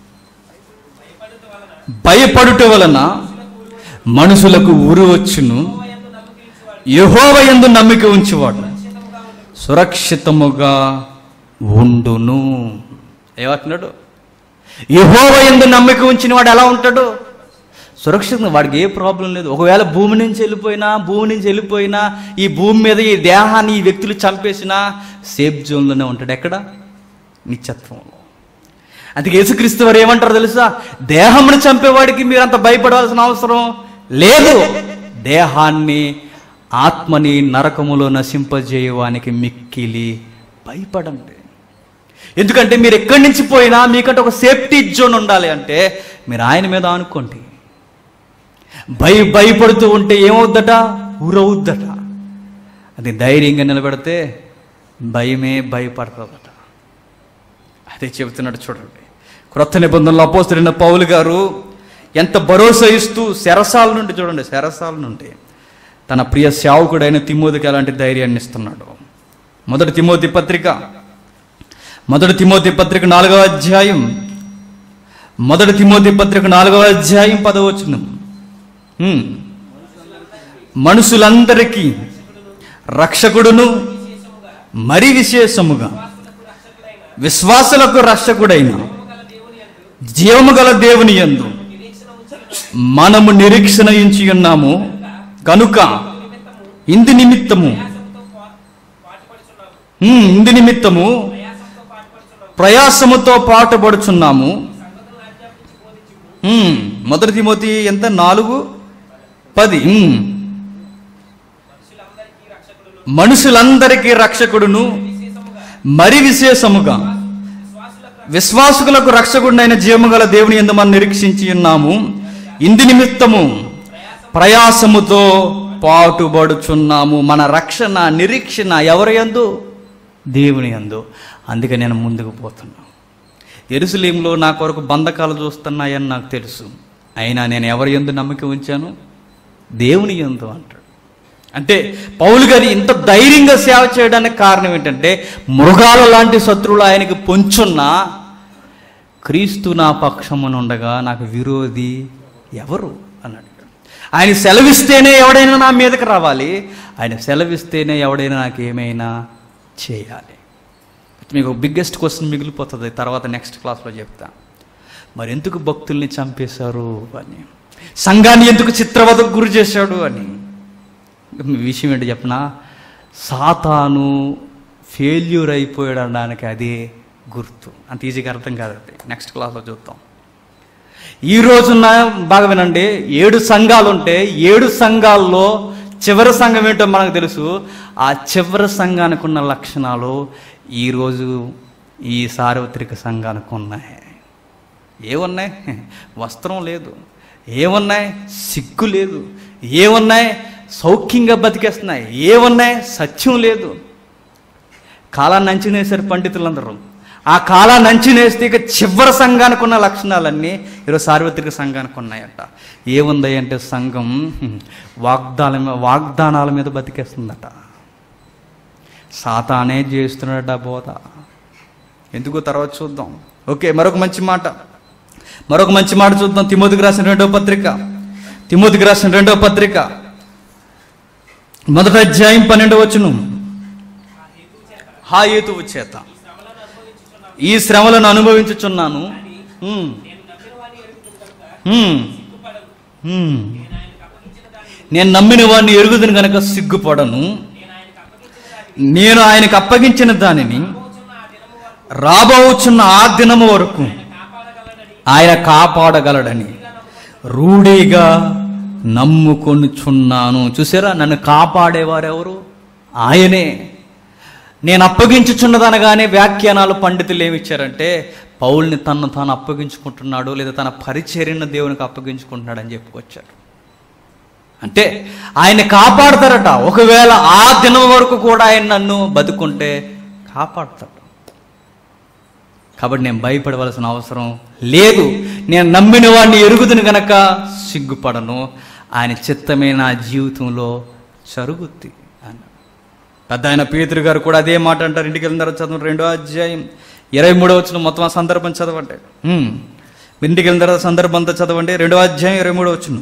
భయపడుట వలన మనుషులకు ఊరు వచ్చును యహోవ యందు నమ్మిక ఉంచువాడు సురక్షితముగా ఉండును ఏమంటున్నాడు యహోవ యందు నమ్మిక ఉంచిన వాడు ఎలా ఉంటాడు సురక్షితంగా వాడికి ఏ ప్రాబ్లం లేదు ఒకవేళ భూమి నుంచి వెళ్ళిపోయినా భూమి నుంచి వెళ్ళిపోయినా ఈ భూమి మీద ఈ దేహాన్ని ఈ వ్యక్తులు చంపేసినా సేఫ్ జోన్లోనే ఉంటాడు ఎక్కడ నిత్యత్వంలో అందుకే యేసుక్రీస్తు వారు ఏమంటారు తెలుసా దేహమును చంపేవాడికి మీరు అంత భయపడవలసిన అవసరం లేదు దేహాన్ని ఆత్మని నరకములో నశింపజేయవానికి మిక్కిలి భయపడండి ఎందుకంటే మీరు ఎక్కడి నుంచి పోయినా మీకంటే ఒక సేఫ్టీ జోన్ ఉండాలి అంటే మీరు ఆయన మీద అనుకోండి భయ భయపడుతూ ఉంటే ఏమవుద్దట ఊరవుద్దట అది ధైర్యంగా నిలబెడితే భయమే భయపడుతుందట అదే చెబుతున్నాడు చూడండి క్రొత్త నిబంధనలో అపోస్తున్న పౌలు గారు ఎంత భరోసా ఇస్తూ శరసాల నుండి చూడండి శరసాల నుండి తన ప్రియ సేవకుడైన తిమోతికి అలాంటి ధైర్యాన్ని ఇస్తున్నాడు మొదటి తిమోతి పత్రిక మొదటి తిమోతి పత్రిక నాలుగవ అధ్యాయం మొదటి తిమోతి పత్రిక నాలుగవ అధ్యాయం పదవచనం హ్మ్. మనుషులందరికీ రక్షకుడును మరి విశేషముగా విశ్వాసులకు రక్షకుడైన జీవము గల దేవుని యందు మనము నిరీక్షణ ఉంచి ఉన్నాము కనుక ఇందు నిమిత్తము హ్మ్, ఇందు నిమిత్తము ప్రయాసముతో పాటుపడుచున్నాము హ్మ్, మొదటి తిమోతి ఎంత నాలుగు పది హ్మ్. మనుషులందరికీ రక్షకుడును మరి విశేషముగా విశ్వాసుకులకు రక్షకుడినైన జీవము గల దేవుని ఎందు మనం నిరీక్షించి ఉన్నాము ఇందు నిమిత్తము ప్రయాసముతో పాటుపడుచున్నాము మన రక్షణ నిరీక్షణ ఎవరి యందు దేవుని యందు అందుకే నేను ముందుకు పోతున్నా ఎరుసలేంలో నా కొరకు బంధకాలు చూస్తున్నాయని నాకు తెలుసు అయినా నేను ఎవరి యందు నమ్మిక ఉంచాను దేవుని యందు అంటాడు అంటే పౌలు గారి ఇంత ధైర్యంగా సేవ చేయడానికి కారణం ఏంటంటే మృగాల లాంటి శత్రువులు ఆయనకి పొంచున్నా క్రీస్తు నా పక్షమునుండగా నాకు విరోధి ఎవరు అన్నాడు ఆయన సెలవిస్తేనే ఎవడైనా నా మీదకి రావాలి ఆయన సెలవిస్తేనే ఎవడైనా నాకు ఏమైనా చేయాలి మీకు బిగ్గెస్ట్ క్వశ్చన్ మిగిలిపోతుంది తర్వాత నెక్స్ట్ క్లాస్లో చెప్తా మరి ఎందుకు భక్తుల్ని చంపేశారు అని సంఘాన్ని ఎందుకు చిత్రవదకు గురి చేశాడు అని మీ విషయం ఏంటి చెప్పనా సాతాను ఫెయిల్యూర్ అయిపోయాడు అనడానికి అదే గుర్తు అంత ఈజీగా అర్థం కాదండి నెక్స్ట్ క్లాస్లో చూద్దాం ఈ రోజున బాగా వినండి ఏడు సంఘాలు ఉంటే ఏడు సంఘాల్లో చివరి సంఘం ఏంటో మనకు తెలుసు ఆ చివరి సంఘానికి ఉన్న లక్షణాలు ఈరోజు ఈ సార్వత్రిక సంఘానికి ఉన్నాయి ఏమున్నాయి వస్త్రం లేదు ఏమున్నాయి సిగ్గు లేదు ఏమున్నాయి సౌఖ్యంగా బతికేస్తున్నాయి ఏమున్నాయి సత్యం లేదు కాలాన్ని అంచనేశారు పండితులందరూ ఆ కాలాన్ని అంచనేస్తే ఇక చివరి సంఘానికి ఉన్న లక్షణాలన్నీ ఈరోజు సార్వత్రిక సంఘానికి ఉన్నాయట ఏముంది అంటే సంఘం వాగ్దాల మీద వాగ్దానాల మీద బతికేస్తుందట సాతానే చేస్తున్నాడట బోధ ఎందుకో తర్వాత చూద్దాం ఓకే మరొక మంచి మాట మరొక మంచి మాట చూద్దాం తిమోతికి రాసిన రెండవ పత్రిక తిమోతికి రాసిన రెండవ పత్రిక మొదటి అధ్యాయం పన్నెండు వచ్చును హా హేతువు చేత ఈ శ్రమలను అనుభవించుచున్నాను ఉమ్. ఉమ్. ఉమ్. నేను నమ్మిన వాడిని ఎరుగుదును గనక సిగ్గుపడను నేను ఆయనకు అప్పగించిన దానిని రాబోచున్న ఆ దినము వరకు ఆయన కాపాడగలడని రూఢీగా నమ్ముకొనుచున్నాను చూసారా నన్ను కాపాడేవారెవరు ఆయనే నేను అప్పగించుచున్నదనగానే వ్యాఖ్యానాలు పండితులు ఏమి ఇచ్చారంటే పౌల్ని తను తాను అప్పగించుకుంటున్నాడు లేదా తన పరిచర్యను దేవునికి అప్పగించుకుంటున్నాడు అని చెప్పుకొచ్చారు అంటే ఆయన కాపాడతారట ఒకవేళ ఆ దినం వరకు కూడా ఆయన నన్ను బతుకుంటే కాపాడతాడు కాబట్టి నేను భయపడవలసిన అవసరం లేదు నేను నమ్మిన వాడిని ఎరుగుదును గనక సిగ్గుపడను ఆయన చిత్తమే నా జీవితంలో జరుగుద్ది అన్నాడు పెద్ద ఆయన పేతురు గారు కూడా అదే మాట అంటారు ఇంటికి వెళ్ళిన తర్వాత చదవండి రెండో అధ్యాయం ఇరవై మూడో వచ్చిన మొత్తం ఆ సందర్భం చదవండి హ్మ్. ఇంటికి వెళ్ళిన తర్వాత సందర్భం అంతా చదవండి రెండో అధ్యాయం ఇరవై మూడో వచ్చిన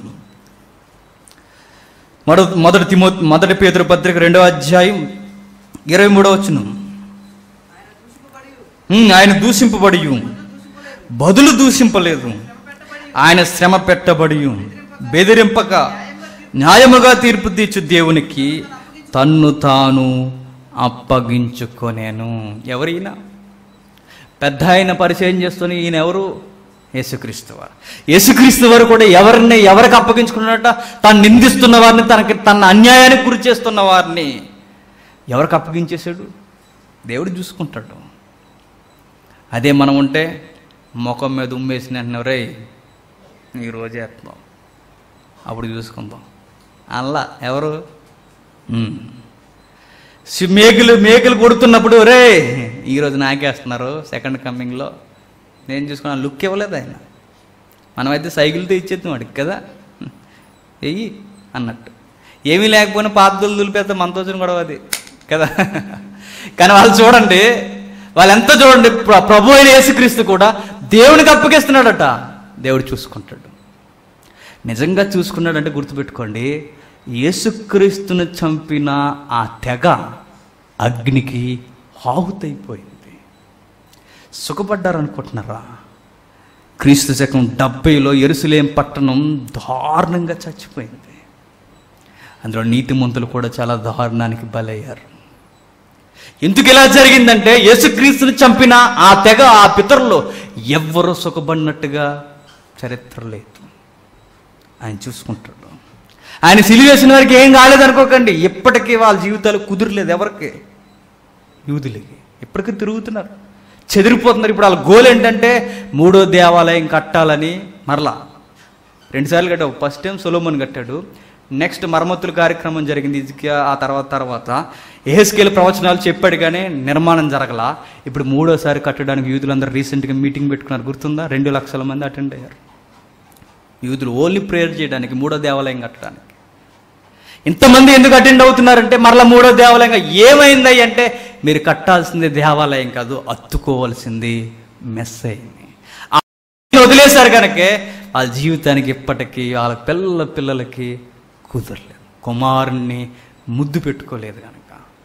మొదటి మొదటి తిమో మొదటి పేతురు పత్రిక రెండో అధ్యాయం ఇరవై మూడో వచ్చిన ఆయన దూషింపబడి బదులు దూషింపలేదు ఆయన శ్రమ పెట్టబడి బెదిరింపక న్యాయముగా తీర్పు తీర్చు దేవునికి తన్ను తాను అప్పగించుకొనేను ఎవరైనా పెద్ద ఆయన పరిచయం చేస్తున్న ఈయన ఎవరు యేసుక్రీస్తు వారు యేసుక్రీస్తు వారు కూడా ఎవరిని ఎవరికి అప్పగించుకున్నట్ట తను నిందిస్తున్న వారిని తనకి తన అన్యాయానికి గురి చేస్తున్న వారిని ఎవరికి అప్పగించేశాడు దేవుడు చూసుకుంటాడు అదే మనం ఉంటే ముఖం మీద ఉమ్మేసిన వెంటనే రే ఈరోజు చేస్తున్నాం అప్పుడు చూసుకుందాం అల్లా ఎవరు ఉమ్. సి- మేకులు మేకులు కొడుతున్నప్పుడు రే ఈరోజు నాకేస్తున్నారు సెకండ్ కమ్మింగ్లో నేను చూసుకున్నా లుక్ ఇవ్వలేదు ఆయన మనమైతే సైకిల్తో ఇచ్చేద్దాం వాడికి కదా వెయ్యి అన్నట్టు ఏమీ లేకపోయినా పాతలు దులిపేస్తే మనతో వచ్చిన గొడవ అది కదా కానీ వాళ్ళు చూడండి వాళ్ళు ఎంత చూడండి ప్ర- ప్రభు అయిన యేసుక్రీస్తు కూడా దేవునికి అప్పగిస్తున్నాడట దేవుడు చూసుకుంటాడు నిజంగా చూసుకున్నాడంటే గుర్తుపెట్టుకోండి యేసుక్రీస్తును చంపిన ఆ తెగ అగ్నికి ఆహుతైపోయింది సుఖపడ్డారు అనుకుంటున్నారా క్రీస్తు శకం డెబ్బైలో ఎరుసలేం పట్టణం దారుణంగా చచ్చిపోయింది అందులో నీతిమంతులు కూడా చాలా దారుణానికి బలయ్యారు ఎందుకు ఇలా జరిగిందంటే యేసుక్రీస్తుని చంపిన ఆ తెగ ఆ పితరులు ఎవ్వరూ సుఖపడినట్టుగా చరిత్ర లేదు ఆయన చూసుకుంటాడు ఆయన సిలివేసిన వారికి ఏం కాలేదనుకోకండి ఇప్పటికీ వాళ్ళ జీవితాలు కుదురలేదు ఎవరికి యూదులకి ఇప్పటికీ తిరుగుతున్నారు చెదిరిపోతున్నారు ఇప్పుడు వాళ్ళ గోల్ ఏంటంటే మూడో దేవాలయం కట్టాలని మరలా రెండుసార్లు కట్టావు ఫస్ట్ టైం సొలోమన్ కట్టాడు నెక్స్ట్ మరమ్మతుల కార్యక్రమం జరిగింది ఇజ్కియా ఆ తర్వాత తర్వాత ఏహెస్కేల్ ప్రవచనాలు చెప్పాడు కానీ నిర్మాణం జరగలా ఇప్పుడు మూడోసారి కట్టడానికి యూదులందరూ రీసెంట్గా మీటింగ్ పెట్టుకున్నారు గుర్తుందా రెండు లక్షల మంది అటెండ్ అయ్యారు యూదులు ఓన్లీ ప్రేయర్ చేయడానికి మూడో దేవాలయం కట్టడానికి ఇంతమంది ఎందుకు అటెండ్ అవుతున్నారంటే మరలా మూడో దేవాలయంగా ఏమైంది అంటే మీరు కట్టాల్సింది దేవాలయం కాదు అత్తుకోవాల్సింది మెస్ అయింది ఆ వదిలేశారు కనుకే వాళ్ళ జీవితానికి ఇప్పటికీ వాళ్ళ పిల్లల పిల్లలకి కుదరలేదు కుమారుణ్ణి ముద్దు పెట్టుకోలేదు కనుక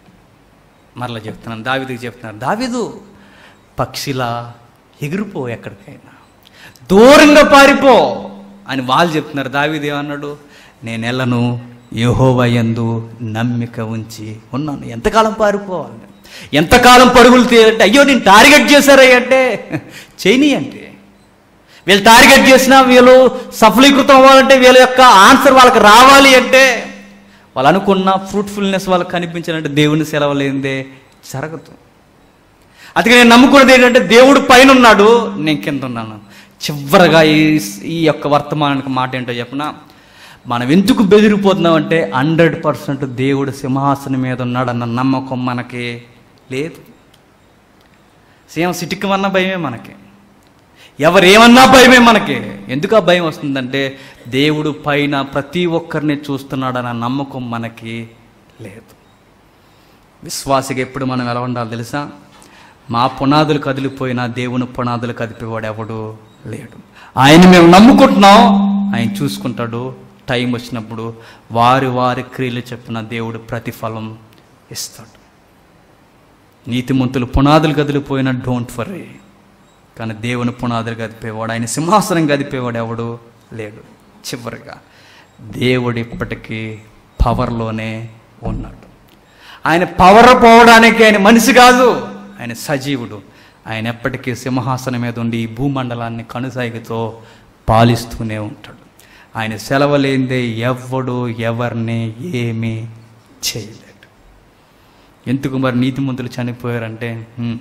మరలా చెప్తున్నాను దావిదికి చెప్తున్నాను దావిదు పక్షిలా ఎగిరిపో ఎక్కడికైనా దూరంగా పారిపో అని వాళ్ళు చెప్తున్నారు దావీదు ఏమన్నాడు నేను ఎల్లను యహోవయందు నమ్మిక ఉంచి ఉన్నాను ఎంతకాలం పారిపోవాలి ఎంతకాలం పరుగులు తీయాలంటే అయ్యో నేను టార్గెట్ చేశారయ్య అంటే చేయని అంటే వీళ్ళు టార్గెట్ చేసినా వీళ్ళు సఫలీకృతం అవ్వాలంటే వీళ్ళ యొక్క ఆన్సర్ వాళ్ళకి రావాలి అంటే వాళ్ళు అనుకున్న ఫ్రూట్ఫుల్నెస్ వాళ్ళకి కనిపించాలంటే దేవుని సెలవు లేనిదే జరగదు అందుకే నేను నమ్ముకున్నది ఏంటంటే దేవుడు పైన ఉన్నాడు నేను కింద ఉన్నాను చివరగా ఈ ఈ యొక్క వర్తమానానికి మాట ఏంటో చెప్పిన మనం ఎందుకు బెదిరిపోతున్నామంటే హండ్రెడ్ పర్సెంట్ దేవుడు సింహాసనం మీద ఉన్నాడన్న నమ్మకం మనకి లేదు సీఎం సిటిక్కమన్నా భయమే మనకి ఎవరేమన్నా భయమే మనకి ఎందుకు ఆ భయం వస్తుందంటే దేవుడు పైన ప్రతి ఒక్కరిని చూస్తున్నాడన్న నమ్మకం మనకి లేదు విశ్వాసిగా ఎప్పుడు మనం ఎలా ఉండాలి తెలుసా మా పునాదులు కదిలిపోయినా దేవుని పునాదులు కదిపేవాడు ఎవడు లేడు ఆయన మేము నమ్ముకుంటున్నాం ఆయన చూసుకుంటాడు టైం వచ్చినప్పుడు వారి వారి క్రియలు చెప్పిన దేవుడు ప్రతిఫలం ఇస్తాడు నీతిమంతులు పునాదులు కదిలిపోయినా డోంట్ వరీ కానీ దేవుని పునాదులు కదిపేవాడు ఆయన సింహాసనం కదిపేవాడు ఎవడు లేడు చివరిగా దేవుడు ఇప్పటికీ పవర్లోనే ఉన్నాడు ఆయన పవర్ పోవడానికి ఆయన మనిషి కాదు ఆయన సజీవుడు ఆయన ఎప్పటికీ సింహాసనం మీద ఉండి ఈ భూమండలాన్ని కనుసాగితో పాలిస్తూనే ఉంటాడు ఆయన సెలవులేందే ఎవ్వడు ఎవరిని ఏమీ చేయలేడు ఎందుకు మరి నీతిమంతులు చనిపోయారంటే హ్మ్,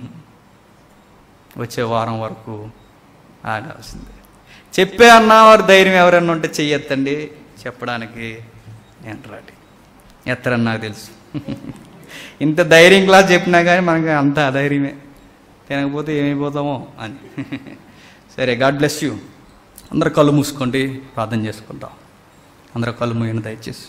వచ్చే వారం వరకు ఆగాల్సిందే చెప్పే అన్నా వారు ధైర్యం ఎవరన్నా ఉంటే చెయ్యొద్దండి చెప్పడానికి నేను రాడి ఎత్తరని నాకు తెలుసు ఇంత ధైర్యం క్లాస్ చెప్పినా కానీ మనకి అంత అధైర్యమే తినకపోతే ఏమైపోతామో అని సరే గాడ్ బ్లెస్ యూ అందరు కళ్ళు మూసుకోండి ప్రార్థన చేసుకుంటాం అందరూ కళ్ళు మూయని దయచేసి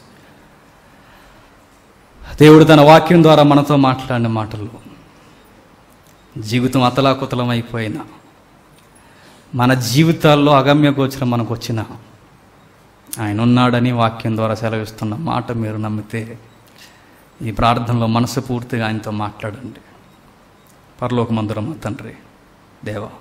దేవుడు తన వాక్యం ద్వారా మనతో మాట్లాడిన మాటలు జీవితం అతలాకుతలం అయిపోయినా మన జీవితాల్లో అగమ్య గోచరం మనకు వచ్చిన ఆయన ఉన్నాడని వాక్యం ద్వారా సెలవిస్తున్న మాట మీరు నమ్మితే ఈ ప్రార్థనలో మనసు పూర్తిగా ఆయనతో మాట్లాడండి పరలోకమందురం మా తండ్రి దేవా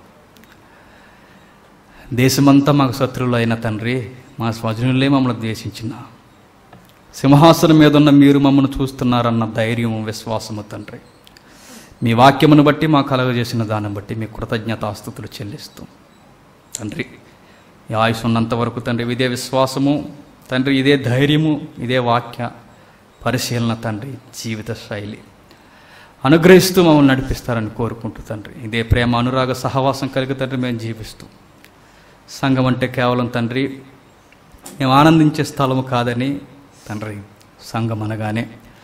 దేశమంతా మాకు శత్రువులు అయిన తండ్రి మా స్వజనులే మమ్మల్ని ద్వేషించిన సింహాసనం మీద ఉన్న మీరు మమ్మల్ని చూస్తున్నారన్న ధైర్యము విశ్వాసము తండ్రి మీ వాక్యమును బట్టి మా కలగజేసిన దాన్ని బట్టి మీ కృతజ్ఞతాస్థుతులు చెల్లిస్తూ తండ్రి ఈ ఆయుష్ ఉన్నంత వరకు తండ్రి ఇదే విశ్వాసము తండ్రి ఇదే ధైర్యము ఇదే వాక్య పరిశీలన తండ్రి జీవిత శైలి అనుగ్రహిస్తూ మమ్మల్ని నడిపిస్తారని కోరుకుంటూ తండ్రి ఇదే ప్రేమ అనురాగ సహవాసం కలిగి తండ్రి మేము జీవిస్తూ సంఘం అంటే కేవలం తండ్రి మేము ఆనందించే స్థలము కాదని తండ్రి సంఘం అనగానే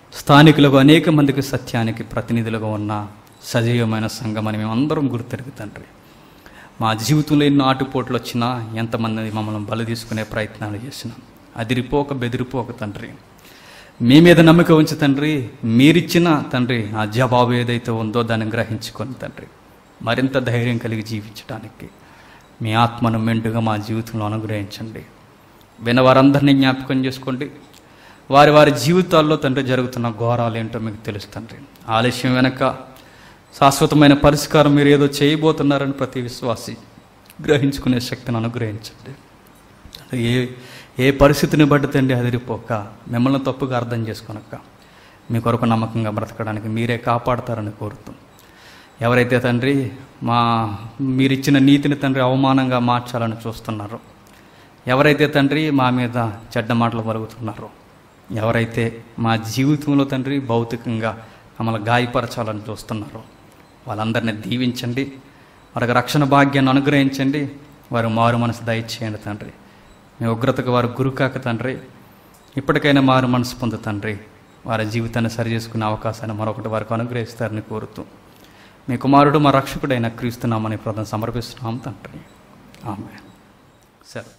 స్థానికులకు అనేక మందికి సత్యానికి ప్రతినిధులుగా ఉన్న సజీవమైన సంఘం అని మేమందరం గుర్తెరుగు తండ్రి మా జీవితంలో ఎన్నో ఆటుపోట్లు వచ్చినా ఎంతమంది మమ్మల్ని బలి తీసుకునే ప్రయత్నాలు చేసినా అదిరిపోక బెదిరిపోక తండ్రి మీ మీద నమ్మకం ఉంచి తండ్రి మీరిచ్చిన తండ్రి ఆ జవాబు ఏదైతే ఉందో దాన్ని గ్రహించుకొని తండ్రి మరింత ధైర్యం కలిగి జీవించడానికి మీ ఆత్మను మెండుగా మా జీవితంలో అనుగ్రహించండి వినవారందరినీ జ్ఞాపకం చేసుకోండి వారి వారి జీవితాల్లో తండ్రి జరుగుతున్న ఘోరాలు ఏంటో మీకు తెలుసు తండ్రి ఆలస్యం వెనక శాశ్వతమైన పరిష్కారం మీరు ఏదో చేయబోతున్నారని ప్రతి విశ్వాసి గ్రహించుకునే శక్తిని అనుగ్రహించండి ఏ ఏ పరిస్థితిని బట్టి తండ్రి అదిరిపోక మిమ్మల్ని తప్పుగా అర్థం చేసుకొనక మీ కొరకు నమ్మకంగా బ్రతకడానికి మీరే కాపాడతారని కోరుతూ ఎవరైతే తండ్రి మా మీరిచ్చిన నీతిని తండ్రి అవమానంగా మార్చాలని చూస్తున్నారో ఎవరైతే తండ్రి మా మీద చెడ్డ మాటలు పలుకుతున్నారో ఎవరైతే మా జీవితంలో తండ్రి భౌతికంగా మమ్మల్ని గాయపరచాలని చూస్తున్నారో వాళ్ళందరినీ దీవించండి వారికి రక్షణ భాగ్యాన్ని అనుగ్రహించండి వారు మారు మనసు దయచేయండి తండ్రి మీ ఉగ్రతకు వారు గురుకాక తండ్రి ఇప్పటికైనా మారు మనసు పొందు తండ్రి వారి జీవితాన్ని సరి చేసుకునే అవకాశాన్ని మరొకటి వారికి అనుగ్రహిస్తారని కోరుతూ మీ కుమారుడు మా రక్షకుడైన క్రీస్తున్నామని ప్రధాన సమర్పిస్తున్నాం తండ్రి ఆమె సరే